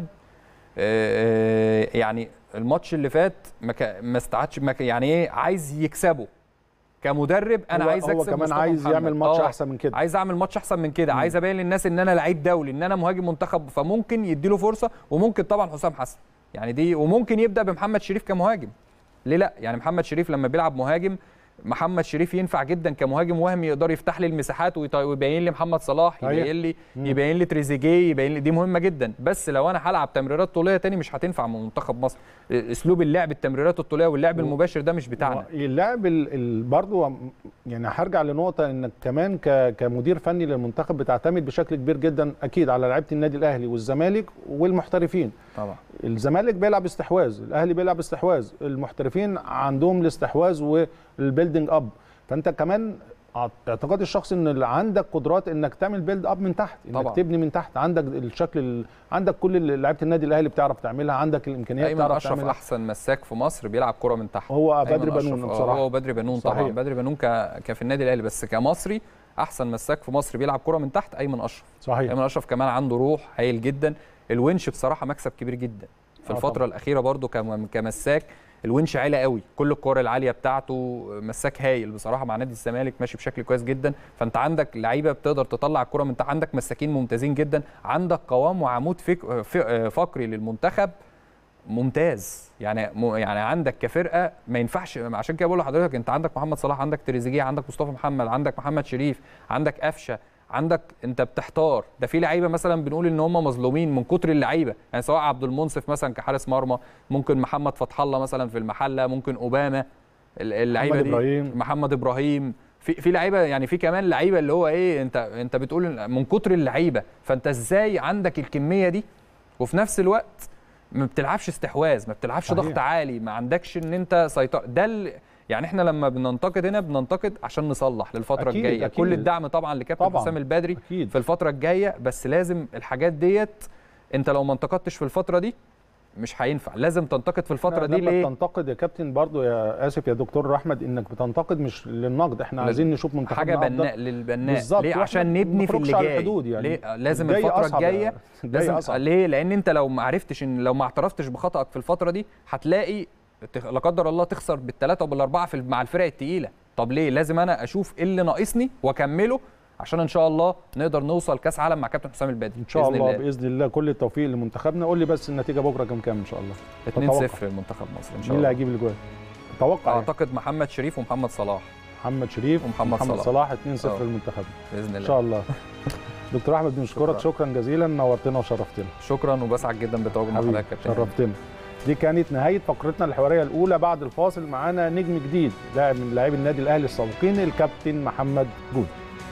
آه، يعني الماتش اللي فات ما كا- ما استعادش ما كا- يعني ايه عايز يكسبه كمدرب انا هو- عايز هو اكسب كمان مصطفى عايز محمد. يعمل ماتش آه. احسن من كده عايز اعمل ماتش احسن من كده عايز ابين للناس ان انا لعيب دولي ان انا مهاجم منتخب فممكن يديله فرصه وممكن طبعا حسام حسن يعني دي وممكن يبدا بمحمد شريف كمهاجم ليه لا يعني محمد شريف لما بيلعب مهاجم محمد شريف ينفع جدا كمهاجم وهمي يقدر يفتح لي المساحات ويط- ويبين لي محمد صلاح صحيح. يبين لي مم. يبين لي تريزيجيه يبين لي دي مهمه جدا بس لو انا هلعب تمريرات طوليه تاني مش هتنفع مع منتخب مصر اسلوب اللعب التمريرات الطوليه واللعب و- المباشر ده مش بتاعنا اللاعب ال- ال- برضه يعني هرجع لنقطه انك كمان ك- كمدير فني للمنتخب بتعتمد بشكل كبير جدا اكيد على لعيبه النادي الاهلي والزمالك والمحترفين طبعا الزمالك بيلعب استحواذ الاهلي بيلعب استحواذ المحترفين عندهم الاستحواذ والبيلدينج اب فانت كمان اعتقادي الشخصي ان اللي عندك قدرات انك تعمل بيلد اب من تحت انك طبعا. تبني من تحت عندك الشكل ال... عندك كل اللي لعيبه النادي الاهلي بتعرف تعملها عندك الامكانيات ايمن تعرف اشرف تعملها احسن مساك في مصر بيلعب كره من تحت هو أيمن بدري أشرف، بنون آه، بصراحه هو بدري بنون طبعا صحيح. بدري بنون ك... كفي النادي الاهلي بس كمصري احسن مساك في مصر بيلعب كره من تحت ايمن اشرف صحيح ايمن اشرف كمان عنده روح هايل جدا الونش بصراحه مكسب كبير جدا في آه الفتره طبعاً. الاخيره برضو كم- كمساك الونش عالي قوي كل الكور العاليه بتاعته مساك هايل بصراحه مع نادي الزمالك ماشي بشكل كويس جدا فانت عندك لعيبه بتقدر تطلع الكره من تحت عندك مساكين ممتازين جدا عندك قوام وعمود فك... ف- فقري للمنتخب ممتاز يعني م... يعني عندك كفرقه ما ينفعش عشان كده بقول لحضرتك انت عندك محمد صلاح عندك تريزيجيه عندك مصطفى محمد عندك محمد شريف عندك قفشه عندك انت بتحتار ده في لعيبه مثلا بنقول ان هم مظلومين من كتر اللعيبه يعني سواء عبد المنصف مثلا كحارس مرمى ممكن محمد فتح الله مثلا في المحله ممكن اوباما ال- اللعيبه محمد دي إبراهيم. محمد ابراهيم في في لعيبه يعني في كمان لعيبه اللي هو ايه انت انت بتقول من كتر اللعيبه فانت ازاي عندك الكميه دي وفي نفس الوقت ما بتلعبش استحواذ ما بتلعبش صحيح. ضغط عالي ما عندكش ان انت سيطره ده ال- يعني احنا لما بننتقد هنا بننتقد عشان نصلح للفتره أكيد، الجايه أكيد. كل الدعم طبعا لكابتن طبعاً. حسام البدري اكيد في الفتره الجايه بس لازم الحاجات ديت انت لو ما انتقدتش في الفتره دي مش هينفع لازم تنتقد في الفتره لا، دي لما ليه بتنتقد يا كابتن برضو يا اسف يا دكتور احمد انك بتنتقد مش للنقد احنا لل- عايزين نشوف منتخبنا حاجه أفضل. بناء للبناء بالظبط، ليه وإحنا عشان ما نبني في نخرجش اللي على جاي الحدود يعني. ليه لازم الجاي الفتره أصعب، الجايه الجاي لازم أصعب. ليه لان انت لو ما عرفتش ان لو ما اعترفتش بخطأك في الفتره دي هتلاقي تخ- لا قدر الله تخسر بالثلاثه وبالاربعه في مع الفرق الثقيله طب ليه لازم انا اشوف ايه اللي ناقصني واكمله عشان ان شاء الله نقدر نوصل كاس عالم مع كابتن حسام البدري ان شاء بإذن الله باذن الله كل التوفيق لمنتخبنا قول لي بس النتيجه بكره كام كام ان شاء الله 2-0 لمنتخب مصر ان مين شاء اللي الله هيجيب الاجوان توقع يعني. اعتقد محمد شريف ومحمد صلاح محمد شريف ومحمد محمد صلاح. صلاح 2-0 آه. للمنتخب باذن ان شاء الله الله دكتور احمد بنشكرك شكراً. شكرا جزيلا نورتنا وشرفتنا شكرا وبسعد جدا بتواجد مع حبيبي حضرتك يا كابتن شرفتنا دي كانت نهايه فقرتنا الحواريه الاولى بعد الفاصل معانا نجم جديد لاعب من لاعبي النادي الاهلي السابقين الكابتن محمد جود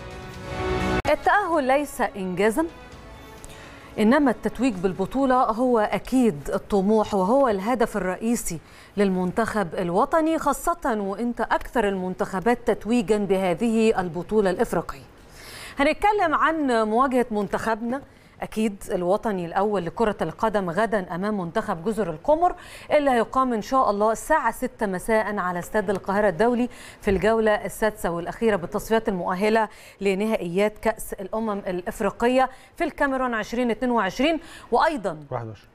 التأهل ليس إنجازا إنما التتويج بالبطولة هو أكيد الطموح وهو الهدف الرئيسي للمنتخب الوطني خاصة وإنت أكثر المنتخبات تتويجا بهذه البطولة الإفريقية هنتكلم عن مواجهة منتخبنا أكيد الوطني الأول لكرة القدم غدا أمام منتخب جزر القمر اللي هيقام إن شاء الله الساعة 6 مساء على استاد القاهرة الدولي في الجولة السادسة والأخيرة بالتصفيات المؤهلة لنهائيات كأس الأمم الإفريقية في الكاميرون 2022 وأيضا 21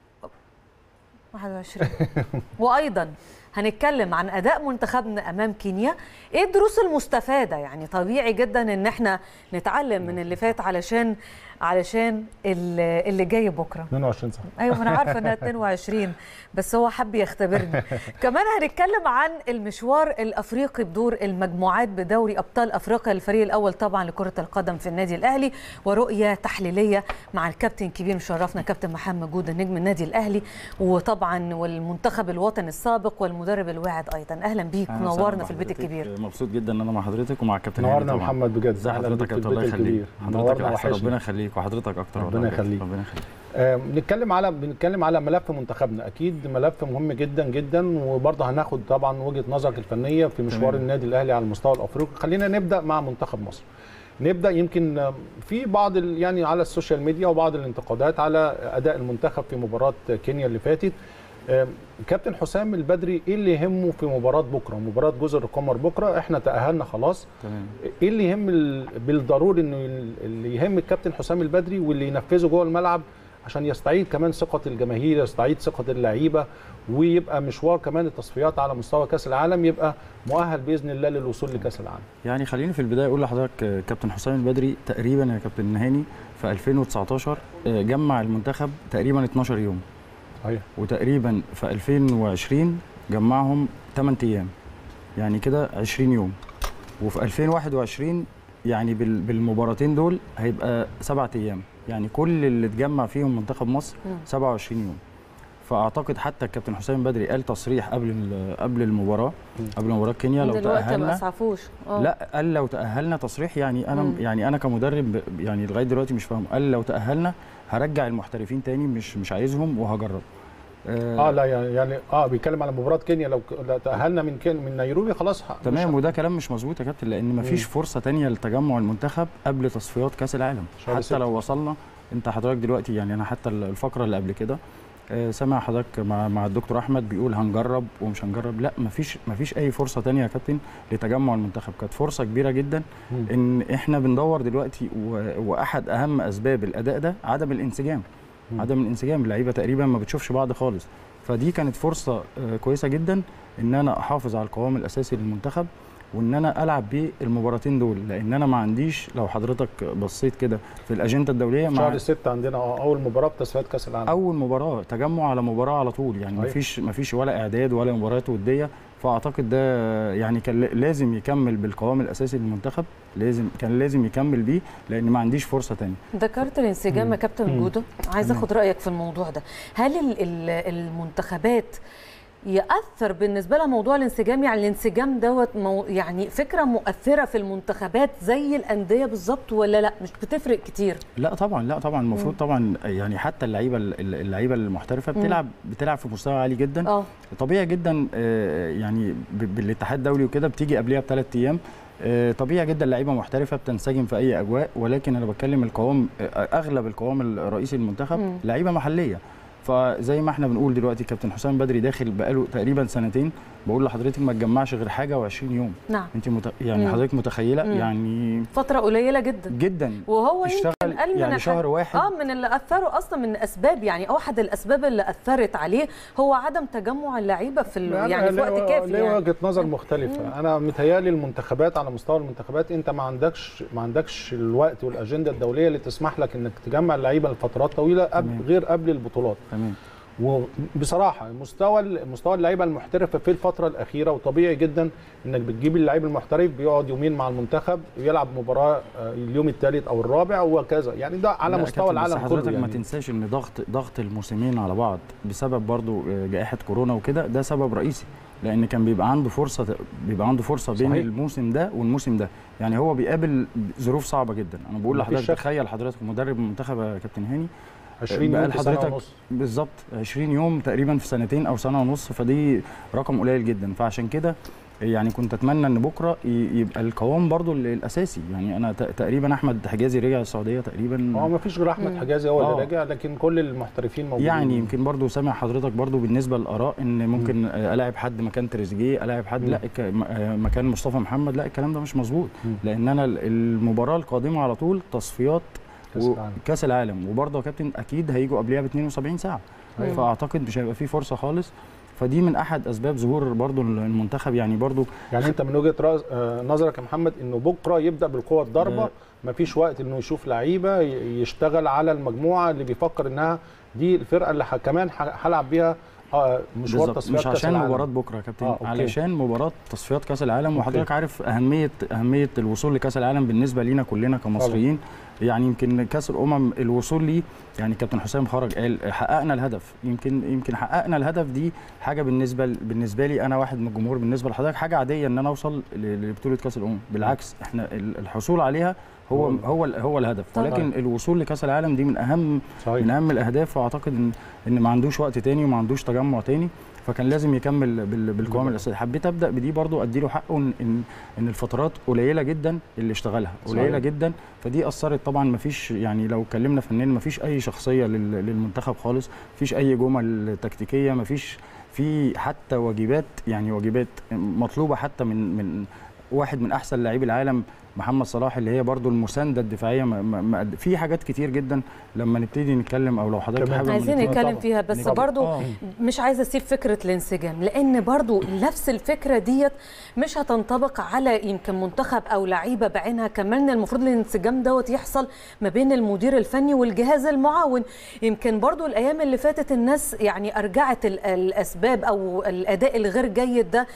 21 وايضا هنتكلم عن اداء منتخبنا امام كينيا ايه الدروس المستفاده يعني طبيعي جدا ان احنا نتعلم من اللي فات علشان علشان اللي اللي جاي بكره 22 صح ايوه انا عارفه انها 22 بس هو حب يختبرني كمان هنتكلم عن المشوار الافريقي بدور المجموعات بدوري ابطال افريقيا الفريق الاول طبعا لكره القدم في النادي الاهلي ورؤيه تحليليه مع الكابتن الكبير مشرفنا كابتن محمد جوده نجم النادي الاهلي وطبعا والمنتخب الوطني السابق والمدرب الواعد ايضا اهلا بيك أهلاً وسهلاً نورنا في البيت بحضرتك. الكبير مبسوط جدا ان انا مع حضرتك ومع الكابتن هاني نورنا طبعاً. محمد بجد ازي أهلاً حضرتك بيك يا في دكتور الله البيت يخليك الكبير. حضرتك نورنا احسن وحشنا. ربنا يخليك وحضرتك اكتر ربنا والله بجد. يخليك. ربنا يخليك آه، بنتكلم على بنتكلم على ملف منتخبنا اكيد ملف مهم جدا جدا وبرضه هناخد طبعا وجهه نظرك الفنيه في مشوار تمام. النادي الاهلي على المستوى الافريقي خلينا نبدا مع منتخب مصر نبدا يمكن آه، في بعض ال- يعني على السوشيال ميديا وبعض الانتقادات على اداء المنتخب في مباراه كينيا اللي فاتت آه، كابتن حسام البدري ايه اللي يهمه في مباراه بكره مباراه جزر القمر بكره احنا تاهلنا خلاص تمام ايه اللي يهم ال- بالضروري انه ال- اللي يهم الكابتن حسام البدري واللي ينفذه جوه الملعب عشان يستعيد كمان ثقه الجماهير يستعيد ثقه اللعيبه ويبقى مشوار كمان التصفيات على مستوى كاس العالم يبقى مؤهل باذن الله للوصول لكاس العالم يعني خليني في البدايه اقول لحضرتك آه، كابتن حسام البدري تقريبا يا كابتن نهاني في 2019 آه، جمع المنتخب تقريبا 12 يوم صحيح وتقريبا في 2020 جمعهم 8 ايام يعني كده 20 يوم وفي 2021 يعني بال- بالمباراتين دول هيبقى سبعة ايام يعني كل اللي اتجمع فيهم منتخب مصر مم. 27 يوم فاعتقد حتى الكابتن حسام بدري قال تصريح قبل ال- قبل المباراه مم. قبل مباراه كينيا لو دلوقتي ما تاهلنا اسعفوش آه. لا قال لو تاهلنا تصريح يعني انا مم. يعني انا كمدرب ب- يعني لغايه دلوقتي مش فاهم قال لو تاهلنا هرجع المحترفين تاني مش مش عايزهم وهجرب اه لا يعني يعني اه بيتكلم على مباراه كينيا لو ك- لو تاهلنا من كين من نيروبي خلاص ح- تمام مش- وده كلام مش مظبوط يا كابتن لان مفيش فرصه تانية لتجمع المنتخب قبل تصفيات كاس العالم شهر حتى ستة. لو وصلنا انت حضرتك دلوقتي يعني انا حتى الفقره اللي قبل كده آه، سامع حضرتك مع مع الدكتور احمد بيقول هنجرب ومش هنجرب لا مفيش مفيش اي فرصه تانية يا كابتن لتجمع المنتخب كانت فرصه كبيره جدا مم. ان احنا بندور دلوقتي و- واحد اهم اسباب الاداء ده عدم الانسجام مم. عدم الانسجام اللعيبه تقريبا ما بتشوفش بعض خالص فدي كانت فرصه آه، كويسه جدا ان انا احافظ على القوام الاساسي للمنتخب وان انا العب بالمباراتين دول لان انا ما عنديش لو حضرتك بصيت كده في الاجنده الدوليه مع شهر 6 عندنا اه اول مباراه في تصفيات كاس العالم اول مباراه تجمع على مباراه على طول يعني أيوة. مفيش مفيش ولا اعداد ولا مباريات وديه فاعتقد ده يعني كان لازم يكمل بالقوام الاساسي للمنتخب لازم كان لازم يكمل بيه لان ما عنديش فرصه تانية ذكرت الانسجام يا مم. كابتن مم. جودة عايز تمام. اخد رايك في الموضوع ده هل ال- ال- المنتخبات ياثر بالنسبه لها موضوع الانسجام يعني الانسجام دوت مو يعني فكره مؤثره في المنتخبات زي الانديه بالظبط ولا لا مش بتفرق كتير لا طبعا لا طبعا المفروض مم. طبعا يعني حتى اللعيبه اللعيبه المحترفه مم. بتلعب بتلعب في مستوى عالي جدا اه طبيعي جدا آه، يعني ب- بالاتحاد الدولي وكده بتيجي قبلها بثلاث ايام آه، طبيعي جدا لعيبه محترفه بتنسجم في اي اجواء ولكن انا بتكلم القوام آه، اغلب القوام الرئيسي للمنتخب مم. لعيبه محليه فزي ما احنا بنقول دلوقتي كابتن حسام بدري داخل بقاله تقريبا سنتين بقول لحضرتك ما تجمعش غير حاجه و20 يوم نعم انت مت... يعني مم. حضرتك متخيله مم. يعني فتره قليله جدا جدا وهو اشتغل يمكن قال من يعني الح- شهر واحد اه من اللي اثروا اصلا من اسباب يعني احد الاسباب اللي اثرت عليه هو عدم تجمع اللعيبه في ال- يعني يعني في ليه- وقت كافي ليه يعني وجهه نظر مختلفه انا متهيالي المنتخبات على مستوى المنتخبات انت ما عندكش ما عندكش الوقت والاجنده الدوليه اللي تسمح لك انك تجمع اللعيبه لفترات طويله قبل تمام. غير قبل البطولات تمام وبصراحه مستوى مستوى اللعيبه المحترفه في الفتره الاخيره وطبيعي جدا انك بتجيب اللعيب المحترف بيقعد يومين مع المنتخب ويلعب مباراه آه، اليوم الثالث او الرابع وكذا يعني ده على لا مستوى كابتن، بس العالم حضرتك كله ما يعني. تنساش ان ضغط ضغط الموسمين على بعض بسبب برضو آه، جائحه كورونا وكده ده سبب رئيسي لان كان بيبقى عنده فرصه بيبقى عنده فرصه بين صحيح. الموسم ده والموسم ده يعني هو بيقابل ظروف صعبه جدا انا بقول مفيش لحضرتك شك. تخيل حضرتك مدرب المنتخب يا كابتن هاني 20 بقى يوم في سنه لحضرتك ونص بالظبط 20 يوم تقريبا في سنتين او سنه ونص فدي رقم قليل جدا فعشان كده يعني كنت اتمنى ان بكره ي- يبقى القوام برضو ال- الاساسي يعني انا ت- تقريبا احمد حجازي رجع السعوديه تقريبا هو ما فيش غير احمد مم. حجازي هو اللي آه. راجع لكن كل المحترفين موجودين يعني يمكن برضو سامع حضرتك برضو بالنسبه للاراء ان ممكن آه، الاعب حد مكان تريزيجيه الاعب حد مم. لا ك- م- آه، مكان مصطفى محمد لا الكلام ده مش مظبوط مم. لان انا ال- المباراه القادمه على طول تصفيات كأس و- العالم. كاس العالم وبرضه يا كابتن اكيد هيجوا قبلها ب 72 ساعه أيوة. فاعتقد مش هيبقى في فرصه خالص فدي من احد اسباب ظهور برضه المنتخب يعني برضه يعني انت من وجهه راس آه، نظرك يا محمد انه بكره يبدا بالقوه الضربه آه. مفيش وقت انه يشوف لعيبه ي- يشتغل على المجموعه اللي بيفكر انها دي الفرقه اللي ح- كمان ح- هلعب بيها آه، مشوار بالظبط تصفيات مش كاس عشان العالم مباراه بكره يا كابتن آه، آه أوكي. علشان مباراه تصفيات كاس العالم أوكي. وحضرتك عارف اهميه اهميه الوصول لكاس العالم بالنسبه لينا كلنا كمصريين يعني يمكن كاس الامم الوصول ليه يعني كابتن حسام خرج قال حققنا الهدف يمكن يمكن حققنا الهدف دي حاجه بالنسبه بالنسبه لي انا واحد من الجمهور بالنسبه لحضرتك حاجه عاديه ان انا اوصل ل- لبطوله كاس الامم بالعكس احنا ال- الحصول عليها هو هو- هو ال- هو الهدف طبعاً. ولكن الوصول لكاس العالم دي من اهم صحيح من اهم الاهداف واعتقد ان ان ما عندوش وقت تاني وما عندوش تجمع تاني فكان لازم يكمل بال- بالقوام الاساسي حبيت ابدا بدي برضو ادي له حقه ان ان ان الفترات قليله جدا اللي اشتغلها قليله صحيح. جدا فدي اثرت طبعا ما فيش يعني لو اتكلمنا فنيا ما فيش اي شخصيه لل- للمنتخب خالص ما فيش اي جمل تكتيكيه ما فيش في حتى واجبات يعني واجبات مطلوبه حتى من من واحد من احسن لاعبي العالم محمد صلاح اللي هي برضو المسانده الدفاعيه ما ما ما في حاجات كتير جدا لما نبتدي نتكلم او لو حضرتك تمام. حابب عايزين نتكلم- نتكلم طبعاً. فيها بس نتكلم. برضو آه. مش عايزه اسيب فكره الانسجام لان برضو نفس الفكره ديت مش هتنطبق على يمكن منتخب او لعيبه بعينها كمان المفروض الانسجام دوت يحصل ما بين المدير الفني والجهاز المعاون يمكن برضو الايام اللي فاتت الناس يعني ارجعت ال- الاسباب او الاداء الغير جيد ده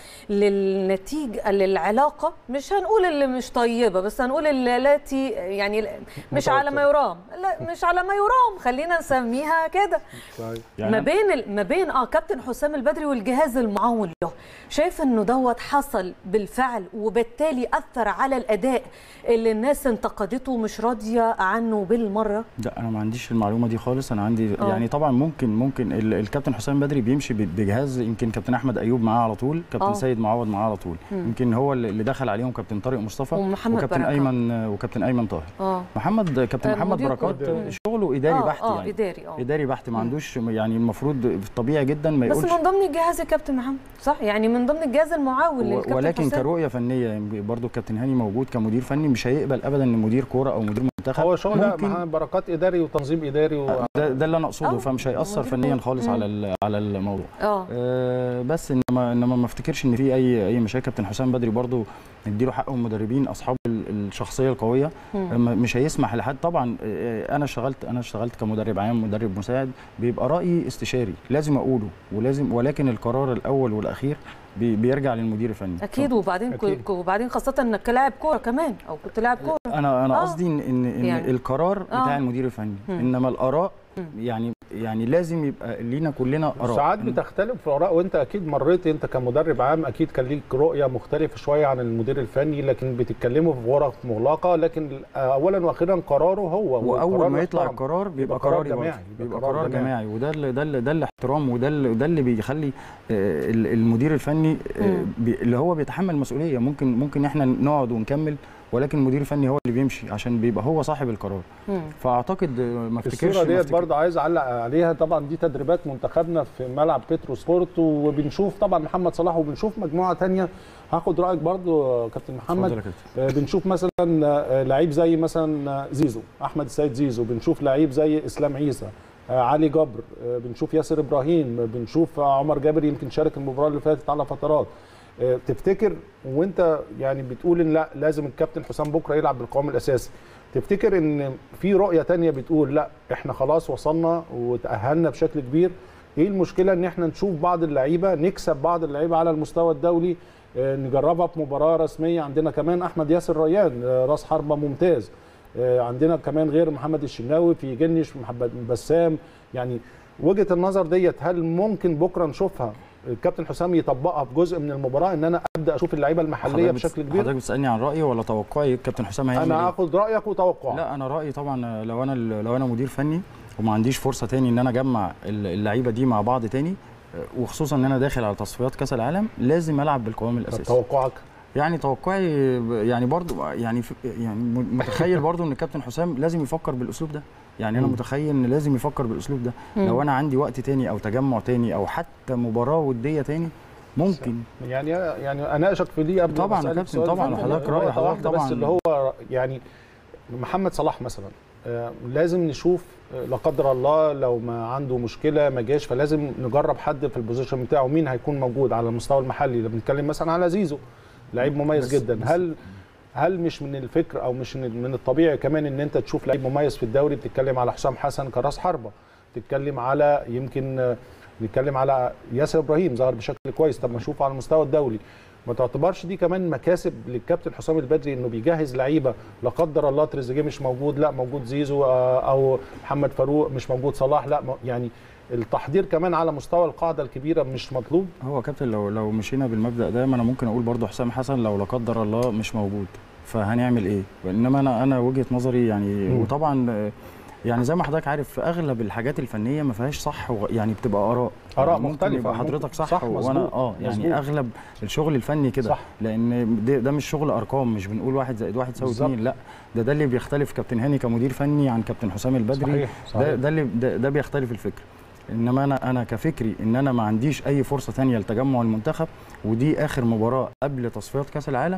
للنتيجه للعلاقه مش هنقول اللي مش طيبه بس هنقول اللي التي يعني مش على ما يرام لا مش على ما يرام خلينا نسميها كده يعني ما بين ال- ما بين اه كابتن حسام البدري والجهاز المعاون له شايف انه دوت حصل بالفعل وبالتالي اثر على الاداء اللي الناس انتقدته مش راضيه عنه بالمره لا انا ما عنديش المعلومه دي خالص انا عندي آه. يعني طبعا ممكن ممكن ال- الكابتن حسام بدري بيمشي ب- بجهاز يمكن كابتن احمد ايوب معاه على طول كابتن آه. سيد معوض معاه على طول مم. يمكن هو اللي اللي دخل عليهم كابتن طارق مصطفى ومحمد وكابتن بركات. ايمن وكابتن ايمن طاهر اه محمد كابتن آه، محمد مدير بركات كورة. شغله اداري اه بحت اه يعني اداري اه اداري بحت ما مم. عندوش يعني المفروض طبيعي جدا ما بس يقولش من ضمن الجهاز يا كابتن محمد صح يعني من ضمن الجهاز المعاون و- للكابتن ولكن حسام. كرؤيه فنيه يعني برضو الكابتن هاني موجود كمدير فني مش هيقبل ابدا ان مدير كوره او مدير منتخب هو شغل لا، ممكن مع بركات اداري وتنظيم اداري و... ده, ده اللي انا اقصده آه، فمش هيأثر مدير فنيا كورة. خالص مم. على ال- على الموضوع اه آه، بس انما انما ما افتكرش ان في اي اي مشاكل كابتن حسام بدري برضو نديله حقه المدربين اصحاب ال- الشخصيه القويه مم. ما- مش هيسمح لحد طبعا آه، انا اشتغلت انا اشتغلت كمدرب عام مدرب مساعد بيبقى رايي استشاري لازم اقوله ولازم ولكن القرار الاول والاخير بي- بيرجع للمدير الفني اكيد وبعدين أكيد. وبعدين خاصه انك كلاعب كوره كمان او كنت لاعب كوره انا انا آه. قصدي ان ان, إن يعني. القرار بتاع آه. المدير الفني مم. انما الاراء مم. يعني يعني لازم يبقى لينا كلنا اراء ساعات إن- بتختلف في الاراء وانت اكيد مريت انت كمدرب عام اكيد كان ليك رؤيه مختلفه شويه عن المدير الفني لكن بتتكلموا في غرف مغلقه لكن اولا واخيرا قراره هو واول والقرار ما يطلع محترم. القرار بيبقى يبقى قرار قراري جماعي، برضه. يبقى بيبقى قرار قرار جماعي. جماعي وده اللي ده اللي ده الاحترام وده اللي ده اللي بيخلي آه، ال- المدير الفني آه، مم. بي- اللي هو بيتحمل مسؤوليه ممكن ممكن احنا نقعد ونكمل ولكن المدير الفني هو اللي بيمشي عشان بيبقى هو صاحب القرار مم. فاعتقد آه، ما افتكرش الصوره ما ديت أفتكر- برضه عايز اعلق عليها طبعا دي تدريبات منتخبنا في ملعب بترو سبورت وبنشوف طبعا محمد صلاح وبنشوف مجموعه تانية هاخد رايك برضه كابتن محمد اتفضل يا كابتن. آه، بنشوف مثلا آه، لعيب زي مثلا آه، زيزو احمد السيد زيزو بنشوف لعيب زي اسلام عيسى آه، علي جبر آه، بنشوف ياسر ابراهيم آه، بنشوف آه، عمر جابر يمكن شارك المباراه اللي فاتت على فترات آه، تفتكر وانت يعني بتقول ان لا لازم الكابتن حسام بكره يلعب بالقوام الاساسي تفتكر ان في رؤيه تانية بتقول لا احنا خلاص وصلنا وتاهلنا بشكل كبير ايه المشكله ان احنا نشوف بعض اللعيبه نكسب بعض اللعيبه على المستوى الدولي آه، نجربها في مباراه رسميه عندنا كمان احمد ياسر ريان آه، راس حربه ممتاز آه، عندنا كمان غير محمد الشناوي في جنش محمد بسام يعني وجهه النظر ديت هل ممكن بكره نشوفها الكابتن حسام يطبقها في جزء من المباراه ان انا ابدا اشوف اللعيبه المحليه حضرتك بشكل بت- كبير حضرتك بتسالني عن رايي ولا توقعي الكابتن حسام هيعمل انا ايه؟ هاخد رايك وتوقعك لا انا رايي طبعا لو انا لو انا مدير فني وما عنديش فرصه تاني ان انا اجمع اللعيبه دي مع بعض تاني وخصوصا ان انا داخل على تصفيات كاس العالم لازم العب بالقوام طب الاساسي توقعك يعني توقعي يعني برضو يعني ف- يعني متخيل برضو ان الكابتن حسام لازم يفكر بالاسلوب ده يعني انا مم. متخيل ان لازم يفكر بالاسلوب ده مم. لو انا عندي وقت تاني او تجمع تاني او حتى مباراه وديه تاني ممكن يعني يعني اناقشك في دي قبل ما طبعاً يا أسألك كابتن، سؤال طبعاً، فني. حضرتك هو رأي، نقطة حضرتك واحدة بس طبعاً. اللي هو يعني محمد صلاح مثلا آه، لازم نشوف آه، لا قدر الله لو ما عنده مشكله ما جاش فلازم نجرب حد في البوزيشن بتاعه مين هيكون موجود على المستوى المحلي لو بنتكلم مثلا على زيزو لعيب مميز بس- جدا بس- هل هل مش من الفكر او مش من من الطبيعي كمان ان انت تشوف لعيب مميز في الدوري بتتكلم على حسام حسن كراس حربه تتكلم على يمكن آه، نتكلم على ياسر ابراهيم ظهر بشكل كويس طب ما نشوفه على المستوى الدولي ما تعتبرش دي كمان مكاسب للكابتن حسام البدري انه بيجهز لعيبه لا قدر الله تريزيجيه مش موجود لا موجود زيزو آه، او محمد فاروق مش موجود صلاح لا م- يعني التحضير كمان على مستوى القاعده الكبيره مش مطلوب هو كابتن لو لو مشينا بالمبدا ده ما انا ممكن اقول برضو حسام حسن لو لا قدر الله مش موجود فهنعمل ايه انما انا انا وجهه نظري يعني مم. وطبعا آه، يعني زي ما حضرتك عارف في اغلب الحاجات الفنيه ما فيهاش صح وغ... يعني بتبقى اراء آراء يعني ممكن مختلفة، يبقى ممكن- حضرتك صح, صح، وانا مظبوط، اه يعني مظبوط. اغلب الشغل الفني كده صح. لان ده, ده مش شغل ارقام مش بنقول واحد زائد واحد يساوي بالظبط. اتنين لا ده ده اللي بيختلف كابتن هاني كمدير فني عن كابتن حسام البدري صحيح ده صحيح ده اللي ده, ده بيختلف الفكر انما انا انا كفكري ان انا ما عنديش اي فرصه ثانيه لتجمع المنتخب ودي اخر مباراه قبل تصفيات كاس العالم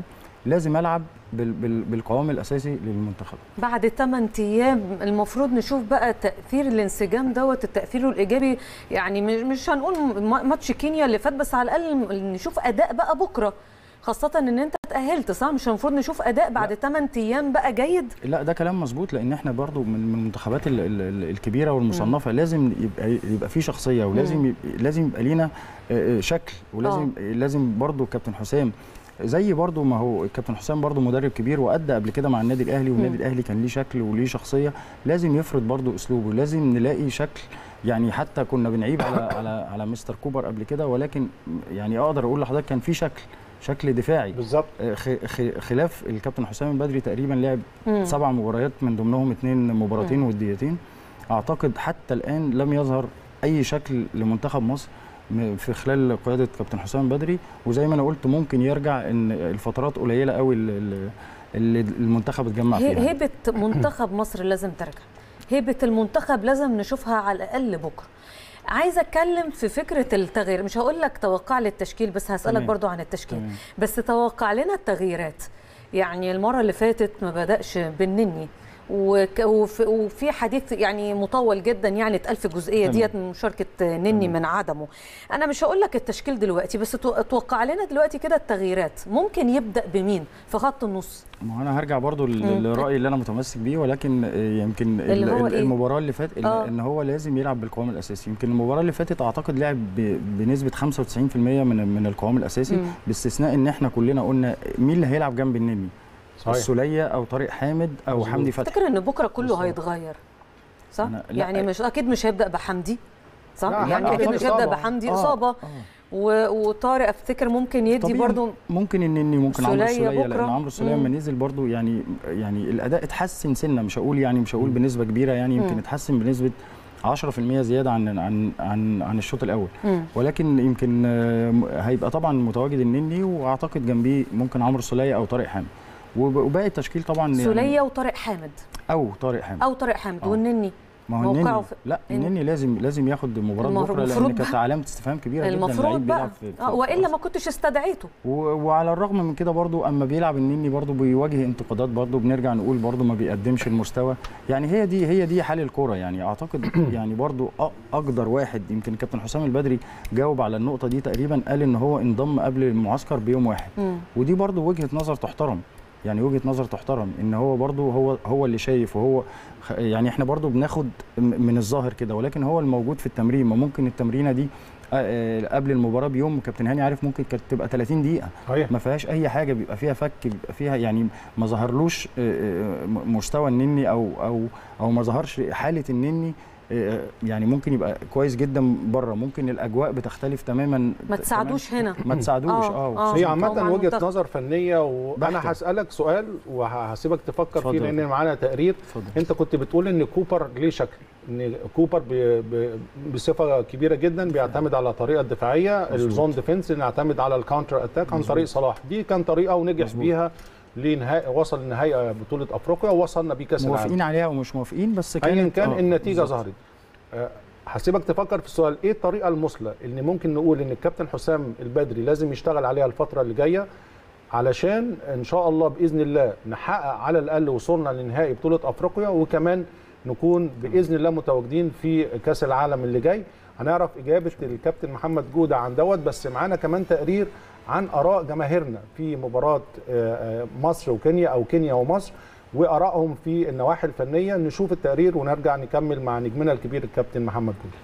لازم العب بال بال بالقوام الاساسي للمنتخب بعد 8 ايام المفروض نشوف بقى تاثير الانسجام دوت التاثير الايجابي يعني مش- مش هنقول ما- ماتش كينيا اللي فات بس على الاقل نشوف اداء بقى بكره خاصة ان انت اتأهلت صح مش المفروض نشوف اداء بعد 8 ايام بقى جيد لا ده كلام مظبوط لان احنا برضو من من المنتخبات ال- ال- ال- الكبيره والمصنفه لازم يبقى يبقى في شخصيه ولازم يبقى لازم يبقى لينا آه، آه، شكل ولازم لازم برضو كابتن حسام زي برضو ما هو الكابتن حسام برضو مدرب كبير وادى قبل كده مع النادي الاهلي والنادي الاهلي كان ليه شكل وليه شخصيه لازم يفرض برضو اسلوبه لازم نلاقي شكل يعني حتى كنا بنعيب على على على مستر كوبر قبل كده ولكن يعني اقدر اقول لحضرتك كان في شكل شكل دفاعي بالظبط آه، خ- خ- خلاف الكابتن حسام البدري تقريبا لعب مم. سبع مباريات من ضمنهم اثنين مباراتين وديتين اعتقد حتى الان لم يظهر اي شكل لمنتخب مصر م- في خلال قياده كابتن حسام بدري وزي ما انا قلت ممكن يرجع ان الفترات قليله قوي اللي- اللي اللي المنتخب اتجمع هي- فيها هيبة منتخب مصر لازم ترجع هيبة المنتخب لازم نشوفها على الأقل بكرة عايزة أتكلم في فكرة التغيير مش هقول لك توقع لي التشكيل بس هسألك تمام. برضو عن التشكيل تمام. بس توقع لنا التغييرات يعني المرة اللي فاتت ما بدأش بالنني وك- وف- وفي حديث يعني مطول جدا يعني اتقال في الجزئيه تمام. ديت من مشاركه نني من عدمه انا مش هقول لك التشكيل دلوقتي بس تو- توقع لنا دلوقتي كده التغييرات ممكن يبدا بمين في خط النص ما هو انا هرجع برضو لل- مم. للراي اللي انا متمسك بيه ولكن آه، يمكن ال- اللي هو ال- إيه؟ المباراه اللي فاتت آه. ان هو لازم يلعب بالقوام الاساسي يمكن المباراه اللي فاتت اعتقد لعب ب- بنسبه 95% من من القوام الاساسي مم. باستثناء ان احنا كلنا قلنا مين اللي هيلعب جنب النني صحيح السوليه او طارق حامد او مظبوط. حمدي فتحي افتكر ان بكره كله بالظبط. هيتغير صح أنا- لا، يعني مش اكيد مش هيبدا بحمدي صح لا، يعني لا، اكيد طارق مش هيبدا إصابة. بحمدي آه، اصابه آه. و- وطارق افتكر ممكن يدي طبيعي برضو ممكن النني ممكن عمرو السولية السوليه بكرة. لان عمرو السوليه مم. لما نزل برضو يعني يعني الاداء اتحسن سنه مش هقول يعني مش هقول بنسبه كبيره يعني يمكن مم. اتحسن بنسبه 10% زياده عن عن عن عن الشوط الاول مم. ولكن يمكن آه، م- هيبقى طبعا متواجد النني واعتقد جنبيه ممكن عمرو السوليه او طارق حامد وب- وباقي التشكيل طبعا يعني سوليه وطارق حامد او طارق حامد او طارق حامد آه. والنني ما هو موقعه النني في- لا إن- النني لازم لازم ياخد مباراه المفروض- بكره لان المفروض كانت بقى. علامه استفهام كبيره جدا المفروض لعيب بقى بيلعب في, في آه، والا ما كنتش استدعيته و- وعلى الرغم من كده برضو اما بيلعب النني برضو بيواجه انتقادات برضو بنرجع نقول برضو ما بيقدمش المستوى يعني هي دي هي دي حال الكوره يعني اعتقد يعني برضو أ- اقدر واحد يمكن الكابتن حسام البدري جاوب على النقطه دي تقريبا قال ان هو انضم قبل المعسكر بيوم واحد مم. ودي برضو وجهه نظر تحترم يعني وجهه نظر تحترم ان هو برضو هو هو اللي شايف وهو خ- يعني احنا برضو بناخد م- من الظاهر كده ولكن هو الموجود في التمرين ما ممكن التمرينه دي آه، آه، قبل المباراه بيوم كابتن هاني عارف ممكن كانت تبقى 30 دقيقه صحيح ما فيهاش اي حاجه بيبقى فيها فك بيبقى فيها يعني ما ظهرلوش آه، آه، م- مستوى النني او او او ما ظهرش حاله النني آه، يعني ممكن يبقى كويس جدا بره ممكن الاجواء بتختلف تماما ما تساعدوش هنا ما تساعدوش آه، اه آه. هي هو مع عامة وجهة المنتخب. نظر فنية وانا بحتة. هسألك سؤال وهسيبك تفكر فيه اتفضل. لان معانا تقرير اتفضل انت كنت بتقول ان كوبر ليه شكل ان كوبر ب... ب... بصفه كبيره جدا بيعتمد على الطريقه الدفاعيه مظبوط. الزون ديفنس ان يعتمد على الكاونتر اتاك عن مظبوط. طريق صلاح دي كان طريقه ونجح مظبوط. بيها لنهائي وصل لنهائي بطوله افريقيا ووصلنا بيه كاس العالم موافقين عليها ومش موافقين بس كانت ايا كان آه، النتيجه بالظبط. ظهرت آه، هسيبك تفكر في السؤال ايه الطريقه المثلى اللي ممكن نقول ان الكابتن حسام البدري لازم يشتغل عليها الفتره اللي جايه علشان ان شاء الله باذن الله نحقق على الاقل وصولنا لنهائي بطوله افريقيا وكمان نكون باذن الله متواجدين في كاس العالم اللي جاي هنعرف اجابه الكابتن محمد جوده عن دوت بس معانا كمان تقرير عن اراء جماهيرنا في مباراه آه، آه، مصر وكينيا او كينيا ومصر وارائهم في النواحي الفنيه نشوف التقرير ونرجع نكمل مع نجمنا الكبير الكابتن محمد جوده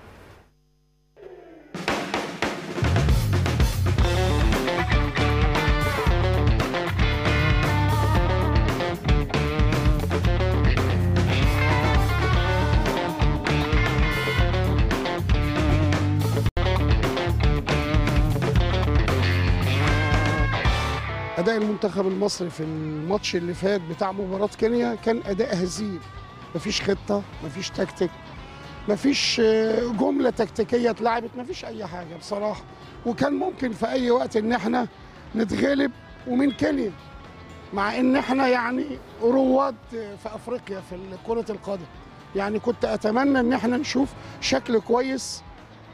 اداء المنتخب المصري في الماتش اللي فات بتاع مباراه كينيا كان اداء هزيل مفيش خطه مفيش تكتيك مفيش آه، جمله تكتيكيه اتلعبت مفيش اي حاجه بصراحه وكان ممكن في اي وقت ان احنا نتغلب ومن كينيا مع ان احنا يعني رواد في افريقيا في كره القدم يعني كنت اتمنى ان احنا نشوف شكل كويس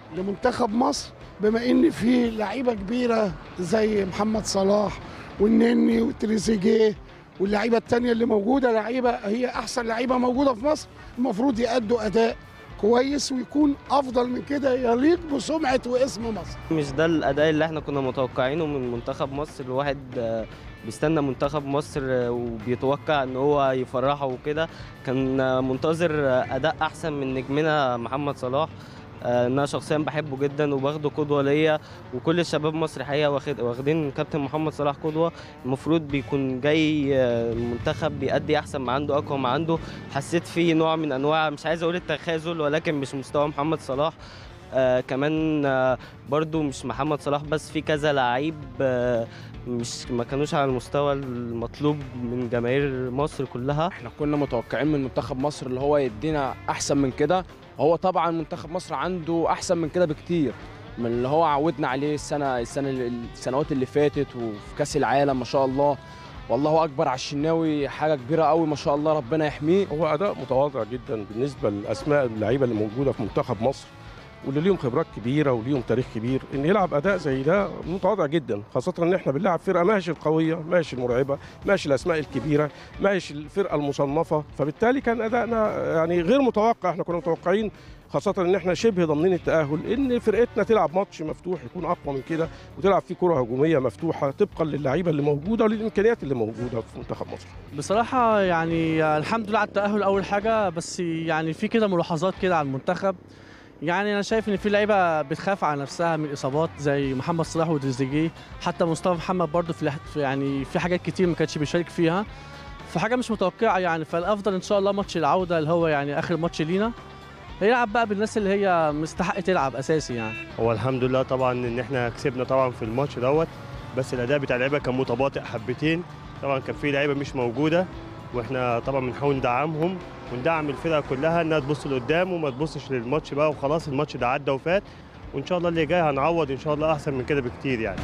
لمنتخب مصر بما ان في لعيبه كبيره زي محمد صلاح والنني وتريزيجيه واللعيبه التانية اللي موجوده لعيبه هي احسن لعيبه موجوده في مصر المفروض يأدوا اداء كويس ويكون افضل من كده يليق بسمعه واسم مصر مش ده الاداء اللي احنا كنا متوقعينه من منتخب مصر الواحد آه، بيستنى منتخب مصر آه، وبيتوقع ان هو يفرحه وكده كان آه، منتظر آه، اداء احسن من نجمنا محمد صلاح آه، انا شخصيا بحبه جدا وباخده قدوه ليا وكل الشباب مصر حقيقه واخد واخدين كابتن محمد صلاح قدوه المفروض بيكون جاي آه، المنتخب بيأدي احسن ما عنده اقوى ما عنده حسيت فيه نوع من انواع مش عايز اقول التخاذل ولكن مش مستوى محمد صلاح آه كمان آه برضو مش محمد صلاح بس في كذا لعيب آه مش ما كانوش على المستوى المطلوب من جماهير مصر كلها احنا كنا متوقعين من منتخب مصر اللي هو يدينا احسن من كده هو طبعا منتخب مصر عنده احسن من كده بكتير من اللي هو عودنا عليه السنه السنه السنوات اللي فاتت وفي كاس العالم ما شاء الله والله اكبر على الشناوي حاجه كبيره قوي ما شاء الله ربنا يحميه هو اداء متواضع جدا بالنسبه لاسماء اللعيبه اللي موجوده في منتخب مصر واللي ليهم خبرات كبيره وليهم تاريخ كبير ان يلعب اداء زي ده متواضع جدا خاصه ان احنا بنلعب فرقه ماشي القويه ماشي المرعبه ماشي الاسماء الكبيره ماشي الفرقه المصنفه فبالتالي كان ادائنا يعني غير متوقع احنا كنا متوقعين خاصة ان احنا شبه ضامنين التأهل ان فرقتنا تلعب ماتش مفتوح يكون اقوى من كده وتلعب فيه كرة هجومية مفتوحة طبقا للعيبة اللي موجودة وللامكانيات اللي موجودة في منتخب مصر. بصراحة يعني الحمد لله على التأهل أول حاجة بس يعني في كده ملاحظات كده على المنتخب يعني أنا شايف إن في لعيبة بتخاف على نفسها من الإصابات زي محمد صلاح وتريزيجيه حتى مصطفى محمد برضه في لح- في يعني في حاجات كتير ما كانش بيشارك فيها فحاجة مش متوقعة يعني فالأفضل إن شاء الله ماتش العودة اللي هو يعني آخر ماتش لينا يلعب بقى بالناس اللي هي مستحق تلعب أساسي يعني هو الحمد لله طبعا ان احنا كسبنا طبعا في الماتش دوت بس الاداء بتاع اللعيبه كان متباطئ حبتين طبعا كان في لعيبه مش موجوده واحنا طبعا بنحاول ندعمهم وندعم الفرقه كلها انها تبص لقدام وما تبصش للماتش بقى وخلاص الماتش ده عدى وفات وان شاء الله اللي جاي هنعوض ان شاء الله احسن من كده بكتير يعني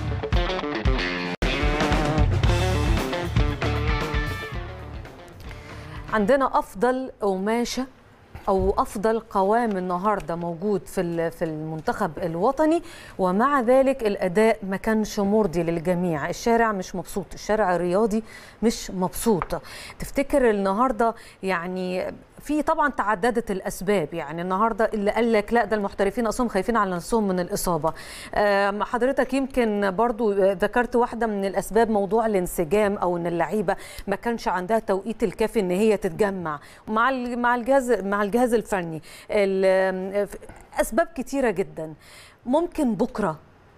عندنا افضل قماشه او افضل قوام النهارده موجود في ال- في المنتخب الوطني ومع ذلك الاداء ما كانش مرضي للجميع الشارع مش مبسوط الشارع الرياضي مش مبسوط تفتكر النهارده يعني في طبعا تعددت الاسباب يعني النهارده اللي قال لك لا ده المحترفين اصلا خايفين على نفسهم من الاصابه آم، حضرتك يمكن برضو ذكرت واحده من الاسباب موضوع الانسجام او ان اللعيبه ما كانش عندها توقيت الكافي ان هي تتجمع مع ال- مع الجهاز مع الجهاز الفني ال- اسباب كتيره جدا ممكن بكره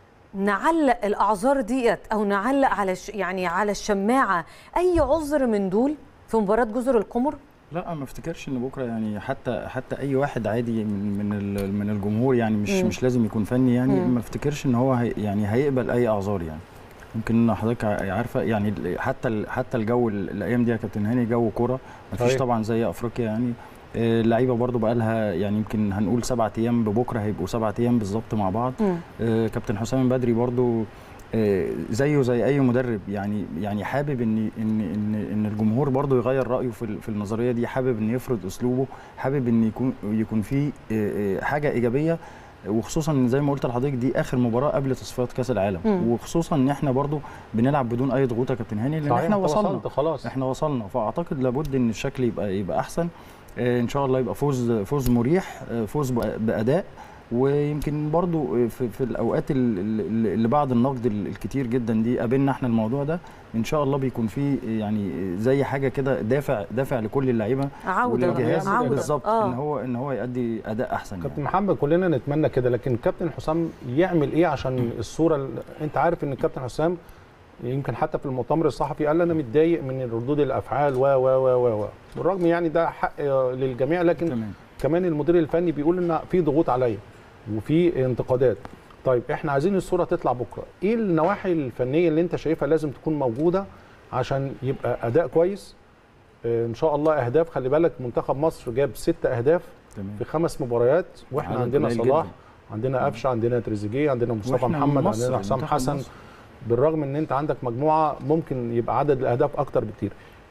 نعلق الاعذار ديت او نعلق على ش- يعني على الشماعه اي عذر من دول في مباراه جزر القمر لا ما افتكرش ان بكره يعني حتى حتى اي واحد عادي من من ال- من الجمهور يعني مش مم. مش لازم يكون فني يعني مم. ما افتكرش ان هو هي يعني هيقبل اي اعذار يعني يمكن حضرتك ع- عارفه يعني ال- حتى ال- حتى الجو ال- الايام دي يا كابتن هاني جو كوره ما فيش صحيح. طبعا زي افريقيا يعني آه، اللعيبه برضو بقى لها يعني يمكن هنقول سبعة ايام ببكره هيبقوا سبعة ايام بالظبط مع بعض مم. آه، كابتن حسام بدري برضو آه، زيه زي اي مدرب يعني يعني حابب ان ان ان ان الجمهور برضو يغير رايه في ال- في النظريه دي حابب ان يفرض اسلوبه حابب ان يكون يكون في آه، آه، حاجه ايجابيه وخصوصا ان زي ما قلت لحضرتك دي اخر مباراه قبل تصفيات كاس العالم مم. وخصوصا ان احنا برضو بنلعب بدون اي ضغوط يا كابتن هاني لان صحيح، احنا أنت وصلنا وصلت خلاص احنا وصلنا فاعتقد لابد ان الشكل يبقى يبقى احسن آه، ان شاء الله يبقى فوز فوز مريح آه، فوز بأ- باداء ويمكن برضو في, في الاوقات ال- ال- اللي بعد النقد ال- الكتير جدا دي قابلنا احنا الموضوع ده ان شاء الله بيكون في يعني زي حاجه كده دافع دافع لكل اللعيبه عوده بقى، والجهاز عوده بالظبط آه. ان هو ان هو يؤدي اداء احسن يعني. كابتن محمد كلنا نتمنى كده لكن كابتن حسام يعمل ايه عشان الصوره ال- انت عارف ان الكابتن حسام يمكن حتى في المؤتمر الصحفي قال انا متضايق من ردود الافعال و و و و و بالرغم يعني ده حق آه، للجميع لكن تمام كمان المدير الفني بيقول ان في ضغوط عليا وفي انتقادات طيب احنا عايزين الصوره تطلع بكره ايه النواحي الفنيه اللي انت شايفها لازم تكون موجوده عشان يبقى اداء كويس آه، ان شاء الله اهداف خلي بالك منتخب مصر جاب ست اهداف تمام في خمس مباريات واحنا عدد عندنا قليل صلاح جداً. عندنا قفشه عندنا تريزيجيه عندنا مصطفى وإحنا محمد مصر، عندنا حسام منتخب حسن مصر. بالرغم ان انت عندك مجموعه ممكن يبقى عدد الاهداف اكتر بكتير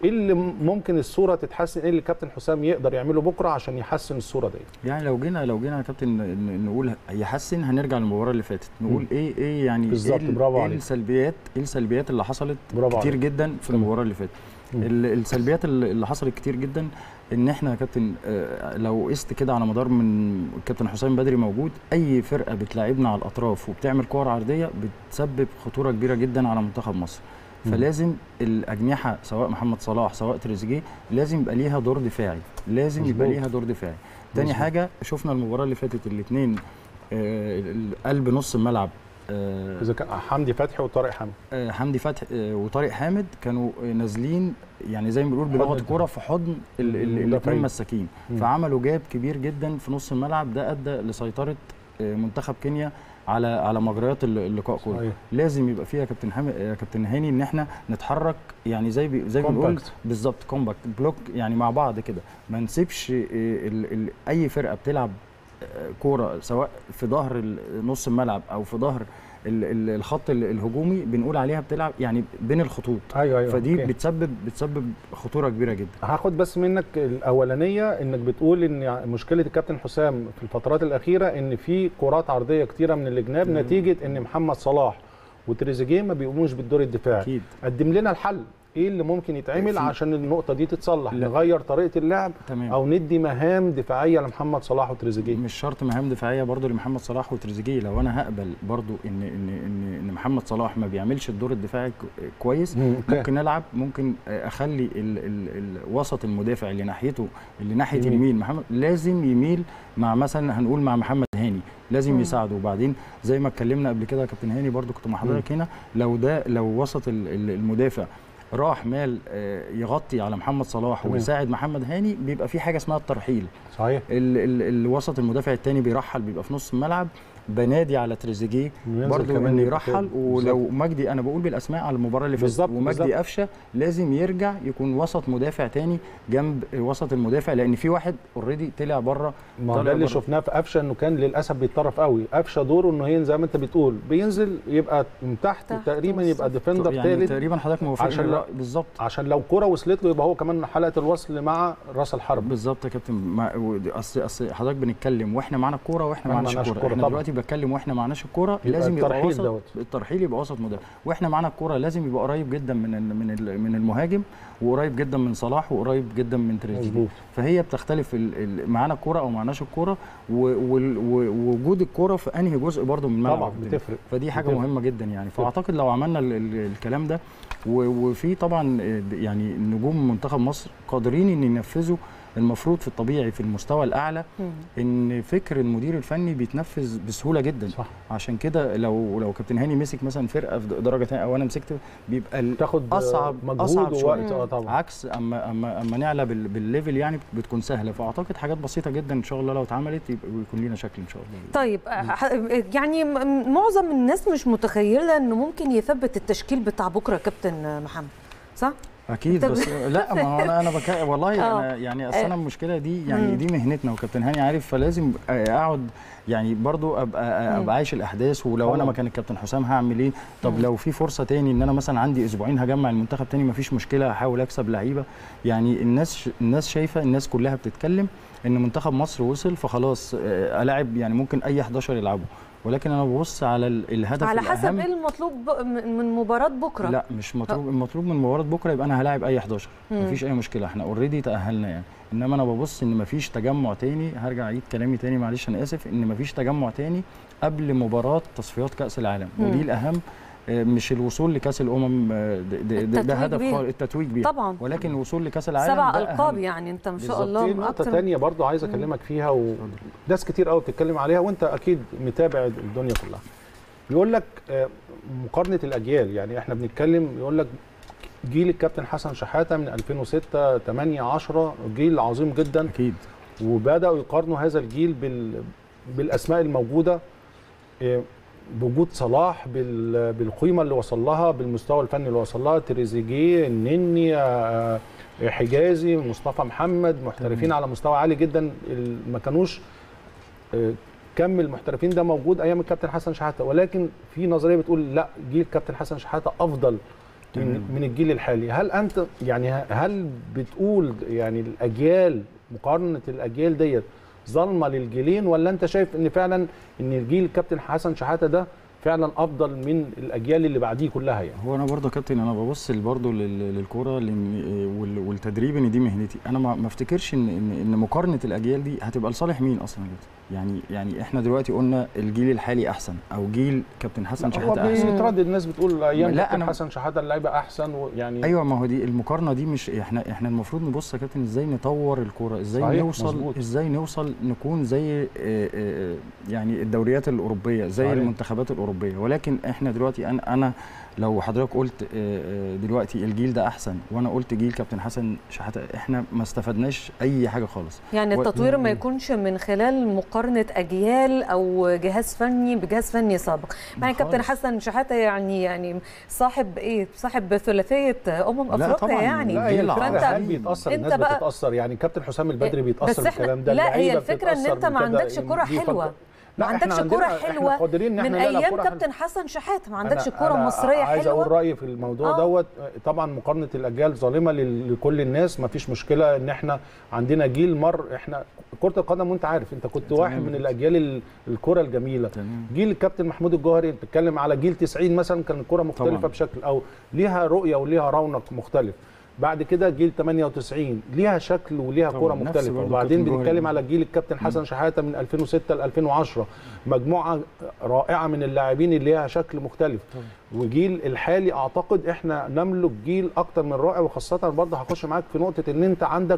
ايه اللي ممكن الصوره تتحسن ايه اللي الكابتن حسام يقدر يعمله بكره عشان يحسن الصوره دي يعني لو جينا لو جينا يا كابتن ن- نقول يحسن هنرجع للمباراه اللي فاتت نقول مم. ايه ايه يعني بالظبط، ايه, ال- برافو إيه عليك. السلبيات ايه السلبيات اللي حصلت برافو كتير عليك. جدا في المباراه اللي فاتت مم. ال- السلبيات اللي اللي حصلت كتير جدا ان احنا يا كابتن آه، لو قست كده على مدار من الكابتن حسام بدري موجود اي فرقه بتلاعبنا على الاطراف وبتعمل كور عرضيه بتسبب خطوره كبيره جدا على منتخب مصر مم. فلازم الاجنحه سواء محمد صلاح سواء تريزيجيه لازم يبقى ليها دور دفاعي لازم يبقى مظبوط. ليها دور دفاعي تاني مظبوط. حاجه شفنا المباراه اللي فاتت الاثنين قلب نص الملعب آه، اذا كان حمدي فتحي وطارق حامد آه، حمدي فتحي آه، وطارق حامد كانوا آه، نازلين يعني زي ما بنقول بلغه حضن. الكوره في حضن ال- ال- المدافعين. الاثنين مساكين مم. فعملوا جاب كبير جدا في نص الملعب ده ادى لسيطره آه، منتخب كينيا على على مجريات الل- اللقاء كله صحيح. لازم يبقى فيها يا كابتن حامد يا كابتن هاني ان احنا نتحرك يعني زي بي زي ما بنقول Compact. بالظبط كومباكت بلوك يعني مع بعض كده ما نسيبش آه، ال- ال- اي فرقه بتلعب آه، كوره سواء في ظهر ال- نص الملعب او في ظهر ال- ال- الخط ال- الهجومي بنقول عليها بتلعب يعني بين الخطوط ايوه ايوه فدي أوكي. بتسبب بتسبب خطوره كبيره جدا هاخد بس منك الاولانيه انك بتقول ان يعني مشكله الكابتن حسام في الفترات الاخيره ان في كرات عرضيه كتيره من الجناب مم. نتيجه ان محمد صلاح وتريزيجيه ما بيقوموش بالدور الدفاعي اكيد قدم لنا الحل ايه اللي ممكن يتعمل في- عشان النقطه دي تتصلح لا. نغير طريقه اللعب تمام او ندي مهام دفاعيه لمحمد صلاح وتريزيجيه مش شرط مهام دفاعيه برضو لمحمد صلاح وتريزيجيه لو انا هقبل برضو ان ان ان ان محمد صلاح ما بيعملش الدور الدفاعي ك- كويس مم، أوكي. ممكن العب ممكن اخلي ال ال الوسط المدافع اللي ناحيته اللي ناحيه يمين. اليمين محمد لازم يميل مع مثلا هنقول مع محمد هاني لازم مم. يساعده وبعدين زي ما اتكلمنا قبل كده يا كابتن هاني برضو كنت مع حضرتك هنا لو ده لو وسط ال- ال- المدافع راح مال آه، يغطي على محمد صلاح تمام. ويساعد محمد هاني بيبقى في حاجه اسمها الترحيل صحيح ال ال الوسط المدافع الثاني بيرحل بيبقى في نص الملعب بنادي على تريزيجيه وينزل برضه كمان انه يبقى يرحل كده. ولو مجدي انا بقول بالاسماء على المباراه اللي فاتت بالظبط، ومجدي بالظبط. قفشه لازم يرجع يكون وسط مدافع تاني جنب وسط المدافع لان في واحد اوريدي طلع بره ما هو طلع ده اللي بره. شفناه في قفشه انه كان للاسف بيتطرف قوي قفشه دوره انه هي زي ما انت بتقول بينزل يبقى من تحت تحت تقريبا يبقى بالظبط. ديفندر يعني ثالث تقريبا حضرتك موافقني عشان الرأي- لا- بالظبط عشان لو كرة وصلت له يبقى هو كمان حلقه الوصل مع راس الحرب بالظبط يا كابتن ما- و- اصل اصل حضرتك بنتكلم واحنا معانا الكوره واحنا واحنا معناش معناش الكوره الكورة احنا طبعا. دلوقتي بتكلم واحنا معناش الكوره يبقى لازم يبقى الترحيل وسط دوت. الترحيل يبقى وسط مدافع واحنا معانا الكوره لازم يبقى قريب جدا من ال من ال من المهاجم وقريب جدا من صلاح وقريب جدا من تريزيجيه مظبوط فهي بتختلف ال- ال- معانا الكوره او معناش الكوره و- وال- و- ووجود الكوره في انهي جزء برضو من الملعب طبعا بتفرق فدي حاجه بتفرق. مهمه جدا يعني فاعتقد لو عملنا ال- ال- الكلام ده و- وفي طبعا آه، يعني نجوم منتخب مصر قادرين ان ينفذوا المفروض في الطبيعي في المستوى الاعلى مم. ان فكر المدير الفني بيتنفذ بسهوله جدا صح عشان كده لو لو كابتن هاني مسك مثلا فرقه في درجه ثانيه او انا مسكت بيبقى ال- تاخد اصعب مجهود اصعب شويه ووقت اه طبعا عكس اما اما اما نعلى بال- بالليفل يعني بتكون سهله فاعتقد حاجات بسيطه جدا ان شاء الله لو اتعملت يبقى يكون لينا شكل ان شاء الله طيب ح- يعني م- معظم الناس مش متخيله انه ممكن يثبت التشكيل بتاع بكره كابتن محمد صح؟ اكيد طب- بس لا ما هو انا انا بك... والله آه. انا يعني اصل انا المشكله دي يعني مم. دي مهنتنا وكابتن هاني عارف فلازم اقعد يعني برضو ابقى مم. ابقى عايش الاحداث ولو انا طبعاً. مكان الكابتن حسام هعمل ايه طب مم. لو في فرصه تاني ان انا مثلا عندي اسبوعين هجمع المنتخب تاني مفيش مشكله هحاول اكسب لعيبه يعني الناس ش... الناس شايفه الناس كلها بتتكلم ان منتخب مصر وصل فخلاص آه، الاعب يعني ممكن اي 11 يلعبوا ولكن انا ببص على ال- الهدف على حسب الأهم. ايه المطلوب ب- من من مباراه بكره لا مش مطلوب المطلوب من مباراه بكره يبقى انا هلاعب اي 11 مم. مفيش اي مشكله احنا اوريدي تاهلنا يعني انما انا ببص ان مفيش تجمع تاني هرجع اعيد كلامي تاني معلش انا اسف ان مفيش تجمع تاني قبل مباراه تصفيات كاس العالم مم. ودي الاهم آه، مش الوصول لكاس الامم آه، ده, ده, ده, ده التتويج هدف بيها. خالص التتويج بيها طبعا ولكن الوصول لكاس العالم سبع ده القاب أهم. يعني انت ما شاء بالظبط. الله في نقطة أكتر- تانية برضو عايز أكلمك فيها وناس كتير قوي بتتكلم عليها وأنت أكيد متابع الدنيا كلها. بيقول لك آه، مقارنة الأجيال يعني إحنا بنتكلم يقول لك جيل الكابتن حسن شحاتة من 2006 8 10 جيل عظيم جدا اكيد وبدأوا يقارنوا هذا الجيل بال بالأسماء الموجودة آه، بوجود صلاح بال- بالقيمة اللي وصل لها بالمستوى الفني اللي وصل لها تريزيجيه النني آه، حجازي مصطفى محمد محترفين تمام. على مستوى عالي جدا ال- ما كانوش آه، كم المحترفين ده موجود ايام الكابتن حسن شحاته ولكن في نظريه بتقول لا جيل الكابتن حسن شحاته افضل من, من الجيل الحالي هل انت يعني هل بتقول يعني الاجيال مقارنه الاجيال ديت ظالمه للجيلين ولا انت شايف ان فعلا ان الجيل كابتن حسن شحاته ده فعلا افضل من الاجيال اللي بعديه كلها يعني هو انا برضه يا كابتن انا ببص برضه لل- للكوره لأن- وال- والتدريب ان دي مهنتي انا ما ما افتكرش ان ان ان مقارنه الاجيال دي هتبقى لصالح مين اصلا يا كابتن؟ يعني يعني احنا دلوقتي قلنا الجيل الحالي احسن او جيل كابتن حسن هو شحاته احسن بيتردد الناس بتقول ايام لا، كابتن أنا- حسن شحاته اللعيبه احسن ويعني ايوه ما هو دي المقارنه دي مش احنا احنا المفروض نبص يا كابتن ازاي نطور الكوره ازاي صحيح، نوصل مظبوط. ازاي نوصل نكون زي آه، آه، يعني الدوريات الاوروبيه زي صحيح. المنتخبات الاوروبيه ولكن احنا دلوقتي انا انا لو حضرتك قلت آه، آه، دلوقتي الجيل ده احسن وانا قلت جيل كابتن حسن شحاته احنا ما استفدناش اي حاجه خالص يعني و- التطوير ما يكونش من خلال مقارنه اجيال او جهاز فني بجهاز فني سابق يعني كابتن خالص. حسن شحاته يعني يعني صاحب ايه صاحب ثلاثيه امم لا افريقيا طبعاً، يعني لا هي جيل الفكره فأنت- هل بيتاثر أنت الناس بقى- بتتاثر يعني كابتن حسام البدري بس بيتاثر احنا بالكلام ده لا هي اللعيبة الفكره ان بتتأثر انت ما بكده. عندكش كره دي حلوه فكرة. ما لا، إحنا عندكش كره عندنا- إحنا حلوه قادرين إن من إحنا نلعب ايام كرة كابتن حسن شحاته ما عندكش أنا- كره أنا مصريه عايز اقول حلوه رايي في الموضوع آه. دوت طبعا مقارنه الاجيال ظالمه لل- لكل الناس ما فيش مشكله ان احنا عندنا جيل مر احنا كره القدم وانت عارف انت كنت تمام. واحد من الاجيال ال- الكره الجميله تمام جيل الكابتن محمود الجوهري انت بتتكلم على جيل 90 مثلا كان الكره مختلفه طبعاً. بشكل او ليها رؤيه وليها رونق مختلف بعد كده جيل 98 ليها شكل وليها طبعاً. كره نفس مختلفه برضه وبعدين كابتن جوهري. بنتكلم على جيل الكابتن حسن شحاته من 2006 ل 2010 مجموعه رائعه من اللاعبين اللي ليها شكل مختلف وجيل الحالي اعتقد احنا نملك جيل اكتر من رائع وخاصه برضه هخش معاك في نقطه ان انت عندك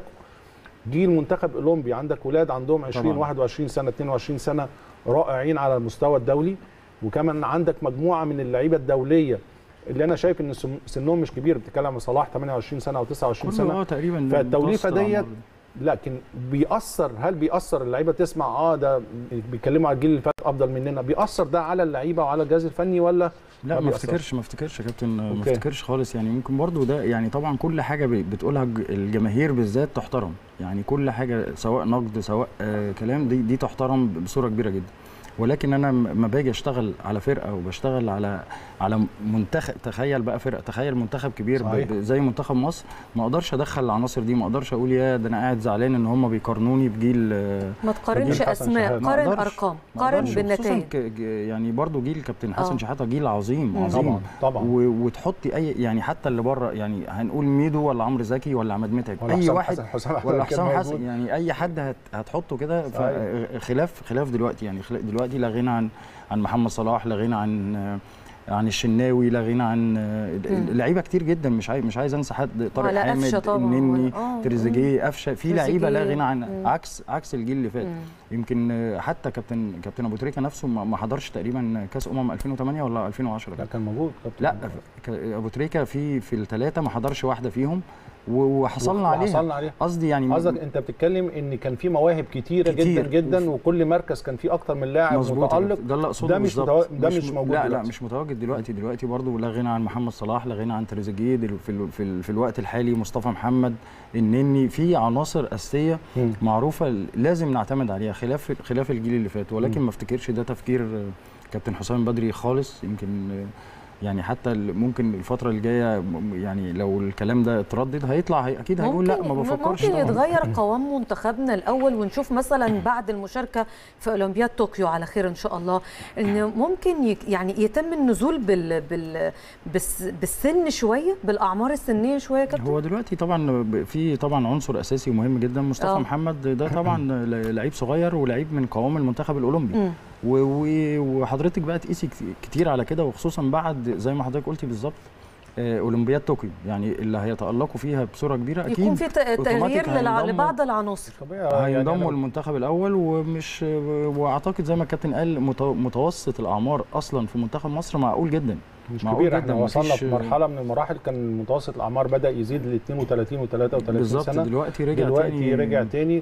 جيل منتخب اولمبي عندك ولاد عندهم 20 طبعاً. 21 سنه 22 سنه رائعين على المستوى الدولي وكمان عندك مجموعه من اللعيبه الدوليه اللي انا شايف ان سن- سنهم مش كبير بتتكلم عن صلاح 28 سنه او 29 كله سنه اه تقريبا فالتوليفه متوسط ديت الأعمار. لكن بيأثر هل بيأثر اللعيبه تسمع اه ده بيتكلموا على الجيل اللي فات افضل مننا بيأثر ده على اللعيبه وعلى الجهاز الفني ولا لا ما ما بيأثرش. افتكرش ما افتكرش يا كابتن ما أوكي. افتكرش خالص يعني ممكن برضو ده يعني طبعا كل حاجه ب- بتقولها الج- الجماهير بالذات تحترم يعني كل حاجه سواء نقد سواء آه كلام دي دي تحترم بصوره كبيره جدا ولكن انا لما باجي اشتغل على فرقه وبشتغل على على منتخب تخيل بقى فرقه تخيل منتخب كبير ب- صحيح. ب- زي منتخب مصر ما اقدرش ادخل العناصر دي ما اقدرش اقول يا ده انا قاعد زعلان ان هم بيقارنوني بجيل آه، ما تقارنش جيل حسن اسماء شحاتة. ما قارن أقدرش. ارقام ما قارن أقدرش. وخصوصاً بالنتائج ك- ج- يعني برضو جيل كابتن آه. حسن شحاته جيل عظيم مم. عظيم طبعا طبعا و- وتحطي اي يعني حتى اللي بره يعني هنقول ميدو ولا عمرو زكي ولا عماد متعب ولا اي حسام واحد حسن حسام أحمد ولا كان حسام موجود. حسن يعني اي حد هت هتحطه كده ف- صحيح. خلاف خلاف دلوقتي يعني خلا- دلوقتي لا غنى عن عن محمد صلاح لا غنى عن عن الشناوي لا غنى عن مم. لعيبه كتير جدا مش عايز مش عايز انسى حد طارق ولا قفشة حامد طبعاً، النني ولا- آه، تريزيجيه قفشه في لعيبه لا تريزيجيه. غنى عن مم. عكس عكس الجيل اللي فات مم. يمكن آه، حتى كابتن كابتن ابو تريكه نفسه ما ما حضرش تقريبا كاس امم 2008 ولا 2010 لا كان موجود كابتن لا ك- ابو تريكه في في الثلاثه ما حضرش واحده فيهم و- وحصلنا عليها وحصلنا عليها قصدي يعني قصدك انت بتتكلم ان كان في مواهب كتيره كتير. جدا جدا وكل مركز كان فيه اكتر من لاعب مظبوط متالق ده اللي اقصده ده مش بالظبط. متوا- ده مش موجود لا لا دلوقتي. مش متواجد دلوقتي دلوقتي برضو لا غنى عن محمد صلاح لا غنى عن تريزيجيه دل- في ال- في, ال- في الوقت الحالي مصطفى محمد النني في عناصر اساسيه مم. معروفه لازم نعتمد عليها خلاف خلاف الجيل اللي فات ولكن مم. ما افتكرش ده تفكير آه، كابتن حسام بدري خالص يمكن آه، يعني حتى ال- ممكن الفتره الجايه م- يعني لو الكلام ده اتردد هيطلع هي اكيد هيقول لا ما بفكرش ممكن طبعاً. يتغير قوام منتخبنا الاول ونشوف مثلا بعد المشاركه في اولمبياد طوكيو على خير ان شاء الله ان ممكن يك يعني يتم النزول بال بال بس بالسن شويه بالاعمار السنيه شويه يا كابتن هو دلوقتي طبعا ب- في طبعا عنصر اساسي ومهم جدا مصطفى آه. محمد ده طبعا ل- لعيب صغير ولعيب من قوام المنتخب الاولمبي مم. و- و- وحضرتك بقى تقيسي كت- كتير على كده وخصوصا بعد زي ما حضرتك قلتي بالظبط آه، اولمبياد طوكيو يعني اللي هيتالقوا فيها بصوره كبيره اكيد يكون في ت- تغيير أوتوماتيك للع- هينضموا- لبعض العناصر طبيعي يعني هينضموا أنا- المنتخب الاول ومش واعتقد زي ما الكابتن قال مت- متوسط الاعمار اصلا في منتخب مصر معقول جدا مش معقول كبير جدا، احنا وصلنا مفيش- في مرحله من المراحل كان متوسط الاعمار بدا يزيد ل 32 و 33 بالظبط سنه دلوقتي رجع دلوقتي تاني رجع تاني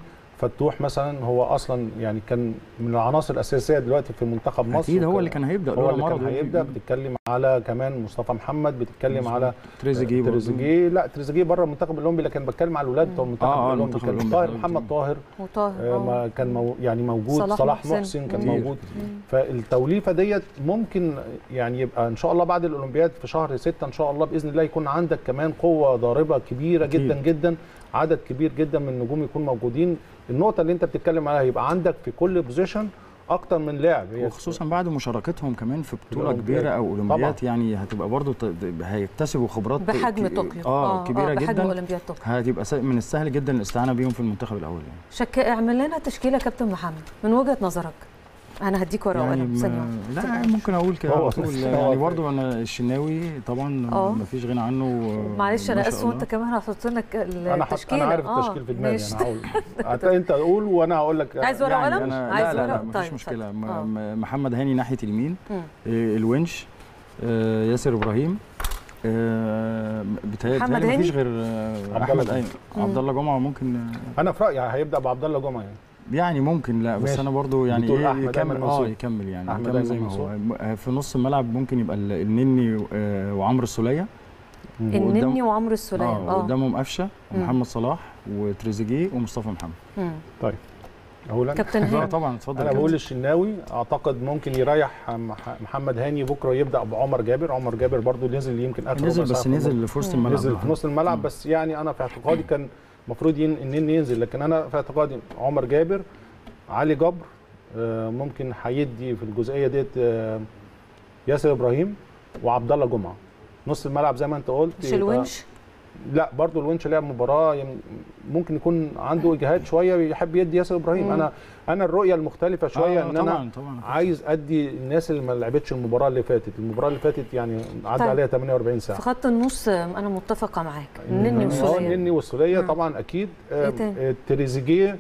فتوح مثلا هو اصلا يعني كان من العناصر الاساسيه دلوقتي في منتخب مصر اكيد هو وكان- اللي كان هيبدا هو لولا اللي كان مرضه هيبدا بتتكلم على كمان مصطفى محمد بتتكلم مظبوط. على تريزيجيه برضه. تريزيجيه لا تريزيجيه بره المنتخب الاولمبي لكن بتكلم على الولاد بتوع المنتخب آه، آه، الاولمبي المنتخب كان الأولمبي. طاهر محمد طاهر وطاهر آه، آه. ما كان مو يعني موجود صلاح صلاح, محسن. محسن كان مم. موجود فالتوليفه ديت ممكن يعني يبقى ان شاء الله بعد الاولمبياد في شهر 6 ان شاء الله باذن الله يكون عندك كمان قوه ضاربه كبيره أكيد. جدا جدا عدد كبير جدا من النجوم يكون موجودين النقطه اللي انت بتتكلم عليها يبقى عندك في كل بوزيشن اكتر من لاعب هي وخصوصا بعد مشاركتهم كمان في بطوله الأولمبياد. كبيره او اولمبياد طبعاً. يعني هتبقى برضو ت- هيكتسبوا خبرات بحجم ك- طوكيو اه كبيره بحجم جدا اولمبياد طوكيو هتبقى س- من السهل جدا الاستعانه بيهم في المنتخب الاول يعني شك اعمل لنا تشكيله كابتن محمد من وجهه نظرك انا هديك ورقه يعني وقلم ما- ثانيه لا ثانية. يعني ممكن اقول كده هو على طول هو يعني في- برضو انا الشناوي طبعا آه. ما فيش غنى عنه آه، معلش ما انا شاء اسفه الله. وانت كمان هتحط لنا انا حط التشكيله انا عارف آه، التشكيل في دماغي ماشي. انا هقول هتلاقي انت قول وانا هقول لك عايز ورقه يعني وقلم أنا عايز لا لا لا ورقه مفيش طيب مشكله اتفضل. م- آه. م- محمد هاني ناحيه اليمين مم. آه، الونش آه، ياسر ابراهيم آه، بيتهيألي محمد بيتهيألي مفيش هاني؟ غير آه، عبد احمد الله ايمن مم. عبد الله جمعه ممكن آه، انا في رايي هيبدا بعبد الله جمعه يعني يعني ممكن لا بس ماشي. انا برضو يعني بتقول إيه أحمد يكمل أيمن اه منصور. يكمل يعني أحمد يكمل أيمن زي ما منصور. هو م- في نص الملعب ممكن يبقى ال- النني آه، وعمرو السوليه النني وعمرو السوليه اه اه قدامهم قفشه مم. ومحمد صلاح وتريزيجيه ومصطفى محمد مم. اقول انا كابتن اه هاني طبعا اتفضل انا يا بقول كابتن. الشناوي اعتقد ممكن يريح مح- محمد هاني بكره يبدا بعمر جابر عمر جابر برضو نزل يمكن اخر نزل ربع بس ساعة في نزل في وسط مم. الملعب نزل في نص الملعب مم. بس يعني انا في اعتقادي كان المفروض ين... ان ينزل لكن انا في اعتقادي عمر جابر علي جبر آه، ممكن هيدي في الجزئيه ديت آه، ياسر ابراهيم وعبد الله جمعه نص الملعب زي ما انت قلت مش يبقى- الونش لا برضو الونش لعب مباراه يم- ممكن يكون عنده اجهاد شويه يحب يدي ياسر ابراهيم مم. انا انا الرؤيه المختلفه شويه آه، ان انا طبعا طبعا عايز ادي الناس اللي ما لعبتش المباراه اللي فاتت المباراه اللي فاتت يعني عدى طيب. عليها 48 ساعه في خط النص آه، انا متفقه معاك النني اه والسوليه النني والسوليه مم. طبعا اكيد إيه آه، تاني؟ آه، تريزيجيه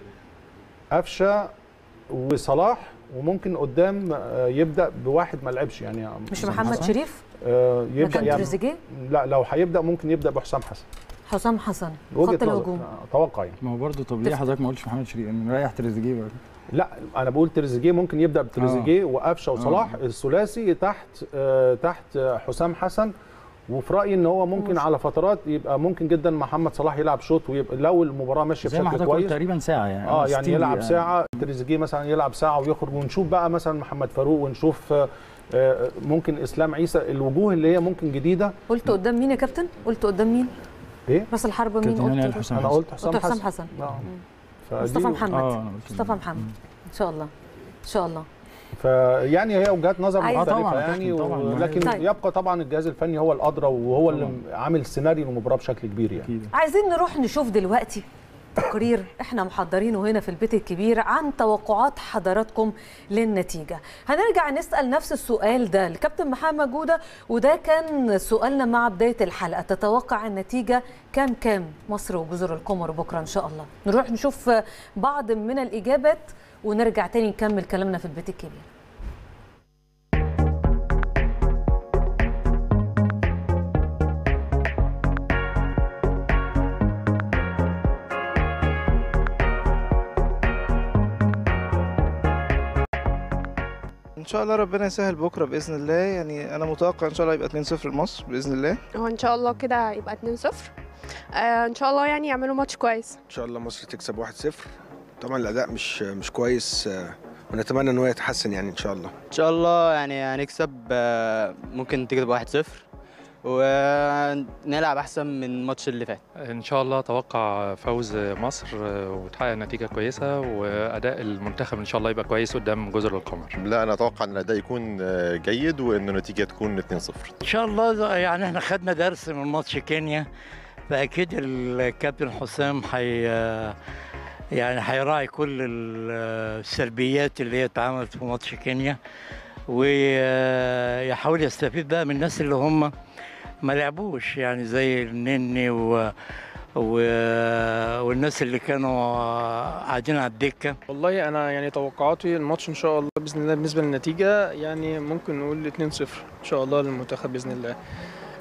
قفشه وصلاح وممكن قدام آه، يبدا بواحد ما لعبش يعني مش حسام محمد حسن؟ شريف آه، يبدا مكان يعني تريزيجيه لا لو هيبدا ممكن يبدا بحسام حسن حسام حسن وجهة خط نظر. الهجوم آه، اتوقع يعني ما هو برضه طب ليه تف- حضرتك ما قلتش محمد شريف نريح تريزيجيه بقى لا انا بقول تريزيجيه ممكن يبدا بتريزيجيه وقفشه وصلاح الثلاثي تحت آه، تحت آه، حسام حسن وفي رايي ان هو ممكن ماشي. على فترات يبقى ممكن جدا محمد صلاح يلعب شوط ويبقى لو المباراه ماشيه زي ما بشكل حضرتك قلت كويس تقريبا ساعه يعني اه أو يعني 60 يلعب دقيقة. ساعه تريزيجيه مثلا يلعب ساعه ويخرج ونشوف بقى مثلا محمد فاروق ونشوف آه، آه، ممكن اسلام عيسى الوجوه اللي هي ممكن جديده قلت قدام مين يا كابتن قلت قدام مين ايه راس الحربه مين كابتن هاني قلت الحسام انا حسن. قلت حسام قلت حسن, حسام حسن آه. مم. فدي- مصطفى محمد اه أنا قلت مصطفى محمد ان شاء الله ان شاء الله فيعني هي وجهات نظر عايز- مختلفه طبعاً، يعني طبعاً. و- لكن طيب. يبقى طبعا الجهاز الفني هو الادرى وهو اللي عامل سيناريو المباراه بشكل كبير يعني اكيد عايزين نروح نشوف دلوقتي تقرير احنا محضرينه هنا في البيت الكبير عن توقعات حضراتكم للنتيجه هنرجع نسال نفس السؤال ده لكابتن محمد جوده وده كان سؤالنا مع بدايه الحلقه تتوقع النتيجه كام كام مصر وجزر القمر بكره ان شاء الله نروح نشوف بعض من الاجابات ونرجع تاني نكمل كلامنا في البيت الكبير ان شاء الله ربنا يسهل بكره باذن الله يعني انا متوقع ان شاء الله يبقى 2-0 لمصر باذن الله هو ان شاء الله كده يبقى 2-0 آه ان شاء الله يعني يعملوا ماتش كويس ان شاء الله مصر تكسب 1-0 طبعا الاداء مش مش كويس آه، ونتمنى ان هو يتحسن يعني ان شاء الله ان شاء الله يعني هنكسب آه، ممكن تكسب 1-0 ونلعب احسن من الماتش اللي فات ان شاء الله اتوقع فوز مصر وتحقق نتيجه كويسه واداء المنتخب ان شاء الله يبقى كويس قدام جزر القمر لا انا اتوقع ان الاداء يكون آه، جيد وان النتيجه تكون 2-0 ان شاء الله يعني احنا خدنا درس من ماتش كينيا فاكيد الكابتن حسام حي يعني هيراعي كل ال- السلبيات اللي هي اتعملت في ماتش كينيا ويحاول يستفيد بقى من الناس اللي هم ما لعبوش يعني زي النني و... و... والناس اللي كانوا قاعدين على الدكه والله انا يعني توقعاتي الماتش ان شاء الله باذن الله بالنسبه للنتيجه يعني ممكن نقول 2-0 ان شاء الله للمنتخب باذن الله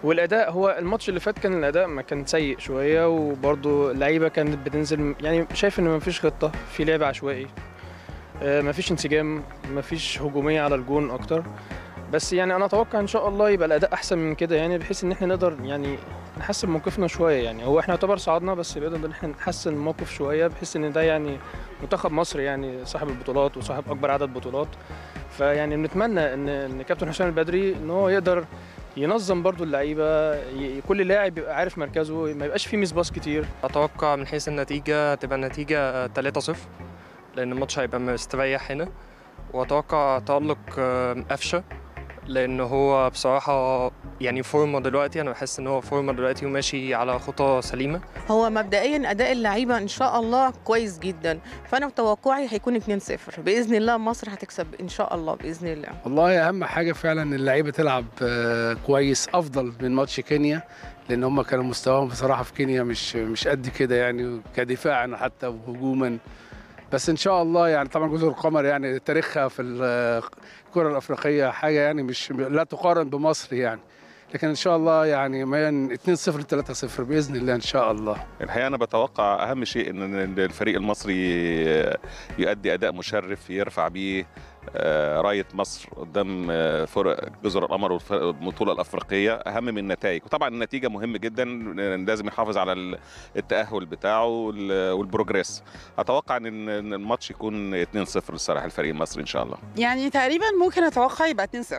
والاداء هو الماتش اللي فات كان الاداء ما كان سيء شويه وبرضه اللعيبه كانت بتنزل يعني شايف ان ما فيش خطه في لعب عشوائي آه، ما فيش انسجام ما فيش هجوميه على الجون اكتر بس يعني انا اتوقع ان شاء الله يبقى الاداء احسن من كده يعني بحيث ان احنا نقدر يعني نحسن موقفنا شويه يعني هو احنا يعتبر صعدنا بس نقدر ان احنا نحسن الموقف شويه بحيث ان ده يعني منتخب مصر يعني صاحب البطولات وصاحب اكبر عدد بطولات فيعني بنتمنى ان ان كابتن حسام البدري ان هو يقدر ينظم برضو اللعيبه ي- كل لاعب يبقى عارف مركزه ما يبقاش فيه ميس باص كتير اتوقع من حيث النتيجه تبقى النتيجه 3-0 لان الماتش هيبقى مستريح هنا واتوقع تالق آه، قفشه لان هو بصراحه يعني فورمه دلوقتي انا بحس ان هو فورمه دلوقتي وماشي على خطى سليمه هو مبدئيا اداء اللعيبه ان شاء الله كويس جدا فانا توقعي هيكون 2-0 باذن الله مصر هتكسب ان شاء الله باذن الله والله اهم حاجه فعلا اللعيبه تلعب آه، كويس افضل من ماتش كينيا لان هم كانوا مستواهم بصراحه في كينيا مش مش قد كده يعني كدفاعا حتى وهجوما بس ان شاء الله يعني طبعا جزر القمر يعني تاريخها في الكره الافريقيه حاجه يعني مش لا تقارن بمصر يعني لكن ان شاء الله يعني من 2-0 ل 3-0 باذن الله ان شاء الله الحقيقه انا بتوقع اهم شيء ان الفريق المصري يؤدي اداء مشرف يرفع بيه آه، رايه مصر قدام آه، فرق جزر القمر والبطوله الافريقيه اهم من النتائج وطبعا النتيجه مهم جدا لازم يحافظ على ال- التاهل بتاعه وال- والبروجريس اتوقع ان إن الماتش يكون 2-0 لصالح الفريق المصري ان شاء الله يعني تقريبا ممكن اتوقع يبقى 2-0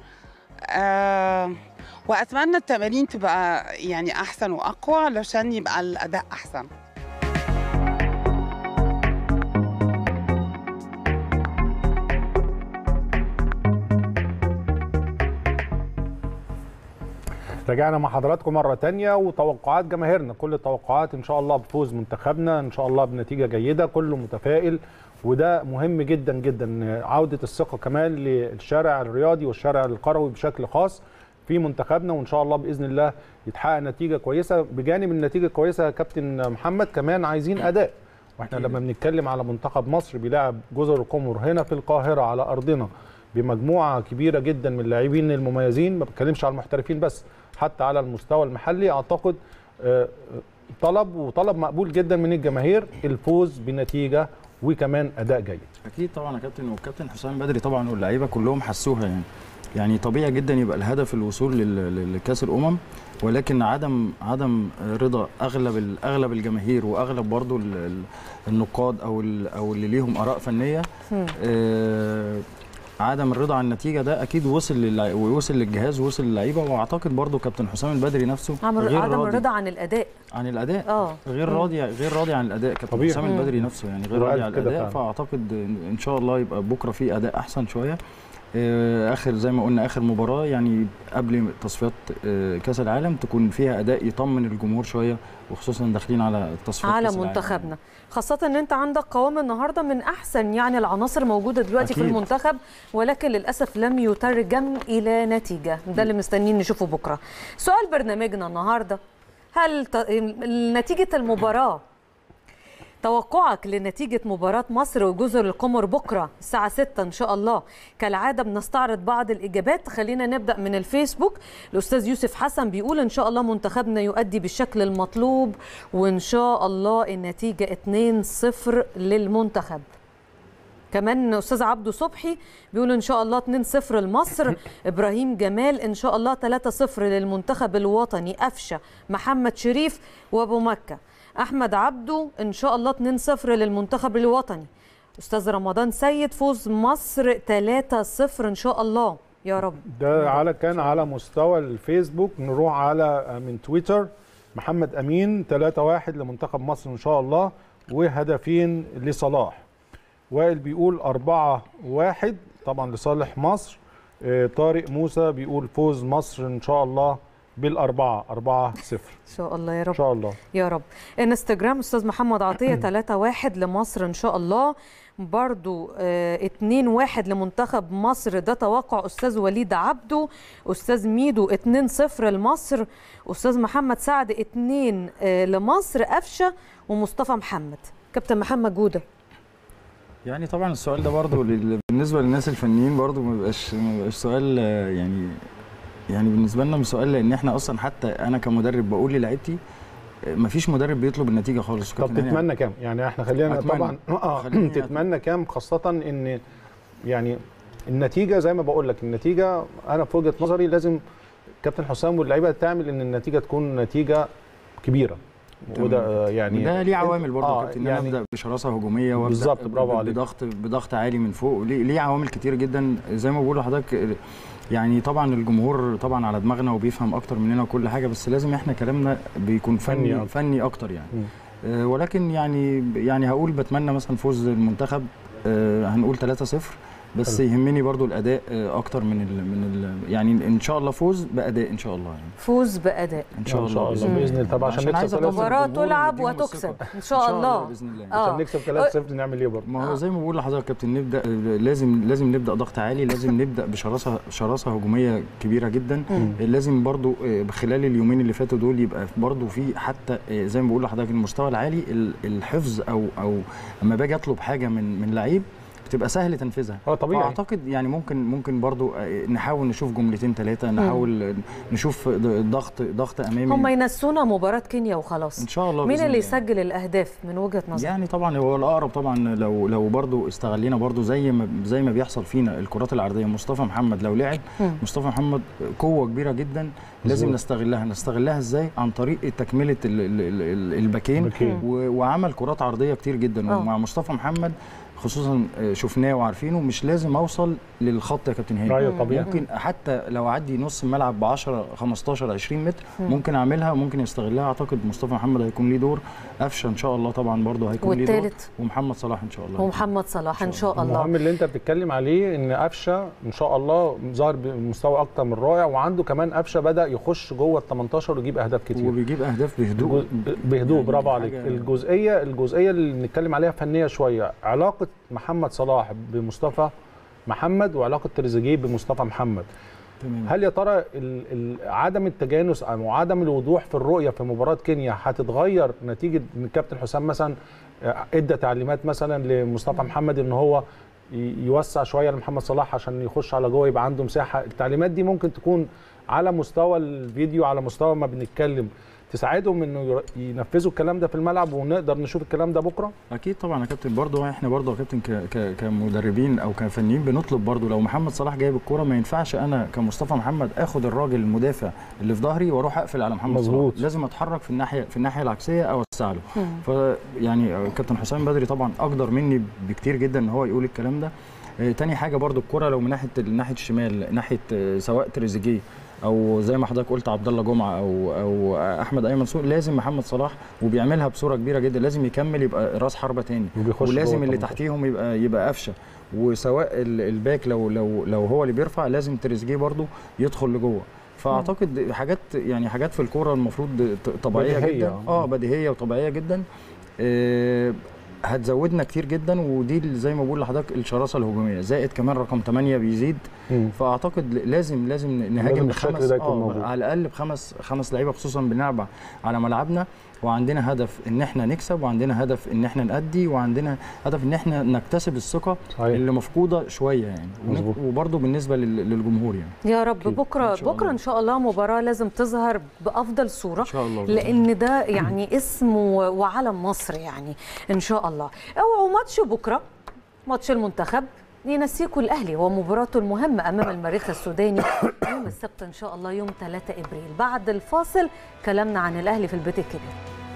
آه واتمنى التمارين تبقى يعني احسن واقوى علشان يبقى الاداء احسن رجعنا مع حضراتكم مرة تانية وتوقعات جماهيرنا كل التوقعات إن شاء الله بفوز منتخبنا إن شاء الله بنتيجة جيدة كله متفائل وده مهم جدا جدا عودة الثقة كمان للشارع الرياضي والشارع القروي بشكل خاص في منتخبنا وإن شاء الله بإذن الله يتحقق نتيجة كويسة بجانب النتيجة الكويسة يا كابتن محمد كمان عايزين أداء واحنا لما بنتكلم على منتخب مصر بيلعب جزر القمر هنا في القاهرة على أرضنا بمجموعة كبيرة جدا من اللاعبين المميزين ما بتكلمش على المحترفين بس حتى على المستوى المحلي اعتقد آه، طلب وطلب مقبول جدا من الجماهير الفوز بنتيجه وكمان اداء جيد اكيد طبعا يا كابتن والكابتن حسام بدري طبعا واللعيبه كلهم حسوها يعني يعني طبيعي جدا يبقى الهدف الوصول لل- لل- لكاس الامم ولكن عدم عدم رضا اغلب ال- اغلب الجماهير واغلب برضو ال- ال- النقاد او ال- او اللي ليهم اراء فنيه آه، عدم الرضا عن النتيجه ده اكيد وصل للع... ووصل للجهاز ووصل للعيبه واعتقد برضو كابتن حسام البدري نفسه عمر غير عدم راضي الرضا عن الاداء عن الاداء اه غير مم. راضي غير راضي عن الاداء كابتن طبيعي. حسام مم. البدري نفسه يعني غير وقال راضي عن كده الاداء فعلا. فاعتقد ان إن شاء الله يبقى بكره في اداء احسن شويه آه، اخر زي ما قلنا اخر مباراه يعني قبل تصفيات آه، كاس العالم تكون فيها اداء يطمن الجمهور شويه وخصوصا داخلين على تصفيات على كأس العالم. منتخبنا خاصة ان انت عندك قوام النهارده من احسن يعني العناصر موجودة دلوقتي في أكيد. المنتخب ولكن للاسف لم يترجم الى نتيجة ده اللي مستنيين نشوفه بكرة سؤال برنامجنا النهارده هل ت... نتيجة المباراة توقعك لنتيجة مباراة مصر وجزر القمر بكرة الساعة 6 إن شاء الله كالعادة بنستعرض بعض الإجابات خلينا نبدأ من الفيسبوك الأستاذ يوسف حسن بيقول إن شاء الله منتخبنا يؤدي بالشكل المطلوب وإن شاء الله النتيجة 2-0 للمنتخب كمان استاذ عبده صبحي بيقول ان شاء الله 2-0 لمصر ابراهيم جمال ان شاء الله 3-0 للمنتخب الوطني قفشه محمد شريف وابو مكه احمد عبده ان شاء الله 2-0 للمنتخب الوطني استاذ رمضان سيد فوز مصر 3-0 ان شاء الله يا رب ده على كان على مستوى الفيسبوك نروح على من تويتر محمد امين 3-1 لمنتخب مصر ان شاء الله وهدفين لصلاح وائل بيقول 4-1 طبعا لصالح مصر آه، طارق موسى بيقول فوز مصر ان شاء الله بالاربعه 4-0 ان شاء الله يا رب ان شاء الله يا رب انستجرام استاذ محمد عطيه 3 1 لمصر ان شاء الله برضو 2 1 لمنتخب مصر ده توقع استاذ وليد عبده استاذ ميدو 2 0 لمصر استاذ محمد سعد 2 لمصر قفشه ومصطفى محمد كابتن محمد جوده يعني طبعا السؤال ده برضو لل- بالنسبه للناس الفنيين برضو ما بيبقاش ما بيبقاش سؤال آه، يعني يعني بالنسبه لنا مش سؤال لان احنا اصلا حتى انا كمدرب بقول للاعيبتي ما فيش مدرب بيطلب النتيجه خالص طب كابتن هاني. تتمنى كام يعني احنا خلينا أتمنى. طبعا اه خليني تتمنى كام خاصه ان يعني النتيجه زي ما بقول لك النتيجه انا في وجهه نظري لازم كابتن حسام واللعيبه تعمل ان النتيجه تكون نتيجه كبيره وده آه، يعني ده ليه عوامل برضه آه آه كابتن يعني يعني ابدا بشراسه هجوميه وابدا بالظبط، برافو ب- عليك. بضغط بضغط عالي من فوق ليه, ليه عوامل كتير جدا زي ما بقول لحضرتك يعني طبعا الجمهور طبعا على دماغنا وبيفهم اكتر مننا وكل حاجه بس لازم احنا كلامنا بيكون فني فني أكتر. فني اكتر يعني آه، ولكن يعني يعني هقول بتمنى مثلا فوز المنتخب آه، هنقول 3-0 بس حلو. يهمني برضو الاداء آه، اكتر من ال من ال يعني ان شاء الله فوز باداء ان شاء الله يعني فوز باداء ان شاء إن شاء الله الله بإذن الله. طب عشان عايز نكسب أطمن مباراة الجمهور تلعب ونديهم وتكسب الثقة. ان شاء الله باذن الله آه. عشان نكسب 3-0 نعمل ايه برضه ما هو زي ما بقول لحضرتك يا كابتن نبدا لازم لازم نبدا ضغط عالي لازم نبدا بشراسه شراسه هجوميه كبيره جدا مم. لازم برضو آه، خلال اليومين اللي فاتوا دول يبقى برضو في حتى آه، زي ما بقول لحضرتك المستوى العالي ال- الحفظ او او لما باجي اطلب حاجه من من لعيب بتبقى سهل تنفيذها اه طبيعي اعتقد يعني ممكن ممكن برضو آه، نحاول نشوف جملتين ثلاثه نحاول نشوف ضغط ضغط امامي هم ينسونا مباراة كينيا وخلاص ان شاء الله مين بإذن اللي الله. يسجل الاهداف من وجهة نظرك يعني طبعا هو الاقرب طبعا لو لو برضو استغلينا برضو زي ما زي ما بيحصل فينا الكرات العرضيه مصطفى محمد لو لعب مم. مصطفى محمد قوه كبيره جدا لازم مظبوط. نستغلها نستغلها ازاي عن طريق تكمله ال- ال- ال- ال- الباكين الباكين. و- وعمل كرات عرضيه كتير جدا آه. ومع مصطفى محمد خصوصا آه، شفناه وعارفينه مش لازم اوصل للخط يا كابتن هاني ايوه طبيعي ممكن حتى لو اعدي نص الملعب ب 10 15 20 متر مم. ممكن اعملها ممكن يستغلها اعتقد مصطفى محمد هيكون ليه دور قفشه ان شاء الله طبعا برضه هيكون ليه دور والتالت ومحمد صلاح ان شاء الله ومحمد صلاح ان شاء الله المهم اللي انت بتتكلم عليه ان قفشه ان شاء الله ظهر بمستوى اكتر من رائع وعنده كمان قفشه بدا يخش جوه ال 18 ويجيب اهداف كتير وبيجيب اهداف بهدوء الجزء- بهدوء يعني برافو عليك حاجة- الجزئيه الجزئيه اللي بنتكلم عليها فنيه شويه علاقه محمد صلاح بمصطفى محمد وعلاقه تريزيجيه بمصطفى محمد تمام هل يا ترى ال- ال- عدم التجانس او عدم الوضوح في الرؤيه في مباراه كينيا هتتغير نتيجه ان الكابتن حسام مثلا آه، ادى تعليمات مثلا لمصطفى محمد ان هو ي- يوسع شويه لمحمد صلاح عشان يخش على جوه يبقى عنده مساحه التعليمات دي ممكن تكون على مستوى الفيديو على مستوى ما بنتكلم تساعدهم انه ير- ينفذوا الكلام ده في الملعب ونقدر نشوف الكلام ده بكره اكيد طبعا يا كابتن برضه احنا برضه يا كابتن ك- ك- كمدربين او كفنيين بنطلب برضه لو محمد صلاح جايب الكوره ما ينفعش انا كمصطفى محمد اخد الراجل المدافع اللي في ظهري واروح اقفل على محمد مظبوط. صلاح لازم اتحرك في الناحيه في الناحيه العكسيه اوسع له مم. فيعني كابتن حسام بدري طبعا اقدر مني بكتير جدا ان هو يقول الكلام ده آه، تاني حاجه برضو الكره لو من ناحيه ناحيه الشمال ناحيه آه، سواء تريزيجيه او زي ما حضرتك قلت عبد الله جمعه او او احمد ايمن سوق لازم محمد صلاح وبيعملها بصوره كبيره جدا لازم يكمل يبقى راس حربه تاني وبيخش ولازم جوه اللي 18. تحتيهم يبقى يبقى قفشه وسواء ال- الباك لو لو لو هو اللي بيرفع لازم تريزيجيه برضو يدخل لجوه فاعتقد حاجات يعني حاجات في الكوره المفروض ط- طبيعيه بديهية. جدا اه بديهيه وطبيعيه جدا آه، هتزودنا كتير جدا ودي اللي زي ما بقول لحضرتك الشراسه الهجوميه زائد كمان رقم 8 بيزيد مم. فاعتقد لازم لازم نهاجم لازم الشكل بخمس ده يكون آه موجود. على الاقل بخمس خمس لعيبه خصوصا بنلعب على ملعبنا وعندنا هدف ان احنا نكسب وعندنا هدف ان احنا نأدي وعندنا هدف ان احنا نكتسب الثقه صحيح. اللي مفقوده شويه يعني مظبوط. وبرده بالنسبه لل- للجمهور يعني يا رب بكره إن شاء بكره ان شاء الله مباراه لازم تظهر بافضل صوره ان شاء الله لان ده يعني اسم و- وعلم مصر يعني ان شاء الله اوعوا ماتش بكره ماتش المنتخب ينسيكوا الاهلي ومباراته المهمه امام المريخ السوداني يوم السبت ان شاء الله يوم 3 ابريل بعد الفاصل كلامنا عن الاهلي في البيت الكبير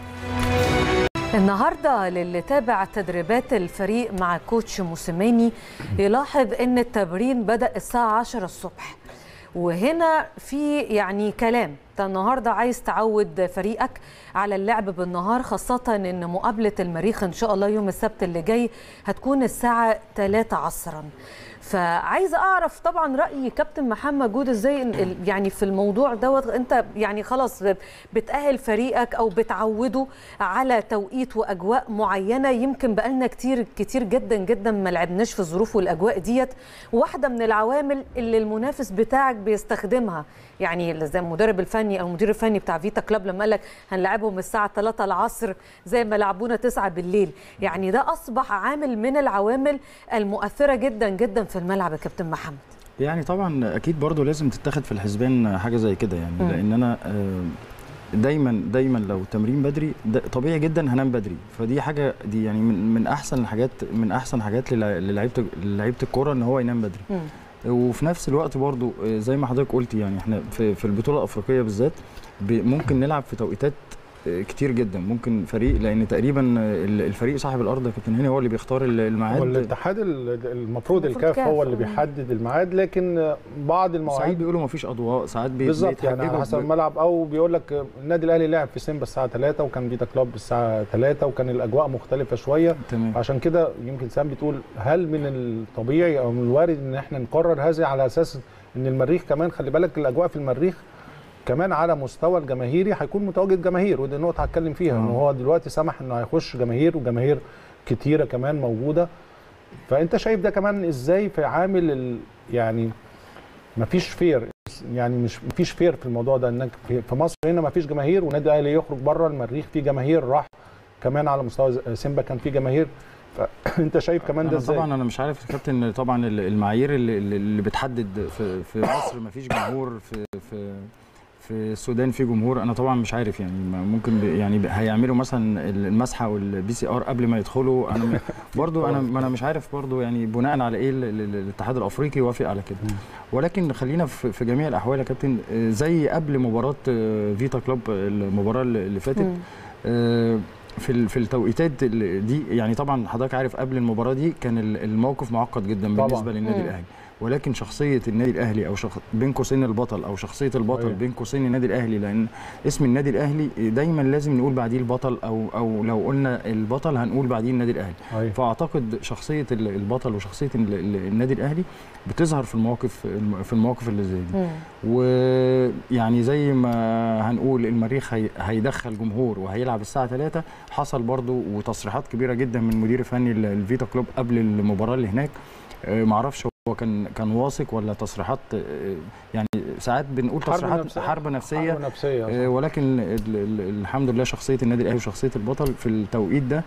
النهارده للي تابع تدريبات الفريق مع كوتش موسيماني يلاحظ ان التمرين بدا الساعه 10 الصبح وهنا في يعني كلام انت النهارده عايز تعود فريقك على اللعب بالنهار خاصة ان مقابلة المريخ ان شاء الله يوم السبت اللي جاي هتكون الساعة 3 عصرا فعايزه اعرف طبعا راي كابتن محمد جود ازاي إن ال- يعني في الموضوع دوت انت يعني خلاص بتاهل فريقك او بتعوده على توقيت واجواء معينه يمكن بقالنا كتير كتير جدا جدا ما لعبناش في الظروف والاجواء ديت واحده من العوامل اللي المنافس بتاعك بيستخدمها يعني زي المدرب الفني او المدير الفني بتاع فيتا كلاب لما قال لك هنلعبهم الساعه 3 العصر زي ما لعبونا 9 بالليل يعني ده اصبح عامل من العوامل المؤثره جدا جدا في الملعب يا كابتن محمد يعني طبعا اكيد برضو لازم تتاخد في الحسبان حاجه زي كده يعني مم. لان انا آه، دايما دايما لو تمرين بدري ده طبيعي جدا هنام بدري فدي حاجه دي يعني من من احسن الحاجات من احسن حاجات للع- للعيبه لعيبه الكوره ان هو ينام بدري وفي نفس الوقت برضو آه، زي ما حضرتك قلت يعني احنا في, في البطوله الافريقيه بالذات ب- ممكن نلعب في توقيتات آه، كتير جدا ممكن فريق لان تقريبا آه، ال- الفريق صاحب الارض يا كابتن هاني هو اللي بيختار ال- هو الميعاد الاتحاد ال- المفروض الكاف كاف، هو اللي آه. بيحدد الميعاد لكن بعض ساعات المواعيد بيقولوا ما فيش اضواء ساعات بي- بالظبط يعني على بيتحججوا حسب ب- الملعب او بيقول لك النادي الاهلي لعب في سيمبا الساعه 3 وكان فيتا كلوب الساعه 3 وكان الاجواء مختلفه شويه تمام. عشان كده يمكن سام بتقول هل من الطبيعي او من الوارد ان احنا نقرر هذا على اساس ان المريخ كمان خلي بالك الاجواء في المريخ كمان على مستوى الجماهيري هيكون متواجد جماهير ودي نقطه هتكلم فيها ان هو دلوقتي سمح انه هيخش جماهير وجماهير كتيره كمان موجوده فانت شايف ده كمان ازاي في عامل ال... يعني مفيش فير يعني مش مفيش فير في الموضوع ده انك في في مصر هنا مفيش جماهير والنادي الاهلي يخرج بره المريخ في جماهير راح كمان على مستوى ز- سيمبا كان في جماهير فانت شايف كمان ده أنا ازاي طبعا انا مش عارف يا كابتن طبعا ال- المعايير اللي, اللي بتحدد في في مصر ما فيش جمهور في في في السودان في جمهور انا طبعا مش عارف يعني ما ممكن ب- يعني ب- هيعملوا مثلا المسحه والبي سي ار قبل ما يدخلوا انا م- برضو انا ما انا مش عارف برضو يعني بناء على ايه ال- ال- الاتحاد الافريقي يوافق على كده ولكن خلينا في في جميع الاحوال يا كابتن آه، زي قبل مباراه آه، فيتا كلوب المباراه اللي اللي فاتت مم. آه، في ال- في التوقيتات ال- دي يعني طبعا حضرتك عارف قبل المباراه دي كان ال- الموقف معقد جدا طبعاً. بالنسبه للنادي مم. الاهلي ولكن شخصيه النادي الاهلي او شخ... بين قوسين البطل او شخصيه البطل صحيح. بين قوسين النادي الاهلي لان اسم النادي الاهلي دايما لازم نقول بعديه البطل او او لو قلنا البطل هنقول بعديه النادي الاهلي أيوة. فاعتقد شخصيه ال- البطل وشخصيه ال- ال- النادي الاهلي بتظهر في المواقف في المواقف اللي زي دي ويعني زي ما هنقول المريخ هي هيدخل جمهور وهيلعب الساعه 3 حصل برضو وتصريحات كبيره جدا من مدير فني ال- الفيتا كلوب قبل المباراه اللي هناك آه، معرفش هو كان كان واثق ولا تصريحات آه، يعني ساعات بنقول حرب تصريحات نفسية. حرب نفسيه حرب نفسيه آه، ولكن ال- ال- الحمد لله شخصيه النادي الاهلي وشخصيه البطل في التوقيت ده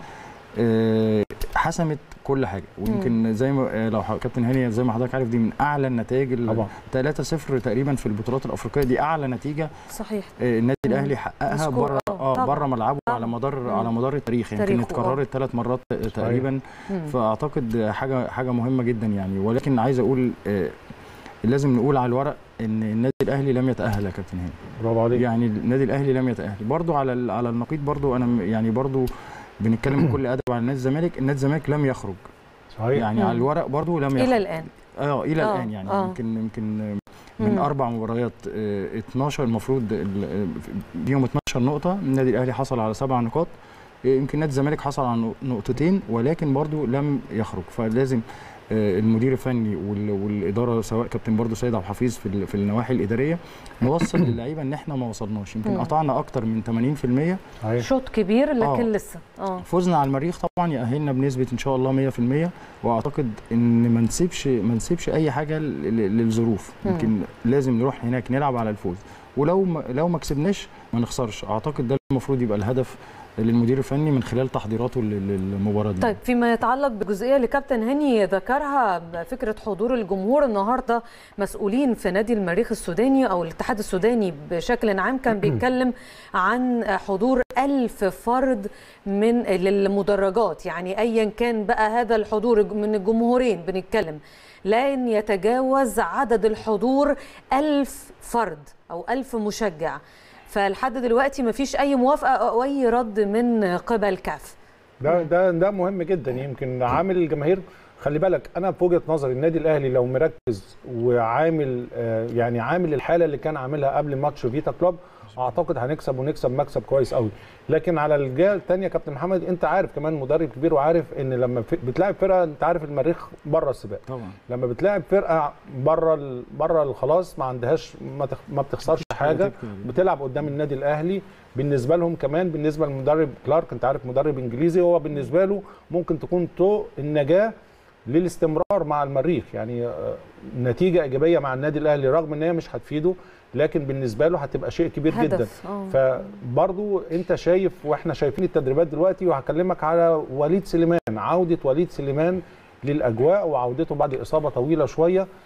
آه، حسمت كل حاجه ويمكن زي ما آه، لو ح- كابتن هاني زي ما حضرتك عارف دي من اعلى النتائج ال- طبعا. 3-0 تقريبا في البطولات الافريقيه دي اعلى نتيجه صحيح آه، النادي مم. الاهلي حققها مسكور، بره آه، اه طبعاً. بره ملعبه على مدار مم. على مدار التاريخ يمكن تاريخه، آه. اتكررت ثلاث مرات تقريبا مم. فاعتقد حاجه حاجه مهمه جدا يعني ولكن عايز اقول آه، لازم نقول على الورق ان النادي الاهلي لم يتاهل يا كابتن هاني برافو عليك يعني النادي الاهلي لم يتاهل برضو على ال- على النقيض برضو انا م- يعني برضو بنتكلم بكل ادب عن نادي الزمالك النادي الزمالك لم يخرج صحيح يعني مم. على الورق برضو لم يخرج الى الان اه الى آه، الان يعني آه. يمكن يمكن آه، من مم. اربع مباريات آه، 12 المفروض ال- آه، بيهم 12 نقطه النادي الاهلي حصل على سبع نقاط آه، يمكن نادي الزمالك حصل على نق- نقطتين ولكن برضو لم يخرج فلازم آه، المدير الفني وال- والاداره سواء كابتن برضو سيد عبد الحفيظ في ال- في النواحي الاداريه نوصل للعيبه ان احنا ما وصلناش يمكن مم. قطعنا اكتر من 80% شوط كبير لكن آه. لسه اه فوزنا على المريخ طبعا يأهلنا بنسبة إن شاء الله 100% وأعتقد إن ما نسيبش ما نسيبش أي حاجة ل- ل- للظروف مم. يمكن لازم نروح هناك نلعب على الفوز ولو ما لو ما كسبناش ما نخسرش أعتقد ده المفروض يبقى الهدف للمدير الفني من خلال تحضيراته لل- للمباراة دي طيب فيما يتعلق بجزئيه اللي كابتن هاني ذكرها فكره حضور الجمهور النهارده مسؤولين في نادي المريخ السوداني او الاتحاد السوداني بشكل عام كان بيتكلم عن حضور ألف فرد من للمدرجات يعني ايا كان بقى هذا الحضور من الجمهورين بنتكلم لن يتجاوز عدد الحضور ألف فرد أو ألف مشجع فلحد دلوقتي ما فيش أي موافقة أو أي رد من قبل كاف ده ده ده مهم جدا يمكن عامل الجماهير خلي بالك انا في وجهه نظري النادي الاهلي لو مركز وعامل آه، يعني عامل الحاله اللي كان عاملها قبل ماتش فيتا كلوب اعتقد هنكسب ونكسب مكسب كويس قوي لكن على الجهه الثانيه يا كابتن محمد انت عارف كمان مدرب كبير وعارف ان لما في- بتلاعب فرقه انت عارف المريخ بره السباق طبعا لما بتلاعب فرقه بره ال- بره الخلاص ما عندهاش ما, تخ... ما بتخسرش حاجه بتلعب قدام النادي الاهلي بالنسبه لهم كمان بالنسبه للمدرب كلارك انت عارف مدرب انجليزي هو بالنسبه له ممكن تكون طوق النجاه للاستمرار مع المريخ يعني آه، نتيجه ايجابيه مع النادي الاهلي رغم ان هي مش هتفيده لكن بالنسبه له هتبقى شيء كبير هدف، جدا آه. فبرضو انت شايف واحنا شايفين التدريبات دلوقتي وهكلمك على وليد سليمان عوده وليد سليمان للاجواء وعودته بعد اصابه طويله شويه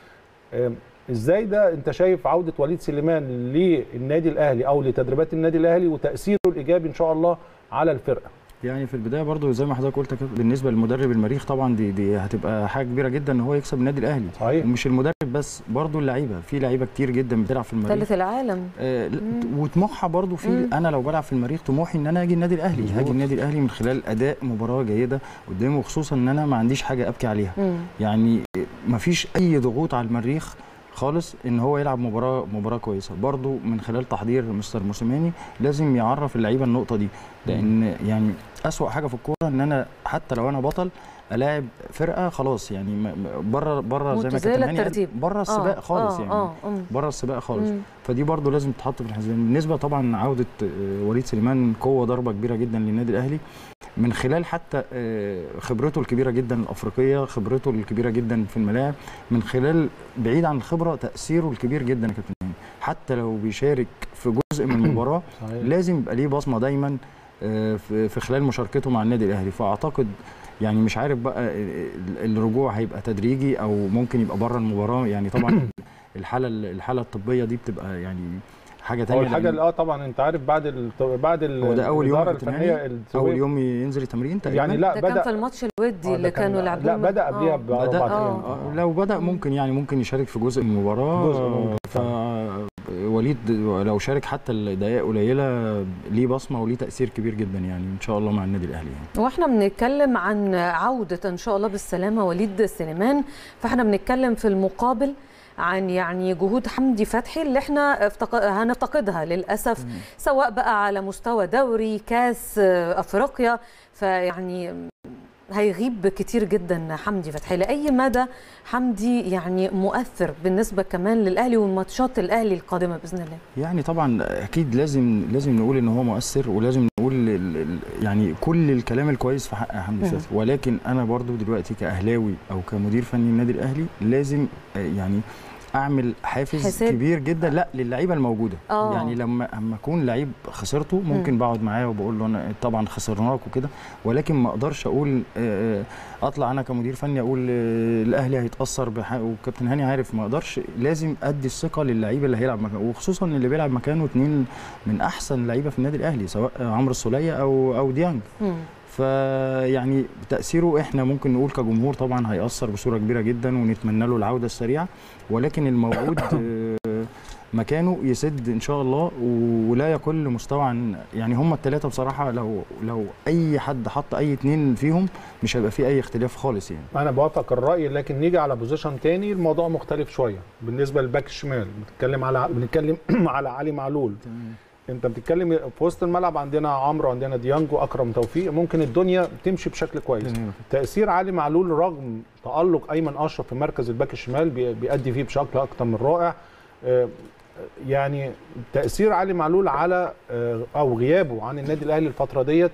آم، ازاي ده انت شايف عوده وليد سليمان للنادي الاهلي او لتدريبات النادي الاهلي وتاثيره الايجابي ان شاء الله على الفرقه يعني في البدايه برضو زي ما حضرتك قلت كده بالنسبه للمدرب المريخ طبعا دي دي هتبقى حاجه كبيره جدا ان هو يكسب النادي الاهلي صحيح ومش المدرب بس برضو اللعيبه في لعيبه كتير جدا بتلعب في المريخ ثالث العالم آه لا، وطموحها برضو في مم. انا لو بلعب في المريخ طموحي ان انا اجي النادي الاهلي مظبوط. هاجي النادي الاهلي من خلال اداء مباراه جيده قدامه وخصوصا ان انا ما عنديش حاجه ابكي عليها مم. يعني ما فيش اي ضغوط على المريخ خالص ان هو يلعب مباراه مباراه كويسه برضو من خلال تحضير مستر موسيماني لازم يعرف اللعيبه النقطه دي لان يعني اسوا حاجه في الكوره ان انا حتى لو انا بطل الاعب فرقه خلاص يعني م- م- بره بره زي ما متزايلة كابتن هاني قال، الترتيب. بره السباق آه، خالص آه، يعني آه، مم. بره السباق خالص مم. فدي برضو لازم تتحط في الحسبان بالنسبه طبعا عوده آه، وليد سليمان قوه ضربه كبيره جدا للنادي الاهلي من خلال حتى آه، خبرته الكبيره جدا الافريقيه خبرته الكبيره جدا في الملاعب من خلال بعيد عن الخبره تاثيره الكبير جدا يا كابتن هاني. حتى لو بيشارك في جزء من المباراه صحيح. لازم يبقى ليه بصمه دايما آه، في في خلال مشاركته مع النادي الاهلي فاعتقد يعني مش عارف بقى ال- الرجوع هيبقى تدريجي او ممكن يبقى بره المباراه يعني طبعا الحاله الحاله الطبيه دي بتبقى يعني حاجه تانية اول حاجه لأن اللي اه طبعا انت عارف بعد ال... بعد ال... هو ده اول يوم الإدارة كابتن الفنيه هاني؟ السوية- اول يوم ينزل تمرين تقريبا يعني لا ده كان بدا في الماتش الودي آه، اللي ده كان- كانوا لعبوه لا بدا قبليها آه. باربع بدأ ايام آه، لو بدا ممكن يعني ممكن يشارك في جزء من المباراه جزء ممكن ف وليد لو شارك حتى الدقائق قليله ليه بصمه وليه تاثير كبير جدا يعني ان شاء الله مع النادي الاهلي يعني. واحنا بنتكلم عن عودة ان شاء الله بالسلامة وليد سليمان فاحنا بنتكلم في المقابل عن يعني جهود حمدي فتحي اللي احنا افتق... هنفتقدها للاسف سواء بقى على مستوى دوري كاس آه، افريقيا فيعني هيغيب كتير جدا حمدي فتحي لاي مدى حمدي يعني مؤثر بالنسبه كمان للاهلي وماتشات الاهلي القادمه باذن الله يعني طبعا اكيد لازم لازم نقول ان هو مؤثر ولازم نقول ال- ال- يعني كل الكلام الكويس في حق حمدي مم. فتحي ولكن انا برضو دلوقتي كاهلاوي او كمدير فني النادي الاهلي لازم آه، يعني اعمل حافز حساب. كبير جدا لا للعيبه الموجوده آه. يعني لما اما اكون لعيب خسرته ممكن مم. بقعد معاه وبقول له انا طبعا خسرناك وكده ولكن ما اقدرش اقول آه، آه، اطلع انا كمدير فني اقول آه، الاهلي هيتاثر بح... وكابتن هاني عارف ما اقدرش لازم ادي الثقه للعيب اللي هيلعب مكانه وخصوصا اللي بيلعب مكانه اتنين من احسن لعيبه في النادي الاهلي سواء عمرو السوليه او او ديانج مم. فيعني تاثيره احنا ممكن نقول كجمهور طبعا هياثر بصوره كبيره جدا ونتمنى له العوده السريعه ولكن الموعود آه، مكانه يسد ان شاء الله ولا يقل مستوى عن يعني هم الثلاثه بصراحه لو لو اي حد حط اي اتنين فيهم مش هيبقى فيه اي اختلاف خالص يعني انا بوافق الراي لكن نيجي على بوزيشن تاني الموضوع مختلف شويه بالنسبه للباك الشمال بنتكلم على بنتكلم على علي معلول انت بتتكلم في وسط الملعب عندنا عمرو عندنا ديانج واكرم توفيق ممكن الدنيا تمشي بشكل كويس تاثير علي معلول رغم تالق ايمن اشرف في مركز الباك الشمال بي- بيأدي فيه بشكل اكتر من رائع آه، يعني تاثير علي معلول على آه، او غيابه عن النادي الاهلي الفتره ديت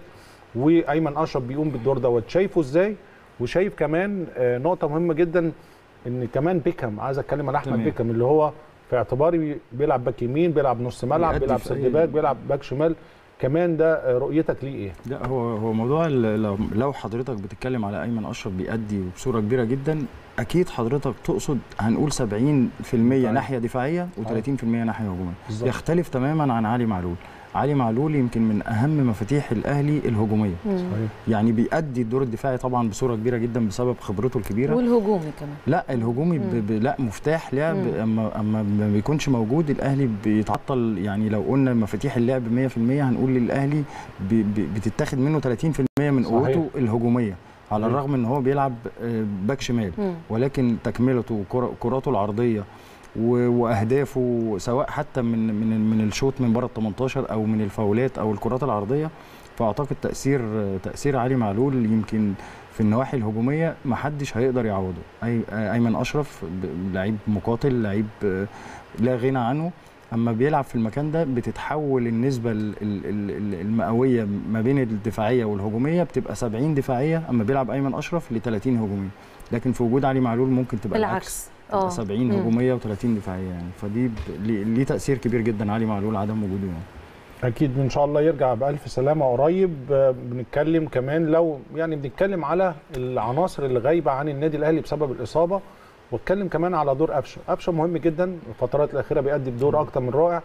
وايمن اشرف بيقوم بالدور دوت شايفه ازاي وشايف كمان آه، نقطه مهمه جدا ان كمان بيكهام عايز اتكلم على احمد تمام. بيكهام اللي هو في اعتباري بيلعب باك يمين بيلعب نص ملعب بيأدي بيلعب في سد أي- باك بيلعب باك شمال كمان ده آه، رؤيتك ليه ايه؟ لا هو هو موضوع ال- لو- لو حضرتك بتتكلم على ايمن اشرف بيأدي بصوره كبيره جدا اكيد حضرتك تقصد هنقول 70% ناحيه دفاعيه و30% ناحيه هجوميه بالظبط. يختلف تماما عن علي معلول علي معلول يمكن من اهم مفاتيح الاهلي الهجوميه مم. يعني بيأدي الدور الدفاعي طبعا بصوره كبيره جدا بسبب خبرته الكبيره والهجومي كمان لا الهجومي ب... ب... لا مفتاح لعب مم. اما اما ما بيكونش موجود الاهلي بيتعطل يعني لو قلنا مفاتيح اللعب 100% هنقول الاهلي ب... ب... بتتاخد منه 30% من صحيح. قوته الهجوميه على صحيح. الرغم ان هو بيلعب آه، باك شمال مم. ولكن تكملته وكر- كراته العرضيه و- واهدافه سواء حتى من من من الشوط من بره ال 18 او من الفاولات او الكرات العرضيه فاعتقد تاثير تاثير علي معلول يمكن في النواحي الهجوميه ما حدش هيقدر يعوضه أي ايمن اشرف ب- لعيب مقاتل لعيب آه، لا غنى عنه اما بيلعب في المكان ده بتتحول النسبه ال- ال- ال- ال- المئويه ما بين الدفاعيه والهجوميه بتبقى 70 دفاعيه اما بيلعب ايمن اشرف ل 30 هجوميه لكن في وجود علي معلول ممكن تبقى العكس. تبقى آه. 70 مم. هجوميه و30 دفاعيه يعني فدي ب- ليه ليه تاثير كبير جدا علي معلول عدم وجوده يعني اكيد ان شاء الله يرجع بالف سلامه قريب آه، بنتكلم كمان لو يعني بنتكلم على العناصر اللي غايبه عن النادي الاهلي بسبب الاصابه واتكلم كمان على دور قفشه قفشه مهم جدا الفترات الاخيره بيأدي بدور اكتر من رائع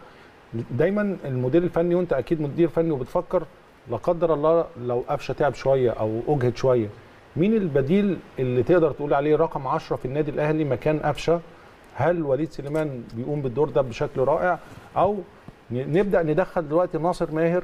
دايما المدير الفني وانت اكيد مدير فني وبتفكر لا قدر الله لو قفشه تعب شويه او اجهد شويه مين البديل اللي تقدر تقول عليه رقم 10 في النادي الاهلي مكان قفشه هل وليد سليمان بيقوم بالدور ده بشكل رائع او ن- نبدا ندخل دلوقتي ناصر ماهر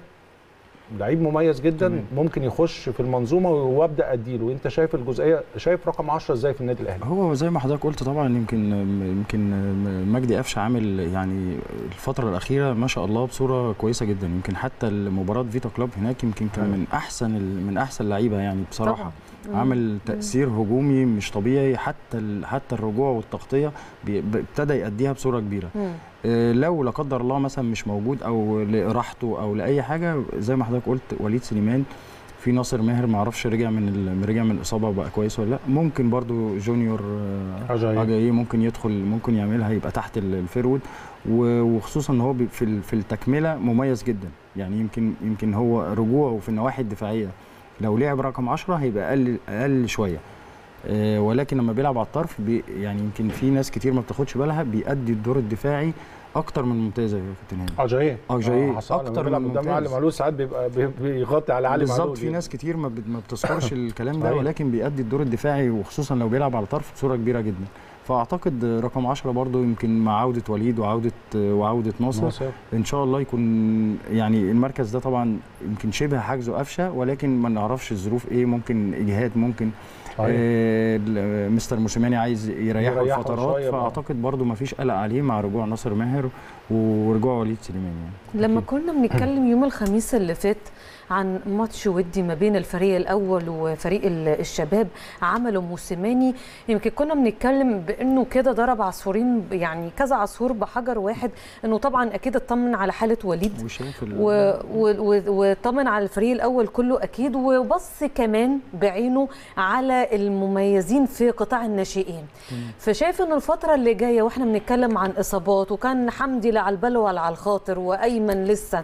لعيب مميز جدا تمام. ممكن يخش في المنظومه وابدا اديله انت شايف الجزئيه شايف رقم 10 ازاي في النادي الاهلي هو زي ما حضرتك قلت طبعا يمكن يمكن مجدي قفشه عامل يعني الفتره الاخيره ما شاء الله بصوره كويسه جدا يمكن حتى المباراه فيتا كلوب هناك يمكن كان من احسن ال- من احسن اللعيبه يعني بصراحه طبعاً. عامل تاثير هجومي مش طبيعي حتى ال- حتى الرجوع والتغطيه بي- ب- ابتدى يأديها بصوره كبيره مم. آه، لو لا قدر الله مثلا مش موجود او لراحته او لاي حاجه زي ما حضرتك قلت وليد سليمان في ناصر ماهر ما اعرفش رجع من ال- رجع من الاصابه وبقى كويس ولا لا ممكن برضو جونيور آه، أجاييه. اجاييه ممكن يدخل ممكن يعملها يبقى تحت ال- الفيرود و- وخصوصا ان هو بي- في ال- في التكمله مميز جدا يعني يمكن يمكن هو رجوعه في النواحي الدفاعيه لو لعب رقم 10 هيبقى اقل اقل شويه آه، ولكن لما بيلعب على الطرف بي يعني يمكن في ناس كتير ما بتاخدش بالها بيأدي الدور الدفاعي اكتر من ممتاز يا كابتن هاني اجاييه اجاييه اكتر اكتر بيلعب من قدام علي ممتاز معلول ساعات بيبقى بي- بيغطي على علي معلول بالظبط في ناس كتير ما بت- ما بتذكرش الكلام ده صحيح. ولكن بيأدي الدور الدفاعي وخصوصا لو بيلعب على طرف بصوره كبيره جدا فاعتقد رقم 10 برضو يمكن مع عوده وليد وعوده وعوده ناصر ناصر. ان شاء الله يكون يعني المركز ده طبعا يمكن شبه حجزه قفشه ولكن ما نعرفش الظروف ايه ممكن اجهاد ممكن صحيح. آه ال- مستر موسيماني عايز يريحه يريحه الفترات شوية بقى. فاعتقد برضو ما فيش قلق عليه مع رجوع ناصر ماهر ورجوع وليد سليمان يعني لما كنا بنتكلم يوم الخميس اللي فات عن ماتش ودي ما بين الفريق الاول وفريق ال- الشباب عمله موسيماني يمكن كنا بنتكلم بانه كده ضرب عصفورين يعني كذا عصفور بحجر واحد انه طبعا اكيد اطمن على حاله وليد وشايف ال- و- و- و- واطمن على الفريق الاول كله اكيد وبص كمان بعينه على المميزين في قطاع الناشئين فشايف ان الفتره اللي جايه واحنا بنتكلم عن اصابات وكان حمدي لا على البال ولا على الخاطر وايمن لسه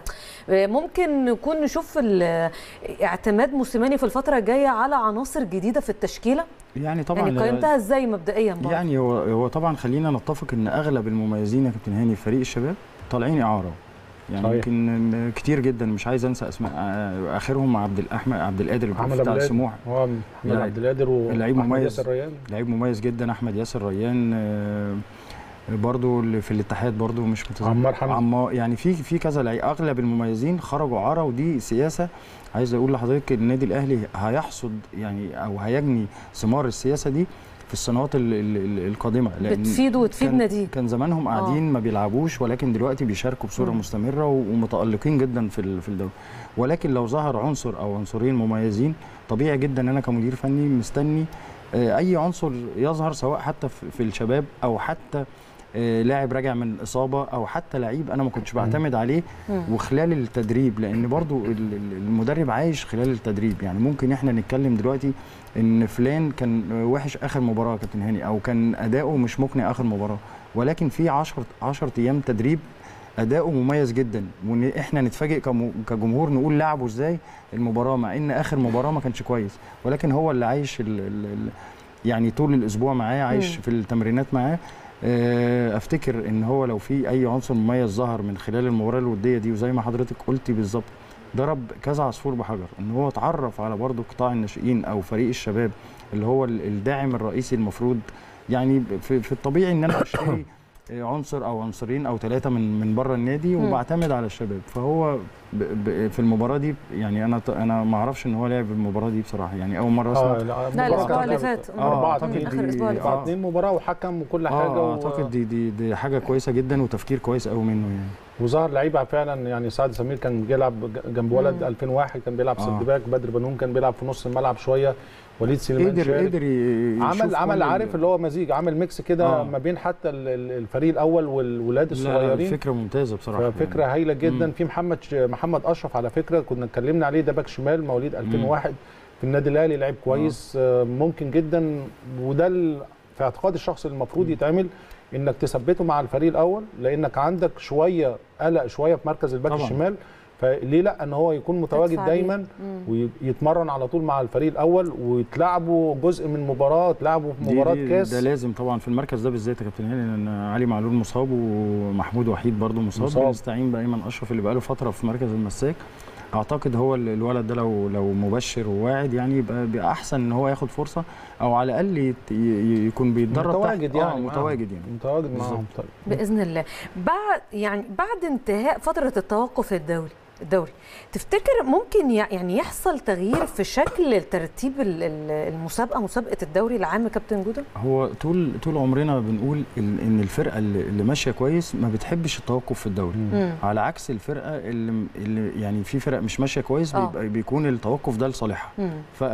ممكن نكون نشوف ال- اعتماد موسيماني في الفتره الجايه على عناصر جديده في التشكيله يعني طبعا يعني قيمتها ازاي مبدئيا برضه يعني هو هو طبعا خلينا نتفق ان اغلب المميزين يا كابتن هاني في فريق الشباب طالعين اعاره يعني صحيح. يمكن كتير جدا مش عايز انسى اسماء آه، اخرهم عبد الاحمد عبد القادر محمد بتاع أبو القادر. سموحه هو محمد عبد القادر لعيب وأحمد مميز ياسر ريان. لعيب مميز جدا احمد ياسر ريان آه، برضو اللي في الاتحاد برضو مش متذكر عمار حمدي. عمار يعني في في كذا لعيب اغلب المميزين خرجوا عاره ودي سياسه عايز اقول لحضرتك النادي الاهلي هيحصد يعني او هيجني ثمار السياسه دي في السنوات ال- ال- ال- القادمه لأن بتفيد وتفيد كان ناديه كان زمانهم قاعدين ما بيلعبوش ولكن دلوقتي بيشاركوا بصوره مم. مستمره و- ومتالقين جدا في ال- في الدوري ولكن لو ظهر عنصر او عنصرين مميزين طبيعي جدا ان انا كمدير فني مستني آه، اي عنصر يظهر سواء حتى في في الشباب او حتى آه، لاعب راجع من اصابه او حتى لعيب انا ما كنتش بعتمد عليه مم. وخلال التدريب لان برضو ال- ال- المدرب عايش خلال التدريب يعني ممكن احنا نتكلم دلوقتي ان فلان كان وحش اخر مباراه يا كابتن هاني او كان اداؤه مش مقنع اخر مباراه ولكن في 10 10 ايام تدريب اداؤه مميز جدا وان احنا نتفاجئ كم- كجمهور نقول لعبه ازاي المباراه مع ان اخر مباراه ما كانش كويس ولكن هو اللي عايش ال ال ال يعني طول الاسبوع معاه عايش مم. في التمرينات معاه آه، افتكر ان هو لو في اي عنصر مميز ظهر من خلال المباراه الوديه دي وزي ما حضرتك قلتي بالظبط ضرب كذا عصفور بحجر ان هو اتعرف على برضه قطاع الناشئين او فريق الشباب اللي هو ال- الداعم الرئيسي المفروض يعني في, في الطبيعي ان انا اشتري عنصر او عنصرين او ثلاثه من من بره النادي مم. وبعتمد على الشباب فهو ب ب في المباراه دي يعني انا ط- انا ما اعرفش ان هو لعب المباراه دي بصراحه يعني اول مره اسمع اه لا الاسبوع اللي فات اه مم. اعتقد اخر اسبوع اللي دي- فات آه. اتنين مباراه وحكم وكل حاجه اه و- اعتقد دي دي دي حاجه كويسه جدا وتفكير كويس قوي منه يعني وظهر لعيبه فعلا يعني سعد سمير كان بيلعب جنب ولد مم. 2001 كان بيلعب آه. سد باك بدر بنون كان بيلعب في نص الملعب شويه وليد سليمان قدر شارك. قدر ي- عمل يشوف عمل كل عارف ال- اللي هو مزيج عمل ميكس كده آه. ما بين حتى ال- ال- الفريق الاول والولاد لا، الصغيرين فكره ممتازه بصراحه فكره هايله جدا مم. في محمد ش- محمد اشرف على فكره كنا اتكلمنا عليه ده باك شمال مواليد 2001 في النادي الاهلي لعيب كويس آه، ممكن جدا وده ال- في اعتقاد الشخص اللي المفروض يتعمل انك تثبته مع الفريق الاول لانك عندك شويه قلق شويه في مركز الباك طبعاً. الشمال فليه لا ان هو يكون متواجد تدفع عليه. دايما مم. ويتمرن على طول مع الفريق الاول ويتلعبوا جزء من مباراه تلعبوا في دي- مباراه دي- كاس ده لازم طبعا في المركز ده بالذات يا كابتن هاني لان علي معلول مصاب ومحمود وحيد برضه مصاب, مصاب. بنستعين بايمن اشرف اللي بقاله فتره في مركز المساك اعتقد هو ال- الولد ده لو لو مبشر وواعد يعني يبقى, يبقى احسن ان هو ياخد فرصه او على الاقل يت- ي- يكون بيتدرب تحت- متواجد آه يعني متواجد يعني متواجد معاهم بالظبط. طيب باذن الله بعد يعني بعد انتهاء فتره التوقف الدولي الدوري تفتكر ممكن يع- يعني يحصل تغيير في شكل ترتيب ال- ال- المسابقه مسابقه الدوري العام يا كابتن جوده هو طول طول عمرنا بنقول ال- ان الفرقه اللي, اللي ماشيه كويس ما بتحبش التوقف في الدوري مم. على عكس الفرقه اللي, اللي يعني في فرق مش ماشيه كويس آه. بيبقى بيكون التوقف ده لصالحها مم.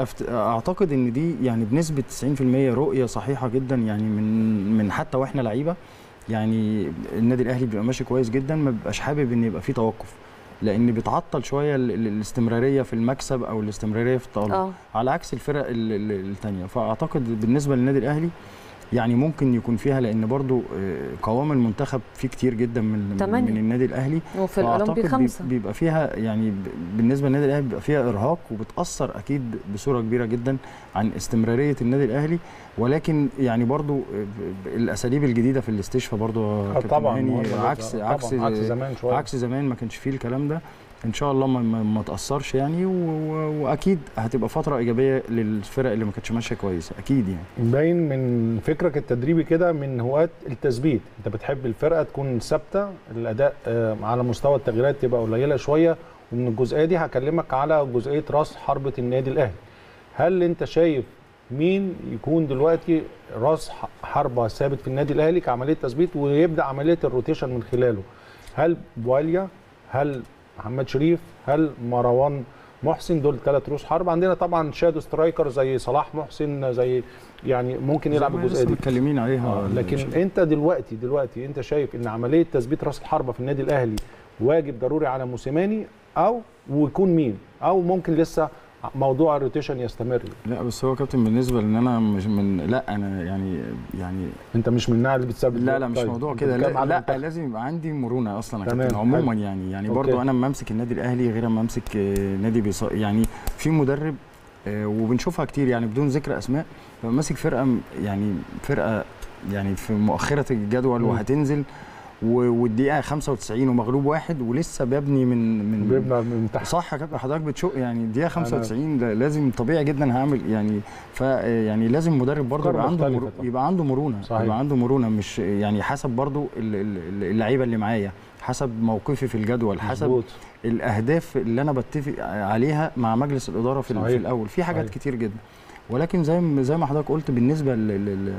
فاعتقد ان دي يعني بنسبه 90% رؤيه صحيحه جدا يعني من من حتى واحنا لعيبه يعني النادي الاهلي بيبقى ماشي كويس جدا ما بيبقاش حابب ان يبقى فيه توقف لان بتعطل شويه ال- ال- الاستمراريه في المكسب او الاستمراريه في التالق آه. على عكس الفرق ال- ال- التانيه فاعتقد بالنسبه للنادي الاهلي يعني ممكن يكون فيها لان برضو آه، قوام المنتخب فيه كتير جدا من تمانية. من النادي الاهلي وفي الأولمبي فأعتقد بيب- خمسة. بيبقى فيها يعني ب- بالنسبه للنادي الاهلي بيبقى فيها ارهاق وبتاثر اكيد بصوره كبيره جدا عن استمراريه النادي الاهلي ولكن يعني برضو ب- ب- الاساليب الجديده في الاستشفاء برضو يا آه كابتن طبعاً، هاني مهمة عكس جداً. عكس طبعاً، عكس زمان شوية. عكس زمان ما كانش فيه الكلام ده ان شاء الله ما, ما, ما تاثرش يعني و- و- واكيد هتبقى فتره ايجابيه للفرق اللي ما كانتش ماشيه كويسه اكيد يعني باين من فكرك التدريبي كده من هواة التثبيت انت بتحب الفرقه تكون ثابته الاداء آه، على مستوى التغييرات تبقى قليله شويه ومن الجزئيه دي هكلمك على جزئيه راس حربه النادي الاهلي هل انت شايف مين يكون دلوقتي راس ح- حربه ثابت في النادي الاهلي كعمليه تثبيت ويبدا عمليه الروتيشن من خلاله هل بواليا هل محمد شريف هل مروان محسن دول ثلاث رؤوس حرب عندنا طبعا شادو سترايكر زي صلاح محسن زي يعني ممكن يلعب زي ما الجزئيه لسه دي متكلمين عليها آه لكن الشباب. انت دلوقتي دلوقتي انت شايف ان عمليه تثبيت راس الحربه في النادي الاهلي واجب ضروري على موسيماني او ويكون مين او ممكن لسه موضوع الروتيشن يستمر لا بس هو كابتن بالنسبه لان انا مش من لا انا يعني يعني انت مش من النوع اللي بتثبت لا لا مش طيب، موضوع انت كده بتتكلم لا, على لا المنتخب. لازم يبقى عندي مرونه اصلا يا تمام، كابتن عموما حلو. يعني يعني أوكي. برضو انا لما امسك النادي الاهلي غير اما امسك آه، نادي بيص... يعني في مدرب آه، وبنشوفها كتير يعني بدون ذكر اسماء لما ماسك فرقه م- يعني فرقه يعني في مؤخره الجدول مم. وهتنزل و- والدقيقه 95 ومغلوب واحد ولسه بيبني من من بيبنى من تحت صح يا كابتن حضرتك بتشق يعني الدقيقه 95 ده لازم طبيعي جدا هعمل يعني ف يعني لازم مدرب برضه أفكار يبقى عنده مختلفة مر... طبعاً. يبقى عنده مرونه صحيح. يبقى عنده مرونه مش يعني حسب برضه ال- ال- اللعيبه اللي معايا حسب موقفي في الجدول حسب مظبوط. الاهداف اللي انا بتفق عليها مع مجلس الاداره في, ال- في صحيح. الاول في حاجات صحيح. كتير جدا ولكن زي ما زي ما حضرتك قلت بالنسبه لل لل-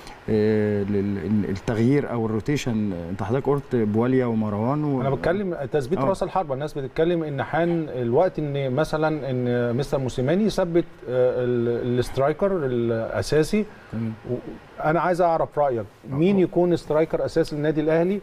آه، لل- التغيير او الروتيشن انت حضرتك قلت بواليا ومروان و... انا بتكلم تثبيت آه. راس الحربه الناس بتتكلم ان حان الوقت ان مثلا ان مستر موسيماني يثبت آه، ال- الاسترايكر الاساسي و- انا عايز اعرف رايك مين يكون سترايكر اساسي للنادي الاهلي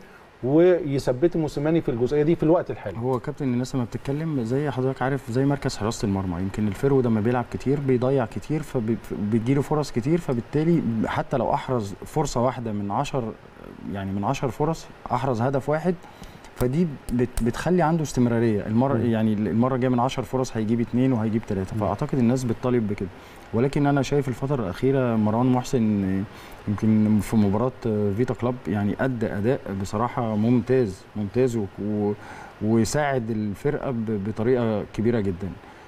ويثبت موسيماني في الجزئيه دي في الوقت الحالي هو كابتن الناس لما بتتكلم زي حضرتك عارف زي مركز حراسه المرمى يمكن الفرو لما بيلعب كتير بيضيع كتير فبتجيله فرص كتير فبالتالي حتى لو احرز فرصه واحده من 10 يعني من 10 فرص احرز هدف واحد فدي بت بتخلي عنده استمراريه المره مم. يعني المره الجايه من 10 فرص هيجيب اثنين وهيجيب ثلاثه فاعتقد الناس بتطالب بكده ولكن انا شايف الفتره الاخيره مروان محسن يمكن في مباراه فيتا كلاب يعني ادى اداء بصراحه ممتاز ممتاز و- و- وساعد الفرقه ب- بطريقه كبيره جدا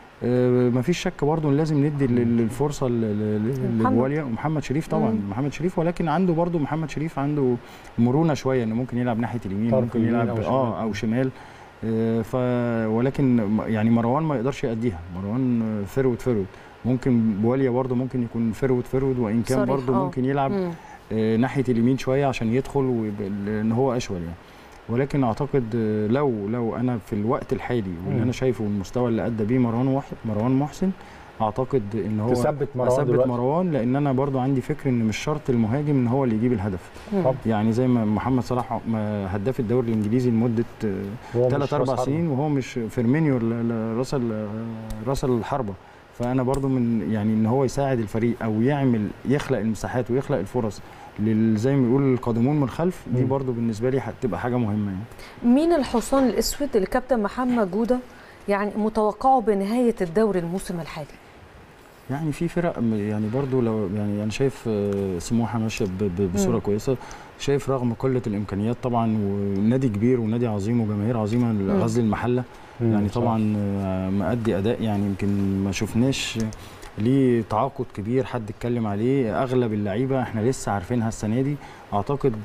آه، مفيش شك برضه إن لازم ندي ال- ال- الفرصه ل- ل- ل- محمد. لبواليا ومحمد شريف طبعا مم. محمد شريف ولكن عنده برضه محمد شريف عنده مرونه شويه انه ممكن يلعب ناحيه اليمين طرف ممكن يمين يلعب أو شمال. اه او شمال آه، ف ولكن م- يعني مروان ما يقدرش يأديها مروان آه، فرود فرود ممكن بواليا برضه ممكن يكون فرود فرود وان كان صريح، برضه آه. ممكن يلعب مم. آه، ناحيه اليمين شويه عشان يدخل ويبقى ال- ان هو اشول يعني ولكن اعتقد آه، لو لو انا في الوقت الحالي واللي مم. انا شايفه المستوى اللي ادى بيه مروان وح- مروان محسن اعتقد ان هو تثبت مروان اثبت دلوقتي. مروان لان انا برضو عندي فكر ان مش شرط المهاجم ان هو اللي يجيب الهدف مم. طب. يعني زي ما محمد صلاح ما هداف الدوري الانجليزي لمده هو مش ثلاث راس اربع حربة. سنين وهو مش فيرمينيو ال- ال- راس ال- راس الحربه فانا برضو من يعني ان هو يساعد الفريق او يعمل يخلق المساحات ويخلق الفرص لل- زي ما بيقول القادمون من الخلف دي مم. برضو بالنسبه لي هتبقى حاجه مهمه يعني مين الحصان الاسود اللي كابتن محمد جوده يعني متوقعه بنهايه الدوري الموسم الحالي يعني في فرق م- يعني برضو لو يعني انا شايف آه، سموحه ماشيه ب- ب- بصوره مم. كويسه شايف رغم قله الامكانيات طبعا ونادي كبير ونادي عظيم وجماهير عظيمه غزل المحله مم، يعني صح. طبعا آه، مأدي اداء يعني يمكن ما شفناش ليه تعاقد كبير حد اتكلم عليه اغلب اللعيبه احنا لسه عارفينها السنه دي اعتقد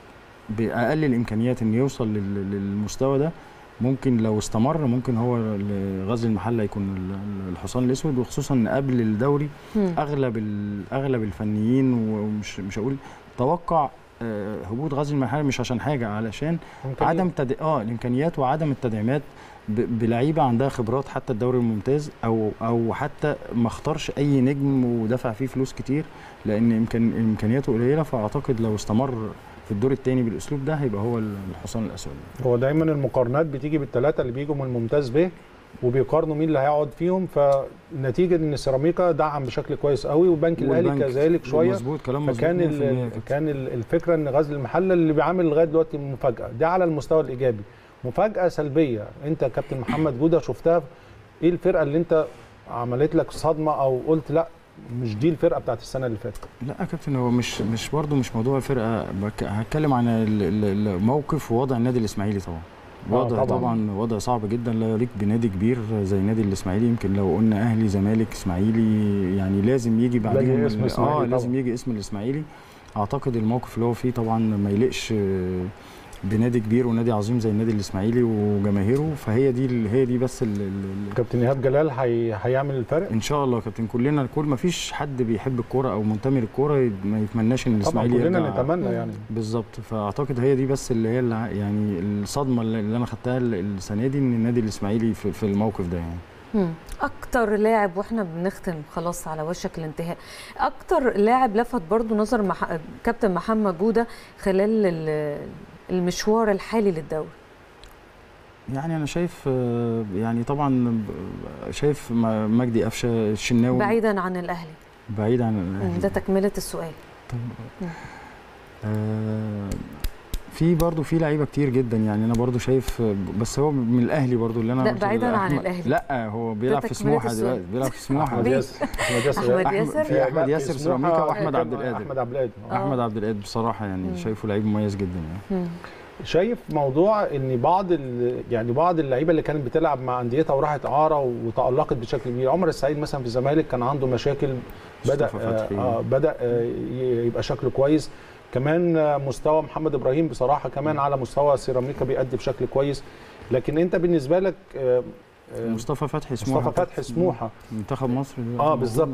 باقل الامكانيات انه يوصل لل- للمستوى ده ممكن لو استمر ممكن هو غزل المحله يكون ال- الحصان الاسود وخصوصا ان قبل الدوري مم. اغلب ال- اغلب الفنيين ومش مش هقول توقع آه، هبوط غزل المحله مش عشان حاجه علشان إمكانيات. عدم تد... اه الامكانيات وعدم التدعيمات ب... بلعيبه عندها خبرات حتى الدوري الممتاز او او حتى ما اختارش اي نجم ودفع فيه فلوس كتير لان إمكان... امكانياته قليله فاعتقد لو استمر في الدور الثاني بالاسلوب ده هيبقى هو الحصان الاسود هو دايما المقارنات بتيجي بالثلاثه اللي بيجوا من الممتاز ب وبيقارنوا مين اللي هيقعد فيهم فنتيجه ان سيراميكا دعم بشكل كويس قوي والبنك الاهلي والبنك كذلك شويه مظبوط كلام مظبوط فكان 100% ال- كده. كان ال- الفكره ان غزل المحله اللي بيعمل لغايه دلوقتي مفاجاه دي على المستوى الايجابي مفاجاه سلبيه انت كابتن محمد جوده شفتها ايه الفرقه اللي انت عملت لك صدمه او قلت لا مش دي الفرقه بتاعت السنه اللي فاتت لا يا كابتن هو مش مش برضه مش موضوع الفرقه بك- هتكلم عن ال- ال- الموقف ووضع النادي الاسماعيلي طبعا آه، وضع طبعاً. طبعا وضع صعب جدا لا يليق بنادي كبير زي نادي الاسماعيلي يمكن لو قلنا اهلي زمالك اسماعيلي يعني لازم يجي بعديهم اسم ال- إسماعيلي اه طبعاً. لازم يجي اسم الاسماعيلي اعتقد الموقف اللي هو فيه طبعا ما يليقش آه، بنادي كبير ونادي عظيم زي النادي الاسماعيلي وجماهيره فهي دي ال- هي دي بس ال- ال- كابتن ايهاب جلال هي... هيعمل الفرق ان شاء الله يا كابتن كلنا الكل ما فيش حد بيحب الكوره او منتمي للكوره ي- ما يتمناش ان طبعا الاسماعيلي كلنا يرجع نتمنى يعني بالظبط فاعتقد هي دي بس اللي هي اللي ع- يعني الصدمه اللي اللي انا خدتها ال- السنه دي ان النادي الاسماعيلي في, في الموقف ده يعني مم. اكتر لاعب واحنا بنختم خلاص على وشك الانتهاء اكتر لاعب لفت برضو نظر مح... كابتن محمد جوده خلال ال- المشوار الحالي للدوري يعني انا شايف آه، يعني طبعا ب- شايف م- مجدي قفشه الشناوي بعيدا عن الاهلي بعيد عن مم. الأهلي. ده تكمله السؤال مم. آه، في برضو في لعيبه كتير جدا يعني انا برضو شايف بس هو من الاهلي برضو اللي انا لا، قلت بعيدا عن أحمد- الأهلي. لا هو بيلعب في تكملة سموحه السؤال. دلوقتي بيلعب في سموحه احمد ياسر احمد ياسر أحمد ياسر؟ في احمد لا، ياسر في سيراميكا سموحة واحمد عبد كان القادر احمد عبد القادر آه. احمد عبد القادر بصراحه يعني مم. شايفه لعيب مميز جدا يعني مم. شايف موضوع ان بعض ال- يعني بعض اللعيبه اللي كانت بتلعب مع انديتها وراحت اعاره وتالقت بشكل كبير عمر السعيد مثلا في الزمالك كان عنده مشاكل بدا مصطفى آه فتحي. آه بدا آه ي- يبقى شكله كويس كمان آه، مستوى محمد ابراهيم بصراحه كمان على مستوى سيراميكا بيأدي بشكل كويس لكن انت بالنسبه لك آه آه، مصطفى فتحي سموحه مصطفى فتحي سموحه منتخب مصر دلوقتي اه موجود. بالظبط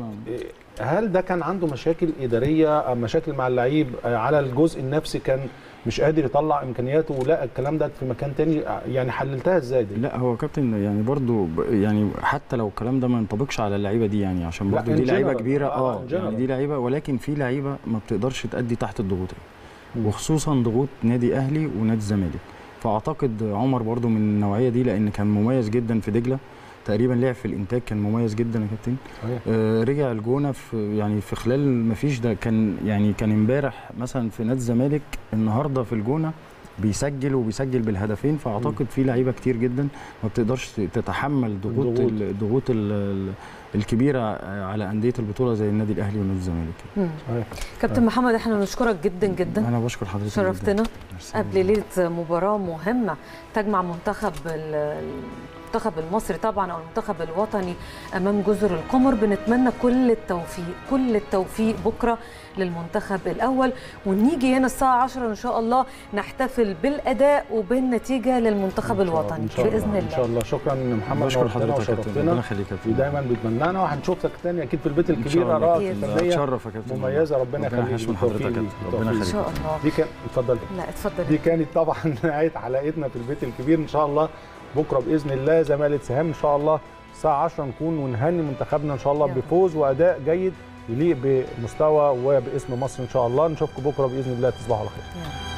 هل ده كان عنده مشاكل اداريه أو مشاكل مع اللعيب آه، على الجزء النفسي كان مش قادر يطلع امكانياته ولا الكلام ده في مكان تاني آه، يعني حللتها ازاي دي لا هو كابتن يعني برضو ب- يعني حتى لو الكلام ده ما ينطبقش على اللعيبه دي يعني عشان لا، برضو in دي لعيبه general. كبيره آه، اه in general. يعني دي لعيبه ولكن في لعيبه ما بتقدرش تأدي تحت الضغوط دي. وخصوصا ضغوط نادي اهلي ونادي الزمالك فاعتقد عمر برضو من النوعيه دي لان كان مميز جدا في دجله تقريبا لعب في الانتاج كان مميز جدا يا كابتن صحيح. آه رجع الجونه في يعني في خلال ما فيش ده كان يعني كان امبارح مثلا في نادي الزمالك النهارده في الجونه بيسجل وبيسجل بالهدفين فاعتقد في لعيبه كتير جدا ما بتقدرش تتحمل ضغوط الضغوط. الضغوط ال- ال- الكبيره على انديه البطوله زي النادي الاهلي ونادي الزمالك مم. كابتن محمد احنا بنشكرك جدا جدا انا بشكر حضرتك جداً. شرفتنا ميرسي. قبل ليله مباراه مهمه تجمع منتخب ال- المنتخب المصري طبعا او المنتخب الوطني امام جزر القمر بنتمنى كل التوفيق كل التوفيق بكره للمنتخب الاول ونيجي هنا الساعه 10 ان شاء الله نحتفل بالاداء وبالنتيجه للمنتخب الوطني إن شاء الله. باذن ان شاء الله الله شكرا محمد بشكر نورتنا حضرتك يا كابتن وشرفتنا. ربنا يخليك يا كابتن ودايما بتمنانا وهنشوفك تاني اكيد في البيت إن شاء الكبير الله. اراء أكيد. فنيه اتشرف يا كابتن مميزه ربنا ربنا يخليك يحفظ حضرتك يا بالتوفيق كابتن. ربنا بالتوفيق. ان يخليك. شاء الله دي كان اتفضل لا اتفضل دي كانت طبعا نهايه حلقتنا في البيت الكبير ان شاء الله بكره باذن الله زماله سهام ان شاء الله الساعه 10 نكون ونهني منتخبنا ان شاء الله يا رب. بفوز واداء جيد يليق بمستوى وباسم مصر ان شاء الله نشوفكم بكره باذن الله تصبحوا على خير يلا.